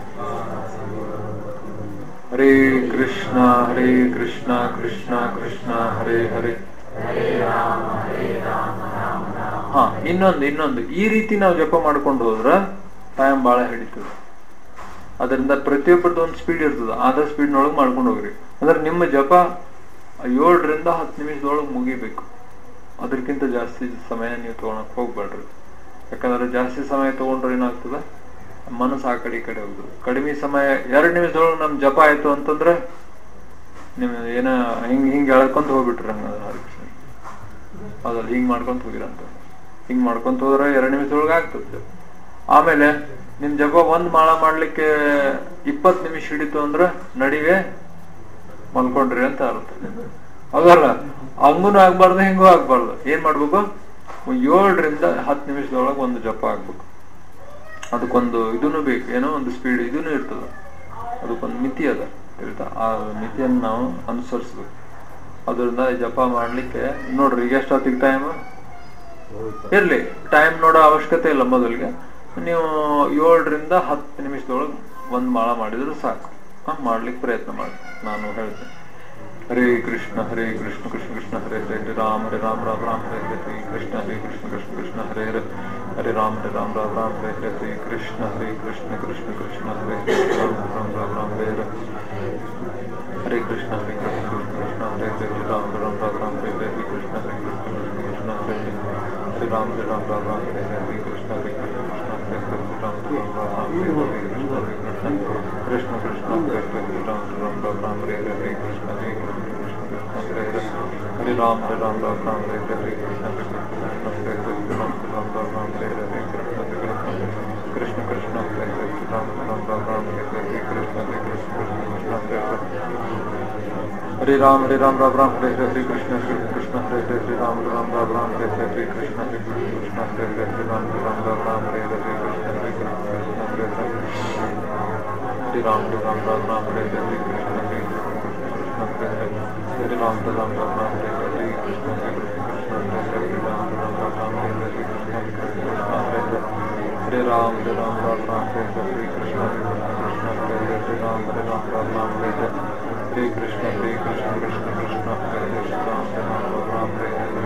ಹರೇ ಕೃಷ್ಣ ಹರೇ ಕೃಷ್ಣ ಕೃಷ್ಣ ಕೃಷ್ಣ ಹರೇ ಹರೇ ಹಾ ಇನ್ನೊಂದು ಇನ್ನೊಂದು ಈ ರೀತಿ ನಾವು ಜಪ ಮಾಡ್ಕೊಂಡು ಹೋದ್ರ ಟೈಮ್ ಬಹಳ ಹಿಡಿತದೆ ಅದರಿಂದ ಪ್ರತಿಯೊಬ್ಬರದ್ದು ಒಂದು ಸ್ಪೀಡ್ ಇರ್ತದೆ ಆದ ಸ್ಪೀಡ್ನೊಳಗೆ ಮಾಡ್ಕೊಂಡು ಹೋಗ್ರಿ ಅಂದ್ರೆ ನಿಮ್ಮ ಜಪ ಏಳರಿಂದ ಹತ್ತು ನಿಮಿಷದೊಳಗೆ ಮುಗಿಬೇಕು ಅದಕ್ಕಿಂತ ಜಾಸ್ತಿ ಸಮಯ ನೀವು ತಗೊಳಕ್ ಹೋಗ್ಬೇಡ್ರಿ ಯಾಕಂದ್ರೆ ಜಾಸ್ತಿ ಸಮಯ ತಗೊಂಡ್ರೆ ಏನಾಗ್ತದೆ ಮನಸ್ಸು ಆ ಕಡೆ ಈ ಕಡೆ ಹೋಗುದು ಕಡಿಮೆ ಸಮಯ ಎರಡು ನಿಮಿಷದೊಳಗೆ ನಮ್ ಜಪ ಆಯ್ತು ಅಂತಂದ್ರೆ ನಿಮ್ ಏನ ಹಿಂಗ್ ಹಿಂಗ್ ಎಳ್ಕೊಂತ ಹೋಗ್ಬಿಟ್ರಿ ಹಂಗಂದ್ರೆ ಹರಕೃಷ್ಣ ಹೌದಲ್ಲ ಹಿಂಗ್ ಮಾಡ್ಕೊಂತ ಹೋಗಿರಂತ ಹಿಂಗ್ ಮಾಡ್ಕೊಂತ ಹೋದ್ರೆ ಎರಡು ನಿಮಿಷದೊಳಗೆ ಆಗ್ತದೆ ಆಮೇಲೆ ನಿಮ್ ಜಪ ಒಂದ್ ಮಾಳ ಮಾಡ್ಲಿಕ್ಕೆ ಇಪ್ಪತ್ ನಿಮಿಷ ಹಿಡಿತು ಅಂದ್ರ ನಡಿವೆ ಮಲ್ಕೊಂಡ್ರಿ ಅಂತ ಅರ್ಥ ಹೌದಲ್ಲ ಹಂಗೂನು ಆಗ್ಬಾರ್ದು ಹಿಂಗೂ ಆಗ್ಬಾರ್ದು ಏನ್ ಮಾಡ್ಬೇಕು ಒಂದ್ ಏಳರಿಂದ ಹತ್ತು ನಿಮಿಷದೊಳಗೆ ಒಂದು ಜಪ ಆಗ್ಬೇಕು ಅದಕ್ಕೊಂದು ಇದನ್ನು ಬೇಕು ಏನೋ ಒಂದು ಸ್ಪೀಡ್ ಇದನ್ನು ಇರ್ತದ ಅದಕ್ಕೊಂದು ಮಿತಿ ಅದ ತಿಳಿತಾ ಆ ಮಿತಿಯನ್ನು ನಾವು ಅನುಸರಿಸ್ಬೇಕು ಅದರಿಂದ ಈ ಜಪ ಮಾಡ್ಲಿಕ್ಕೆ ನೋಡ್ರಿ ಈಗ ಎಷ್ಟೊತ್ತಿಗೆ ಟೈಮ್ ಇರ್ಲಿ ಟೈಮ್ ನೋಡೋ ಅವಶ್ಯಕತೆ ಇಲ್ಲ ಮೊದಲಿಗೆ ನೀವು ಏಳರಿಂದ ಹತ್ತು ನಿಮಿಷದೊಳಗೆ ಒಂದ್ ಮಾಳ ಮಾಡಿದ್ರು ಸಾಕು ಹ, ಮಾಡ್ಲಿಕ್ಕೆ ಪ್ರಯತ್ನ ಮಾಡಿ ನಾನು ಹೇಳ್ತೇನೆ ಹರೇ ಕೃಷ್ಣ ಹರೇ ಕೃಷ್ಣ ಕೃಷ್ಣ ಕೃಷ್ಣ ಹರೇ ಹರೇ ಹರೇ ರಾಮ ಹರೇ ರಾಮ ರಾಮ ರಾಮ ಹರೇ ಹರೇ ಹರೇ ಕೃಷ್ಣ ಹರೇ ಕೃಷ್ಣ ಕೃಷ್ಣ ಕೃಷ್ಣ ಹರೇ ಹರೇ ಹರೇ ರಾಮ ಹರೇ ರಾಮ ರಾಮ ರಾಮ ಹರೇ ಹರೇ ಹರೇ ಕೃಷ್ಣ ಹರೇ ಕೃಷ್ಣ ಕೃಷ್ಣ ಕೃಷ್ಣ ಹರೇ ಹರೇ ಹರೇ ರಾಮ ರಾಮ ರಾಮ ರಾಮ ಹರೇ ಹರೇ ಹರೇ ಕೃಷ್ಣ ಹರೇ ಕೃಷ್ಣ ಕೃಷ್ಣ ಕೃಷ್ಣ ಹರೇ ಹರೇ ಹರೇ ರಾಮ ರಾಮ ರಾಮ ರಾಮ ಹರೇ ಹರೇ ಹರೇ ಕೃಷ್ಣ ಹರೇ ಕೃಷ್ಣ ಕೃಷ್ಣ ಕೃಷ್ಣ ಹರೇ ಹರೇ ಹರೇ ರಾಮ ಹರೇ ರಾಮ ರಾಮ ರಾಮ ಹರೇ ಹರೇ ಹರೇ ಕೃಷ್ಣ ಹರೇ ಕೃಷ್ಣ ಕೃಷ್ಣ ಹರೇ ಹರೇ ಹರೇ ರಾಮ ರಾಮ ರಾಮ ರಾಮ ಹರೇ ಹರೇ ಕೃಷ್ಣ ಹರೇ ಕೃಷ್ಣ ಕೃಷ್ಣ ಕೃಷ್ಣ ಹರೇ ಹರೇ ರಾಮ ರಾಮ ರಾಮ ರಾಮ ಹರೇ ಹರೇ ಹರೇ ಕೃಷ್ಣ ಹರೇ ಕೃಷ್ಣ ಕೃಷ್ಣ ಕೃಷ್ಣ ಹರೇ ಹರೇ ಹರೇ ರಾಮ ಹರೇ ರಾಮ ರಾಮ ರಾಮ ಹರೇ ಹರೇ ಹರೇ ಕೃಷ್ಣ ಹರೇ ಕೃಷ್ಣ ಕೃಷ್ಣ ಹರೇ ಹರೇ ರಾಮ ರಾಮ ರಾಮ ರಾಮ ಹರೇ ಹರೇ ಹರೇ ಕೃಷ್ಣ ಹರೇ ಕೃಷ್ಣ ಕೃಷ್ಣ ಕೃಷ್ಣ ಹರೇ ಹರೇ ರಾಮ ರಾಮ ರಾಮ ರಾಮ ಹರೇ ಹರೇ ಕೃಷ್ಣ ಹರೇ ಕೃಷ್ಣ ಕೃಷ್ಣ ಕೃಷ್ಣ ಹರೇ ಹರೇ हरे राम हरे राम राम राम हरे हरे हरे कृष्ण हरे कृष्ण हरे हरे हरे राम राम राम राम हरे हरे हरे कृष्ण हरे कृष्ण हरे हरे हरे राम राम राम राम हरे हरे हरे कृष्ण हरे कृष्ण हरे हरे हरे राम हरे राम राम राम हरे हरे हरे कृष्ण हरे कृष्ण हरे हरे हरे राम राम राम राम हरे हरे कृष्ण हरे कृष्ण हरे हरे हरे राम राम राम राम हरे हरे कृष्ण हरे कृष्ण हरे हरे हरे राम हरे राम राम राम हरे हरे कृष्ण हरे कृष्ण हरे हरे हरे राम हरे राम राम राम हरे हरे हरे कृष्ण हरे कृष्ण कृष्ण कृष्ण हरे हरे राम राम राम राम हरे हरे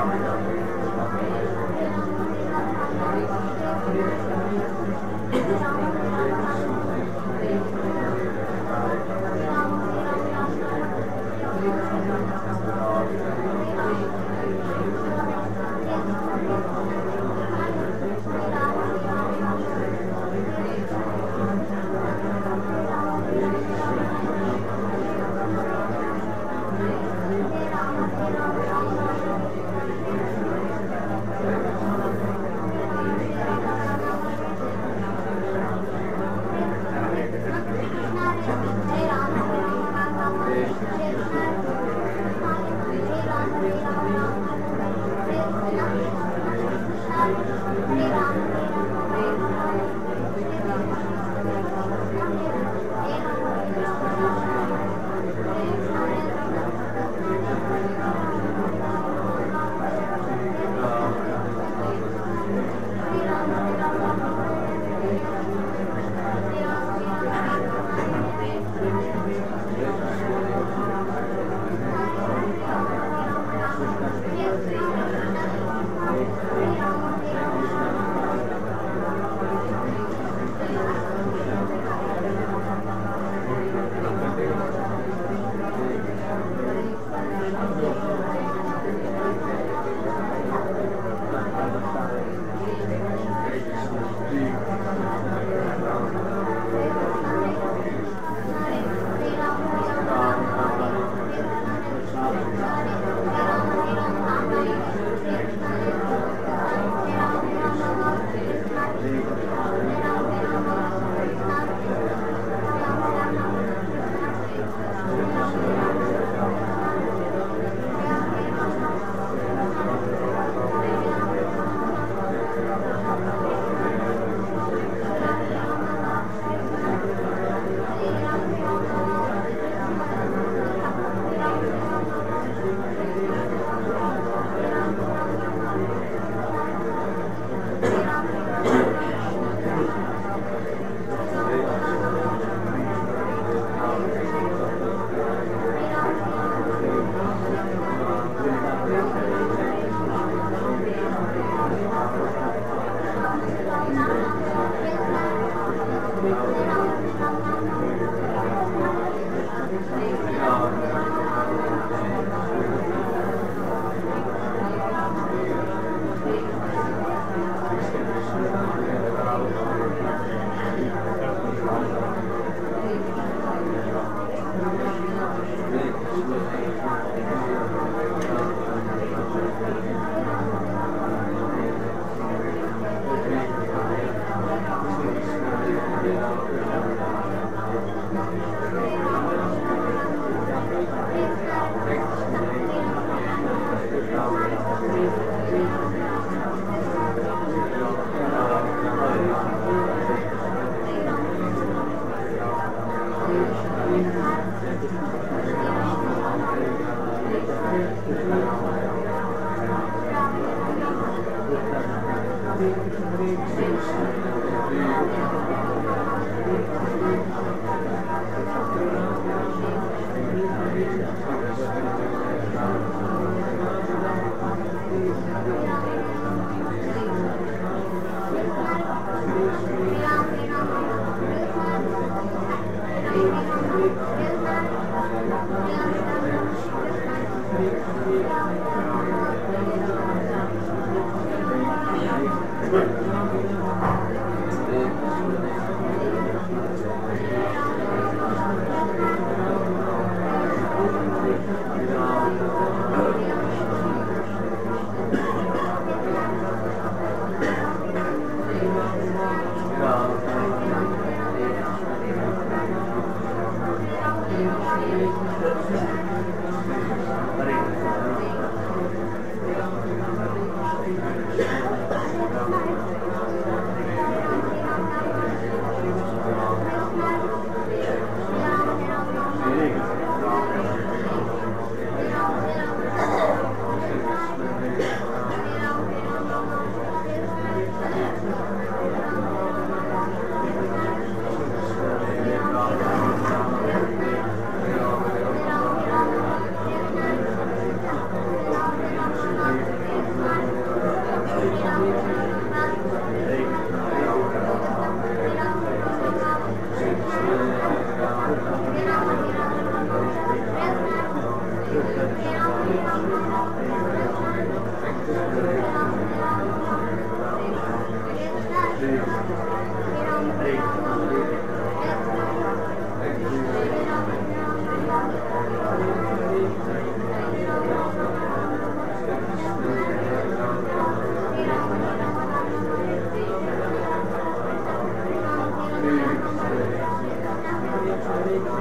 Ram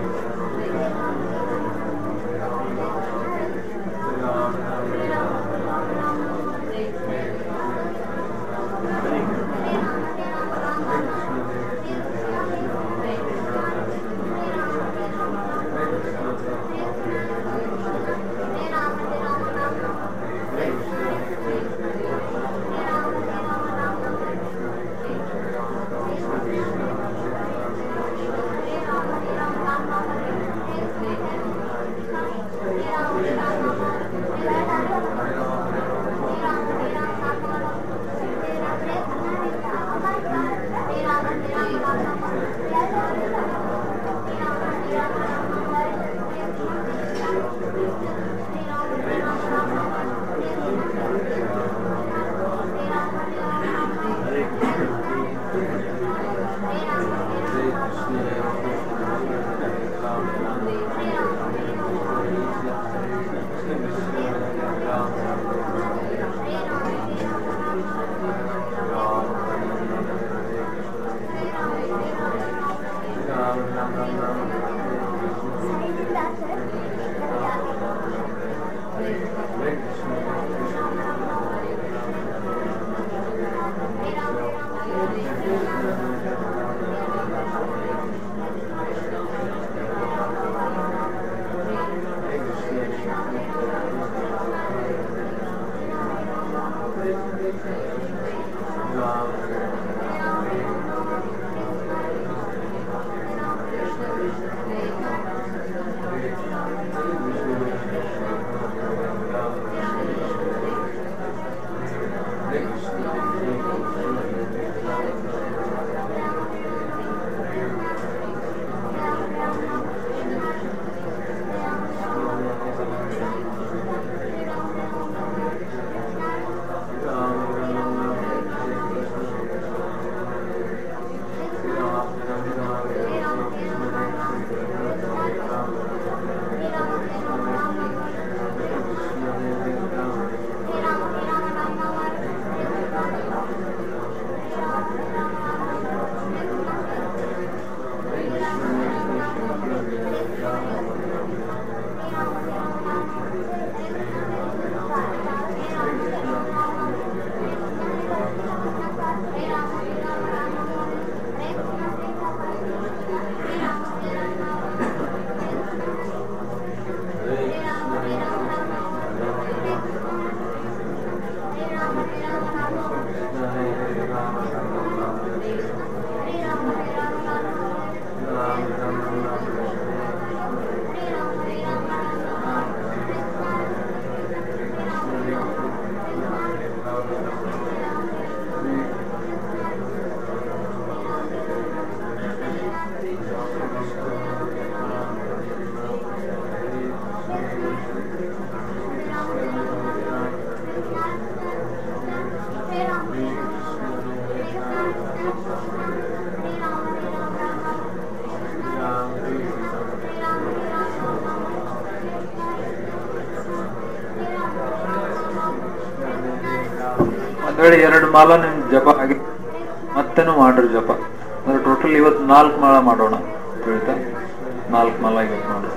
ಒಂದ್ ವೇಳೆ ಎರಡು ಮಾಲ ನಿಮ್ ಜಪ ಆಗಿ ಮತ್ತೇನು ಮಾಡ್ರಿ ಜಪ ಅಂದ್ರೆ ಟೋಟಲ್ ಇವತ್ತು ನಾಲ್ಕು ಮಾಲ ಮಾಡೋಣ ತಿಳಿತಾ ನಾಲ್ಕು ಮಾಲ ಇವತ್ತು ಮಾಡೋಣ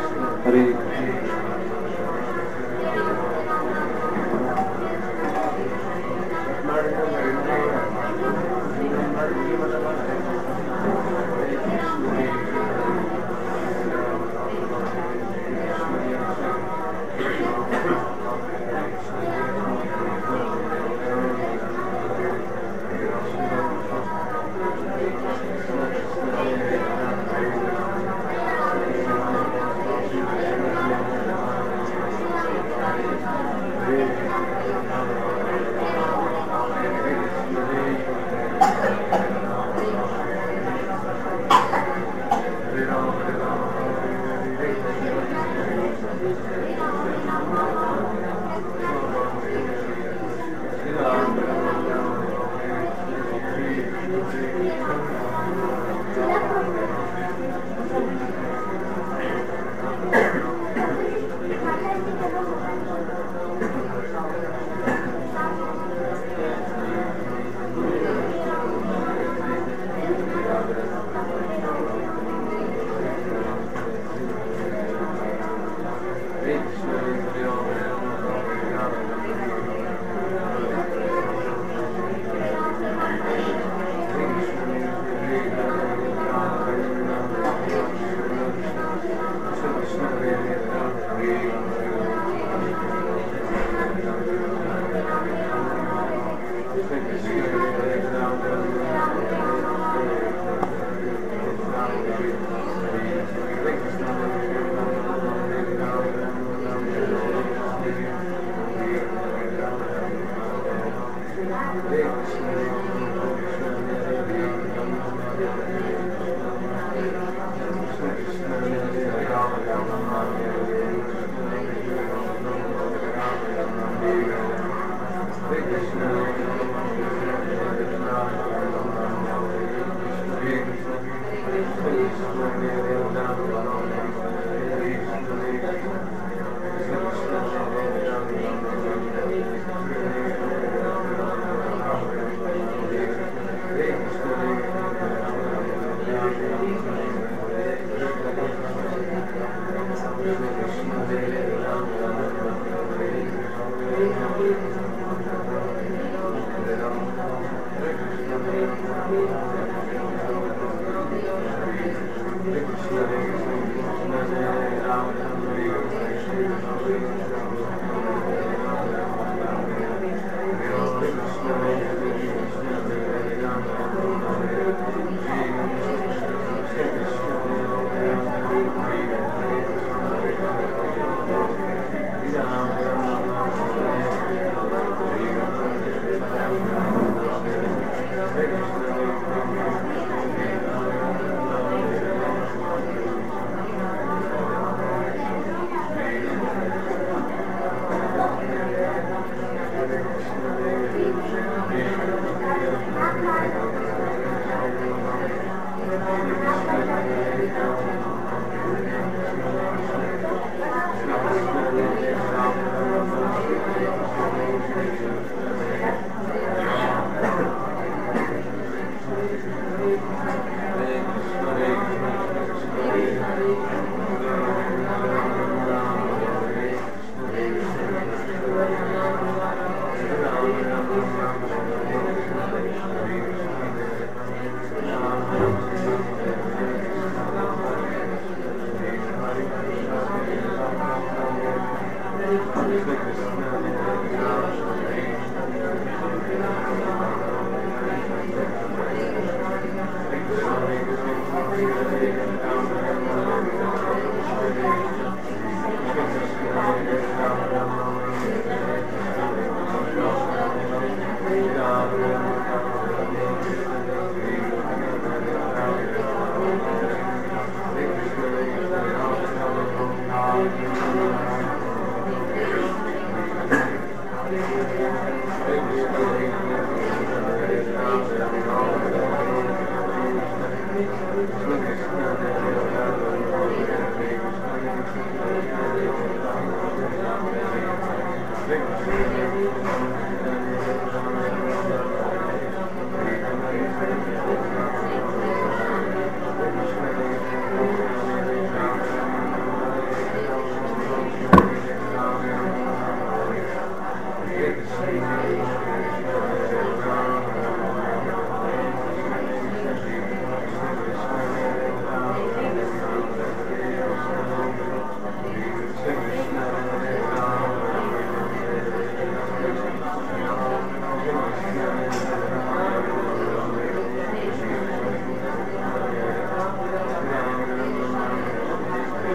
ಹರಿ Hare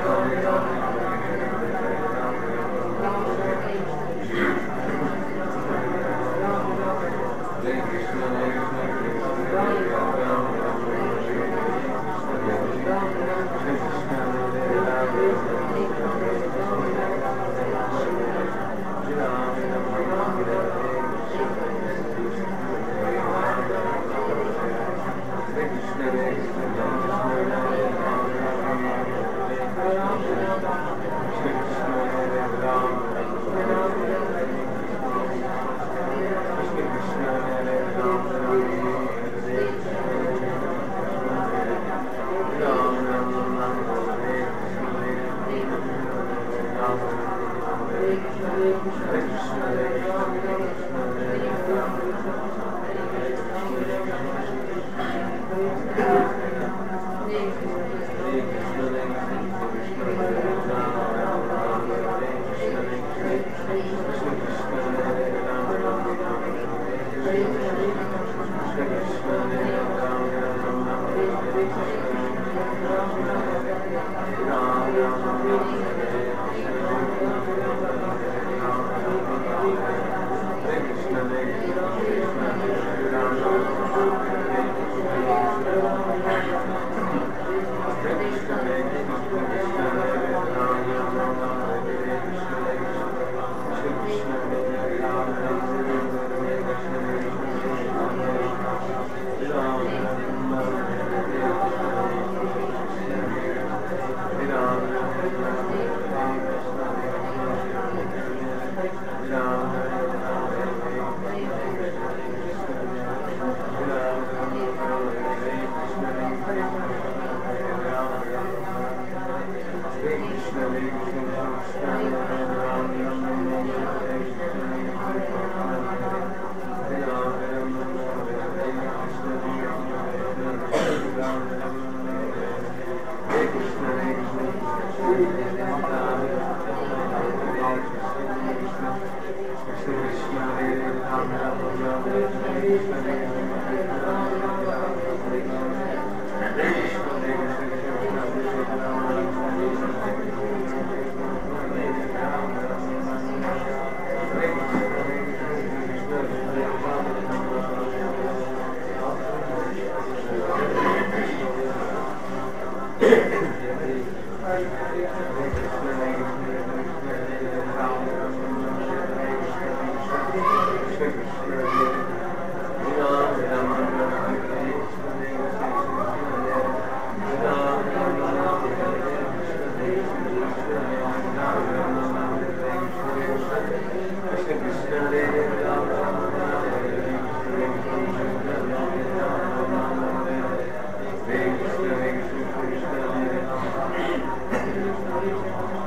Krishna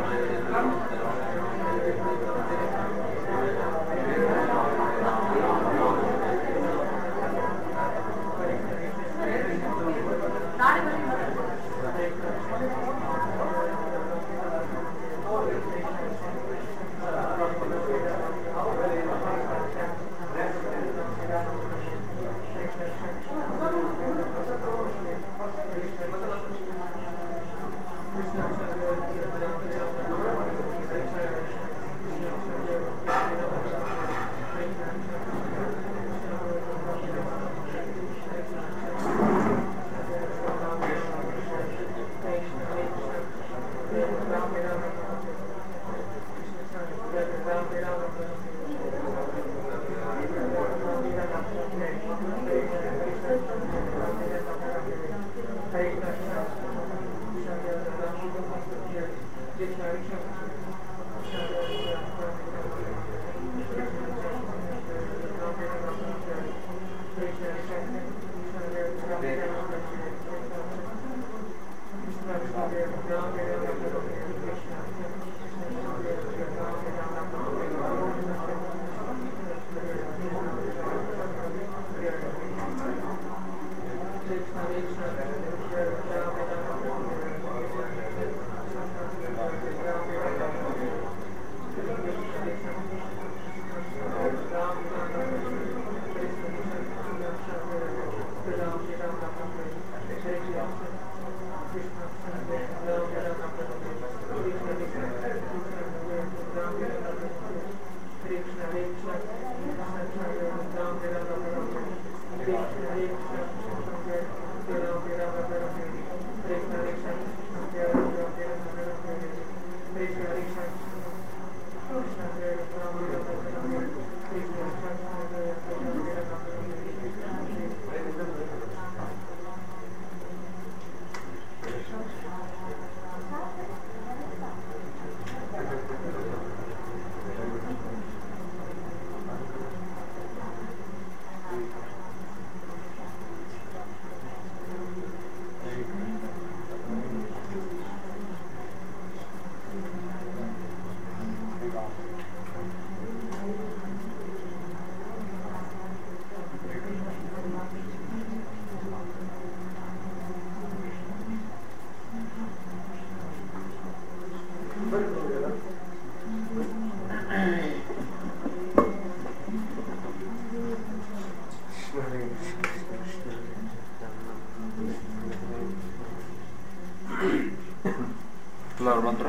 ಎಲ್ಲರೂ ಬಂದ್ರ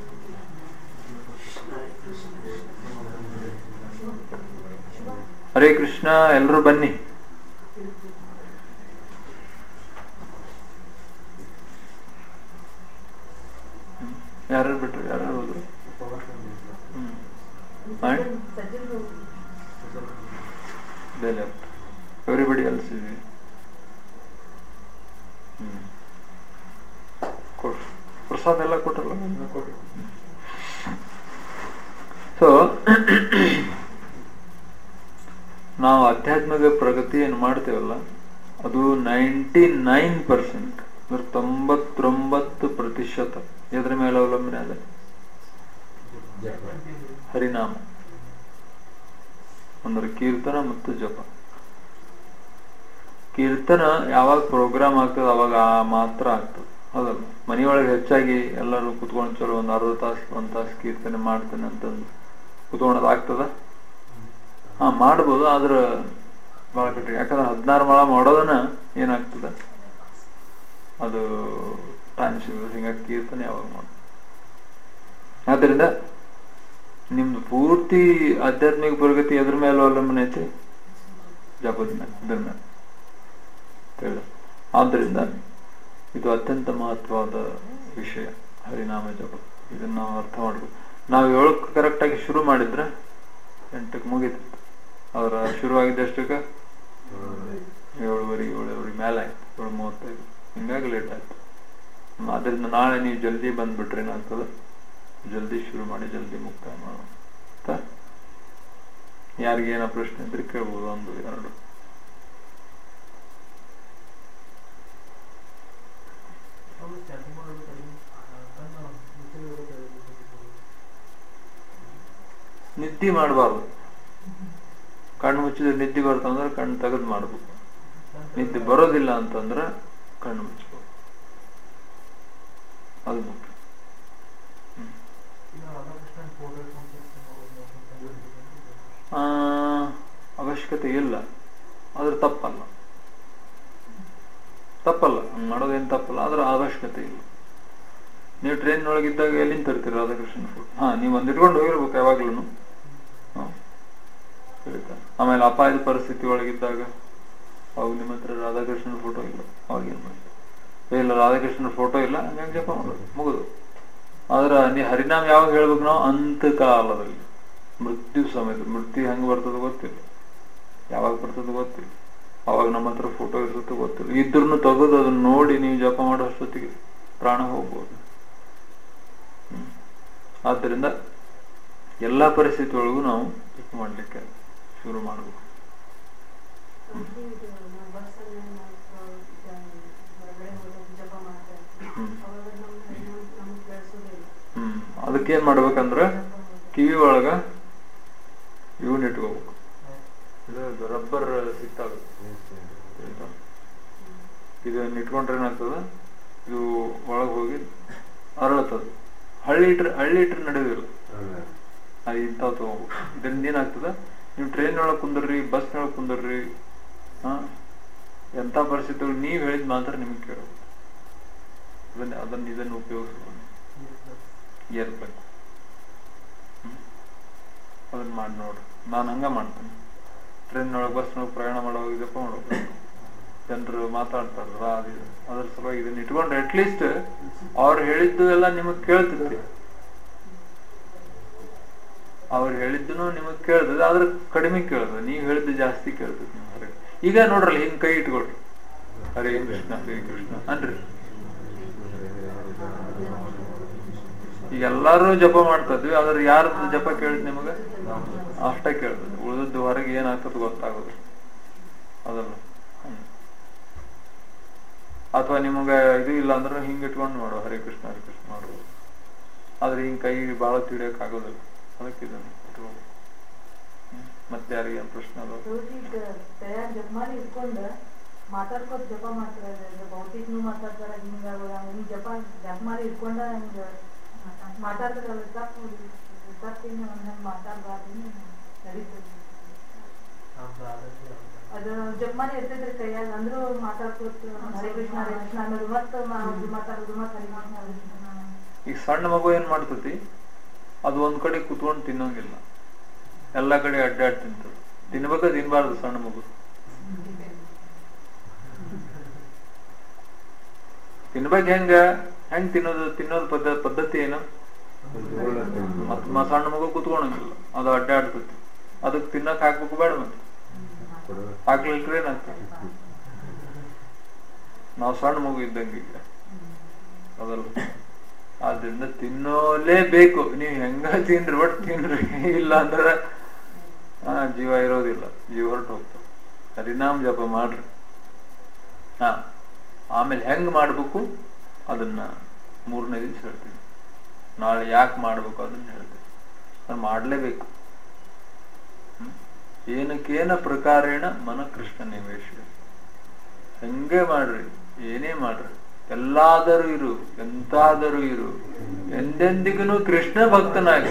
ಹರೇ ಕೃಷ್ಣ ಎಲ್ಲರೂ ಬನ್ನಿ ಯಾರು ಬಿಟ್ರು ಯಾರು ಹೋದ್ರು ಹ್ಮ್ ಮಾಡಿ they left. Everybody else is here. ಹ್ಮ್. ಕೊಟ್ರು ಪ್ರಸಾದ ಎಲ್ಲ ಕೊಟ್ರಲ್ಲ ಸೊ ನಾವು ಆಧ್ಯಾತ್ಮಿಕ ಪ್ರಗತಿಯನ್ನು ಮಾಡ್ತೇವಲ್ಲ ಅದು ನೈಂಟಿ ನೈನ್ ಪರ್ಸೆಂಟ್ ತೊಂಬತ್ತೊಂಬತ್ತು ಪ್ರತಿಶತ ಎದ್ರ ಮೇಲೆ ಅವಲಂಬನೆ ಅದ ಹರಿನಾಮ ಅಂದ್ರೆ ಕೀರ್ತನ ಮತ್ತು ಜಪ ಕೀರ್ತನ ಯಾವಾಗ ಪ್ರೋಗ್ರಾಮ್ ಆಗ್ತದೆ ಅವಾಗ ಆ ಮಾತ್ರ ಆಗ್ತದೆ ಹೌದಲ್ಲ ಮನೆಯೊಳಗೆ ಹೆಚ್ಚಾಗಿ ಎಲ್ಲರೂ ಕುತ್ಕೊಂಡು ಚಲೋ ಒಂದು ಅರ್ಧ ತಾಸು ಒಂದು ತಾಸು ಕೀರ್ತನೆ ಮಾಡ್ತೇನೆ ಅಂತಂದು ಕುತ್ಕೊಳೋದು ಆಗ್ತದ ಹಾ ಮಾಡ್ಬೋದು ಆದ್ರೆ ಭಾಳ ಕಟ್ಟಿ ಯಾಕಂದ್ರೆ ಹದಿನಾರು ಮಾಳ ಮಾಡೋದನ್ನ ಏನಾಗ್ತದೆ ಅದು ಟೈಮ್ ಸಿಗೋದು ಹಿಂಗಾಗಿ ಕೀರ್ತನೆ ಯಾವಾಗ ಮಾಡ ಆದ್ದರಿಂದ ನಿಮ್ದು ಪೂರ್ತಿ ಆಧ್ಯಾತ್ಮಿಕ ಪ್ರಗತಿ ಎದ್ರ ಮೇಲೆ ಅವಲಂಬನೆ ಐತಿ ಜಪದ ಮೇಲೆ ಇದ್ರ ಮೇಲೆ ತಿಳಿದ ಆದ್ದರಿಂದ ಇದು ಅತ್ಯಂತ ಮಹತ್ವವಾದ ವಿಷಯ ಹರಿನಾಮ ಜಪ ಇದನ್ನ ನಾವು ಅರ್ಥ ಮಾಡ್ಬೇಕು ನಾವು ಏಳಕ್ಕೆ ಕರೆಕ್ಟಾಗಿ ಶುರು ಮಾಡಿದ್ರೆ ಎಂಟಕ್ಕೆ ಮುಗೀತಿತ್ತು ಅದರ ಶುರುವಾಗಿದ್ದ ಅಷ್ಟಕ್ಕೆ ಏಳುವರೆ ಏಳುವರೆ ಮೇಲೆ ಆಯ್ತು ಏಳು ಮೂವತ್ತೈದು ಹಿಂಗಾಗಿ ಲೇಟ್ ಆಯ್ತು ಅದರಿಂದ ನಾಳೆ ನೀವು ಜಲ್ದಿ ಬಂದ್ಬಿಟ್ರೆ ಏನಾಗ್ತದೆ ಜಲ್ದಿ ಶುರು ಮಾಡಿ ಜಲ್ದಿ ಮುಕ್ತಾಯ ಮಾಡೋಣ ಆಯ್ತಾ ಯಾರಿಗೇನೋ ಪ್ರಶ್ನೆ ಇದ್ರೆ ಕೇಳ್ಬೋದು ಒಂದು ಎರಡು ನಿದ್ದೆ ಮಾಡಬಾರ್ದು ಕಣ್ಣು ಮುಚ್ಚಿದ್ರೆ ನಿದ್ದೆ ಬರ್ತಂದ್ರೆ ಕಣ್ಣು ತೆಗೆದು ಮಾಡ್ಬೇಕು ನಿದ್ದೆ ಬರೋದಿಲ್ಲ ಅಂತಂದ್ರೆ ಕಣ್ಣು ಮುಚ್ಚಬೇಕು ಅದು ಮುಖ್ಯ ಆ, ಅವಶ್ಯಕತೆ ಇಲ್ಲ ಆದ್ರೆ ತಪ್ಪಲ್ಲ ತಪ್ಪಲ್ಲ ಹಂಗ್ ಮಾಡೋದೇನು ತಪ್ಪಲ್ಲ ಆದ್ರೆ ಅವಶ್ಯಕತೆ ಇಲ್ಲ ನೀವು ಟ್ರೈನ್ ಒಳಗಿದ್ದಾಗ ಎಲ್ಲಿಂದ ತರ್ತೀರ ರಾಧಾಕೃಷ್ಣ ಫೋಟೋ ಹಾ ನೀವು ಒಂದ್ ಇಟ್ಕೊಂಡು ಹೋಗಿರ್ಬೇಕು ಯಾವಾಗ್ಲೂ ಆಮೇಲೆ ಅಪಾಯದ ಪರಿಸ್ಥಿತಿ ಒಳಗಿದ್ದಾಗ ಅವಾಗ ನಿಮ್ಮ ಹತ್ರ ರಾಧಾಕೃಷ್ಣನ ಫೋಟೋ ಇಲ್ಲ ಅವಾಗ ಏನ್ ಮಾಡ್ತೀರಿ ಏ, ಇಲ್ಲ ರಾಧಾಕೃಷ್ಣನ ಫೋಟೋ ಇಲ್ಲ ಹಂಗಾಗಿ ಜಪ ಮಾಡೋದು ಮುಗಿದು ಆದ್ರ ನೀ ಹರಿನಾಮ ಯಾವಾಗ ಹೇಳ್ಬೇಕು ನಾವು ಅಂತಕಾಲದಲ್ಲಿ ಮೃತ್ಯು ಸಮಯದ ಮೃತ್ಯು ಹೆಂಗ್ ಬರ್ತದ ಗೊತ್ತಿಲ್ಲ ಯಾವಾಗ ಬರ್ತದ ಗೊತ್ತಿಲ್ಲ ಅವಾಗ ನಮ್ಮ ಹತ್ರ ಫೋಟೋ ಇರ್ತದೆ ಗೊತ್ತಿಲ್ಲ ಇದ್ರೂ ತೆಗೆದು ಅದನ್ನ ನೋಡಿ ನೀವು ಜಪ ಮಾಡೋ ಅಷ್ಟೊತ್ತಿಗೆ ಪ್ರಾಣ ಹೋಗ್ಬೋದು ಹ್ಮ್. ಆದ್ದರಿಂದ ಎಲ್ಲಾ ಪರಿಸ್ಥಿತಿ ಒಳಗೂ ನಾವು ಜಪ ಮಾಡ್ಲಿಕ್ಕೆ ಶುರು ಮಾಡಬೇಕು ಹ್ಮ್. ಹ್ಮ್ ಅದಕ್ಕೇನ್ ಮಾಡ್ಬೇಕಂದ್ರ ಕಿವಿ ಒಳಗ ಇವನ್ ಇಟ್ಕೋಬೇಕು ಇದು ರಬ್ಬರ್ ಸಿಗ್ತಾವ ಇದನ್ನ ಇಟ್ಕೊಂಡ್ರೆ ಏನಾಗ್ತದ ಇದು ಒಳಗ್ ಹೋಗಿ ಅರಳತ್ತದ ಹಳ್ಳಿ ಇಟ್ರೆ ಹಳ್ಳಿ ಇಟ್ರೆ ನಡೆಯೋದಿಲ್ಲ ಅದು ಇಂಥವು ತಗೋಬೇಕು ಇದರಿಂದ ಏನಾಗ್ತದ ನೀವು ಟ್ರೈನ್ ಒಳಗೆ ಕುಂದರ್ರಿ ಬಸ್ ಒಳಗೆ ಕುಂದರ್ರಿ ಹಾ ಎಂಥ ಪರಿಸ್ಥಿತಿ ನೀವು ಹೇಳಿದ ಮಾತ್ರ ನಿಮಗೆ ಕೇಳೋದು ಅದನ್ನ ಅದನ್ನ ಇದನ್ನು ಉಪಯೋಗಿಸ್ಕೊಂಡು ಏರ್ಬೇಕು ಹ್ಮ್. ಅದನ್ನ ಮಾಡಿ ನೋಡ್ರಿ ನಾನು ಹಂಗ ಮಾಡ್ತೇನೆ ಟ್ರೈನ್ ಒಳಗೆ ಬಸ್ ಒಳಗೆ ಪ್ರಯಾಣ ಮಾಡುವಾಗ ಇದಪ್ಪ ಮಾಡ್ಬೇಕು ಜನರು ಮಾತಾಡ್ತಾರಲ್ಲ ಅದು ಇದು. ಅದ್ರ ಸಲುವಾಗಿ ಇದನ್ನ ಇಟ್ಕೊಂಡ್ರೆ ಅಟ್ಲೀಸ್ಟ್ ಅವ್ರು ಹೇಳಿದ್ದು ಎಲ್ಲ ನಿಮಗ್ ಕೇಳ್ತೈತಿ ಅವ್ರು ಹೇಳಿದ್ದನು ನಿಮಗ್ ಕೇಳ್ತದೆ ಆದ್ರೆ ಕಡಿಮೆ ಕೇಳ್ತದೆ ನೀವ್ ಹೇಳಿದ್ದು ಜಾಸ್ತಿ ಕೇಳ್ತದೆ ನೀವು ಹೊರಗೆ ಈಗ ನೋಡ್ರಲ್ಲ ಹಿಂಗ್ ಕೈ ಇಟ್ಕೊಳ್ರಿ ಹರೇ ಕೃಷ್ಣ ಹರೇ ಕೃಷ್ಣ ಅನ್ರಿ ಈಗ ಎಲ್ಲಾರು ಜಪ ಮಾಡ್ತಾ ಇದ್ವಿ ಆದ್ರೆ ಯಾರ್ದು ಜಪ ಕೇಳಿದ್ ನಿಮಗ ಅಷ್ಟ ಕೇಳ್ತದೆ ಉಳಿದದ್ದು ಹೊರಗೆ ಏನಾಗ್ತದೆ ಗೊತ್ತಾಗೋದು ಅದಲ್ಲ ಹ್ಮ್. ಅಥವಾ ನಿಮಗ ಇದು ಇಲ್ಲ ಅಂದ್ರೆ ಹಿಂಗ್ ಇಟ್ಕೊಂಡು ಮಾಡು ಹರೇ ಕೃಷ್ಣ ಹರೇ ಕೃಷ್ಣ ಮಾಡ್ಬೋದು ಆದ್ರೆ ಹಿಂಗ್ ಕೈ ಬಹಳ ತಿಡಿಯಕ್ ಆಗೋದಿಲ್ಲ ಅದಕ್ಕೆ ಇದನ್ನ ಇಟ್ಕೊಂಡು ಹ್ಮ್. ಮತ್ತೆ ಯಾರಿಗೆ ಏನ್ ಪ್ರಶ್ನೆ ಅದಾವ ತಯಾರು ಜಪ ಮಾಡಿ ಇಟ್ಕೊಂಡ ಮಾತಾಡ್ಕೋತ ಜಪ ಮಾಡ್ತಾರೆ ಭೌತಿಕನು ಮಾತಾಡ್ತಾರ ಹಿಂಗ ಹಿಂಗ್ ಜಪ ಜಪ ಮಾಡಿ ಇಟ್ಕೊಂಡ ಹಿಂಗ ಮಾತಾಡ್ತಾರಲ್ಲ ತಪ್ಪು ತಪ್ಪಿನ ಒಂದ್ ಮಾತಾಡ್ಬಾರ್ದು ನಡೀತದೆ ಅದು ಜಪ ಮಾಡಿ ಇರ್ತೈತ್ರಿ ಕೈಯಾಗ ಅಂದ್ರೂ ಮಾತಾಡ್ಕೋತ ಹರೇ ಕೃಷ್ಣ ಹರೇ ಕೃಷ್ಣ ಅನ್ನೋದು ಮತ್ತ ಮಾತಾಡೋದು ಮತ್ತ ಹರಿ ಕೃಷ್ಣ ಹರೇ ಕೃಷ್ಣ ಈಗ ಸಣ್ಣ ಮಗು ಏನ್ ಮಾಡ್ತತಿ ಅದು ಒಂದ್ ಕಡೆ ಕುತ್ಕೊಂಡು ತಿನ್ನೋಂಗಿಲ್ಲ ಎಲ್ಲಾ ಕಡೆ ಅಡ್ಡಾಡ್ ತಿಂತದೆ ತಿನ್ಬೇಕ ತಿನ್ಬಾರ್ದು ಸಣ್ಣ ಮಗು ತಿನ್ಬೇಕು ಹೆಂಗ ಹೆಂಗ್ ತಿನ್ನೋದು ತಿನ್ನೋದು ಪದ್ಧ ಪದ್ಧತಿ ಏನು ಮತ್ ಮ- ಸಣ್ಣ ಮಗು ಕುತ್ಕೊಳಂಗಿಲ್ಲ ಅದು ಅಡ್ಡಾಡ್ತತಿ ಅದಕ್ಕೆ ತಿನ್ನಕ್ ಹಾಕ್ಬೇಕು ಬೇಡ ಮತ್ತೆ ಹಾಕ್ಲಿಲ್ರಿ ಏನಾಗ್ತದೆ ನಾವು ಸಣ್ಣ ಮಗು ಇದ್ದಂಗೆ ಈಗ ಅದಲ್ಲ ಆದ್ರಿಂದ ತಿನ್ನೋಲೇಬೇಕು ನೀವು ಹೆಂಗ ತಿನ್ರಿ ಒಟ್ಟು ತಿನ್ರಿ ಇಲ್ಲ ಅಂದ್ರೆ ಆ ಜೀವ ಇರೋದಿಲ್ಲ ಜೀವ ಹೊರಟು ಹೋಗ್ತದೆ ಹರಿನಾಮ್ ಜಪ ಮಾಡ್ರಿ ಹಾ ಆಮೇಲೆ ಹೆಂಗ್ ಮಾಡ್ಬೇಕು ಅದನ್ನ ಮೂರನೇ ದಿವಸ ಹೇಳ್ತೀನಿ ನಾಳೆ ಯಾಕೆ ಮಾಡ್ಬೇಕು ಅದನ್ನ ಹೇಳ್ತೀನಿ ನಾನು ಮಾಡ್ಲೇಬೇಕು ಹ್ಮ್? ಏನಕ್ಕೇನ ಪ್ರಕಾರೇಣ ಮನ ಕೃಷ್ಣ ನಿವೇಶ ಹೆಂಗೆ ಮಾಡ್ರಿ ಏನೇ ಮಾಡ್ರಿ ಎಲ್ಲಾದರೂ ಇರು ಎಂತಾದರೂ ಇರು ಎಂದೆಂದಿಗೂ ಕೃಷ್ಣ ಭಕ್ತನಾಗಿ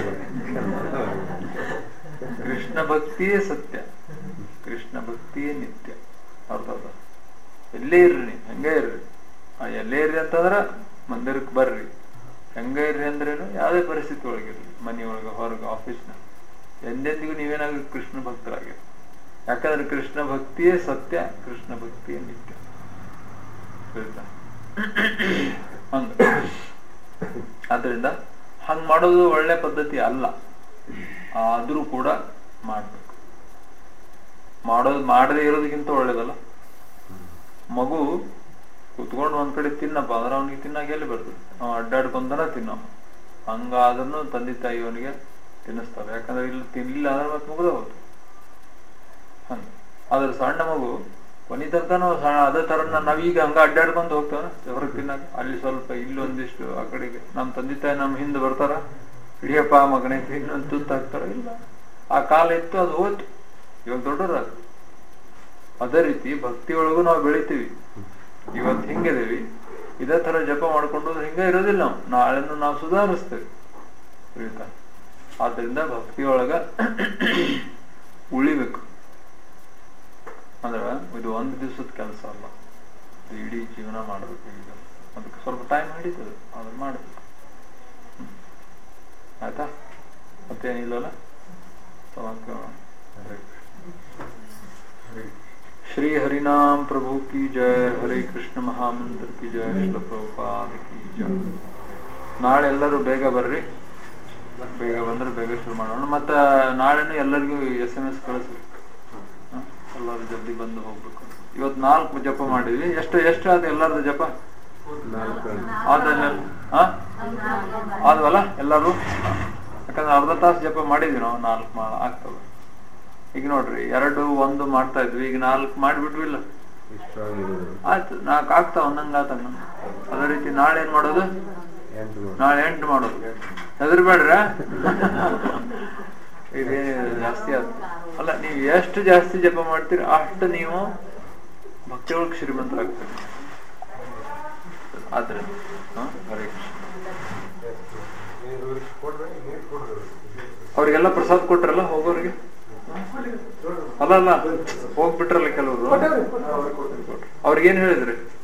ಕೃಷ್ಣ ಭಕ್ತಿಯೇ ಸತ್ಯ ಕೃಷ್ಣ ಭಕ್ತಿಯೇ ನಿತ್ಯ ಅರ್ಥ ಅದ ಎಲ್ಲೇ ಇರ್ರಿ ನೀವು ಹೆಂಗೆ ಇರ್ರಿ ಆ ಎಲ್ಲೇ ಇರ್ರಿ ಅಂತಂದ್ರ ಮಂದಿರಕ್ಕೆ ಬರ್ರಿ ಹೆಂಗ ಇರ್ರಿ ಅಂದ್ರೇನು ಯಾವುದೇ ಪರಿಸ್ಥಿತಿ ಒಳಗಿರ್ರಿ ಮನೆಯೊಳಗ ಹೊರಗೆ ಆಫೀಸ್ನ ಎಂದೆಂದಿಗೂ ನೀವೇನಾಗ ಕೃಷ್ಣ ಭಕ್ತರಾಗಿರಿ ಯಾಕಂದ್ರೆ ಕೃಷ್ಣ ಭಕ್ತಿಯೇ ಸತ್ಯ ಕೃಷ್ಣ ಭಕ್ತಿಯೇ ನಿತ್ಯ ತಿಳಿತಾ? ಹಂಗ ಆದ್ರಿಂದ ಹಂಗ್ ಮಾಡೋದು ಒಳ್ಳೆ ಪದ್ಧತಿ ಅಲ್ಲ ಆದ್ರೂ ಕೂಡ ಮಾಡ್ಬೇಕು ಮಾಡೋದು ಮಾಡದೇ ಇರೋದಕ್ಕಿಂತ ಒಳ್ಳೇದಲ್ಲ ಮಗು ಕುತ್ಕೊಂಡು ಒಂದ್ ಕಡೆ ತಿನ್ನಪ್ಪ ಅಂದ್ರೆ ಅವನಿಗೆ ತಿನ್ನಾಕ ಎಲ್ಲಿ ಬರ್ತದೆ ಅವ ಅಡ್ಡಾಡ್ಕೊಂತಾನ ತಿನ್ನವ ಹಂಗಾದ್ರೂ ತಂದೆ ತಾಯಿ ಅವನಿಗೆ ತಿನ್ನಿಸ್ತಾರೆ ಯಾಕಂದ್ರೆ ಇಲ್ಲಿ ತಿನ್ಲಿಲ್ಲ ಅಂದ್ರೆ ಮತ್ತೆ ಮುಗ್ದ ಹೋಗ್ತು ಹಂಗ ಆದ್ರೆ ಸಣ್ಣ ಮಗು ಕೊನೆ ತನಕನೂ ಸಣ್ಣ ಅದೇ ತರ ನಾವೀಗ ಹಂಗ ಅಡ್ಡಾಡ್ಕೊಂತ ಹೋಗ್ತಾವ ಹೊರಗೆ ತಿನ್ನಾಕ ಅಲ್ಲಿ ಸ್ವಲ್ಪ ಇಲ್ಲಿ ಒಂದಿಷ್ಟು ಆ ಕಡೆಗೆ ನಮ್ ತಂದೆ ತಾಯಿ ನಮ್ ಹಿಂದೆ ಬರ್ತಾರ ಹಿಡಿಯಪ್ಪ ಮಗನೇ ತಿನ್ನು ಅಂತ ತುತ್ತು ಹಾಕ್ತಾರ ಇಲ್ಲ ಆ ಕಾಲ ಇತ್ತು ಅದು ಹೋಯ್ತು ಇವಾಗ ದೊಡ್ಡವ್ರಾಗ ಅದೇ ರೀತಿ ಭಕ್ತಿಯೊಳಗೂ ನಾವು ಬೆಳಿತೀವಿ ಇವತ್ತು ಹಿಂಗಿದೀವಿ ಇದೇ ತರ ಜಪ ಮಾಡ್ಕೊಂಡು ಹೋದ್ರೆ ಹಿಂಗೆ ಇರೋದಿಲ್ಲ ನಾವು ನಾಳೆನು ನಾವು ಸುಧಾರಿಸ್ತೇವೆ ತಿಳಿತಾ ಆದ್ರಿಂದ ಭಕ್ತಿಯೊಳಗ ಉಳಿಬೇಕು ಅಂದ್ರೆ ಇದು ಒಂದು ದಿವಸದ ಕೆಲಸ ಅಲ್ಲ ಇದು ಇಡೀ ಜೀವನ ಮಾಡಬೇಕು ಈಗ ಅದಕ್ಕೆ ಸ್ವಲ್ಪ ಟೈಮ್ ಹಿಡಿತದೆ ಅದನ್ನ ಮಾಡಬೇಕು ಹ್ಮ್. ಆಯ್ತಾ ಮತ್ತೇನಿಲ್ಲಲ್ಲ ತಗೊಂಡ್ ಹರೇ श्री हरिनाम प्रभु की जय हरे कृष्ण महामंत्र की जय श्रील प्रभुपाद की जय ನಾಳೆ ಎಲ್ಲರೂ ಬೇಗ ಬರ್ರಿ ಬೇಗ ಬಂದ್ರೆ ಬೇಗ ಶುರು ಮಾಡೋಣ ಮತ್ತ ನಾಳೆನೂ ಎಲ್ಲರಿಗೂ ಎಸ್ ಎಂ ಎಸ್ ಕಳಿಸ್ರಿ ಹ? ಎಲ್ಲರೂ ಜಲ್ದಿ ಬಂದು ಹೋಗ್ಬೇಕು ಇವತ್ ನಾಲ್ಕು ಜಪ ಮಾಡಿದ್ವಿ ಎಷ್ಟು ಎಷ್ಟು ಆದ ಎಲ್ಲರದು ಜಪ ಆದಲ್ಲ ಹ ಆದ್ವಲ್ಲ ಎಲ್ಲರೂ ಯಾಕಂದ್ರೆ ಅರ್ಧ ತಾಸು ಜಪ ಮಾಡಿದ್ವಿ ನಾವು ನಾಲ್ಕು ಮಾ ಆಗ್ತವೆ ಈಗ ನೋಡ್ರಿ ಎರಡು ಒಂದು ಮಾಡ್ತಾ ಇದ್ವಿ ಈಗ ನಾಲ್ಕು ಮಾಡಿಬಿಟ್ವಿಲ್ಲ ಆಯ್ತು ನಾಲ್ಕು ಆಗ್ತಾವ ಒಂದಂಗ ಆತಂಗ ಅದೇ ರೀತಿ ನಾಳೆ ಏನ್ ಮಾಡೋದು ನಾಳೆ ಎಂಟು ಮಾಡೋದು ಹೆದರ್ಬೇಡ್ರ ಇದೇನಿದೆ ಜಾಸ್ತಿ ಆದ ಅಲ್ಲ ನೀವು ಎಷ್ಟು ಜಾಸ್ತಿ ಜಪ ಮಾಡ್ತೀರಿ ಅಷ್ಟು ನೀವು ಭಕ್ತಿಯೊಳಗೆ ಶ್ರೀಮಂತರಾಗ್ತೀರಿ ಆದ್ರೆ ಹ? ಹರೇ ಕೃಷ್ಣ ಅವ್ರಿಗೆಲ್ಲ ಪ್ರಸಾದ ಕೊಟ್ರಲ್ಲ ಹೋಗೋರಿಗೆ ಅಲ್ಲ ಅಲ್ಲ ಹೋಗ್ಬಿಟ್ರಲ್ಲ ಕೆಲವರು ಅವ್ರಿಗೇನ್ ಹೇಳಿದ್ರಿ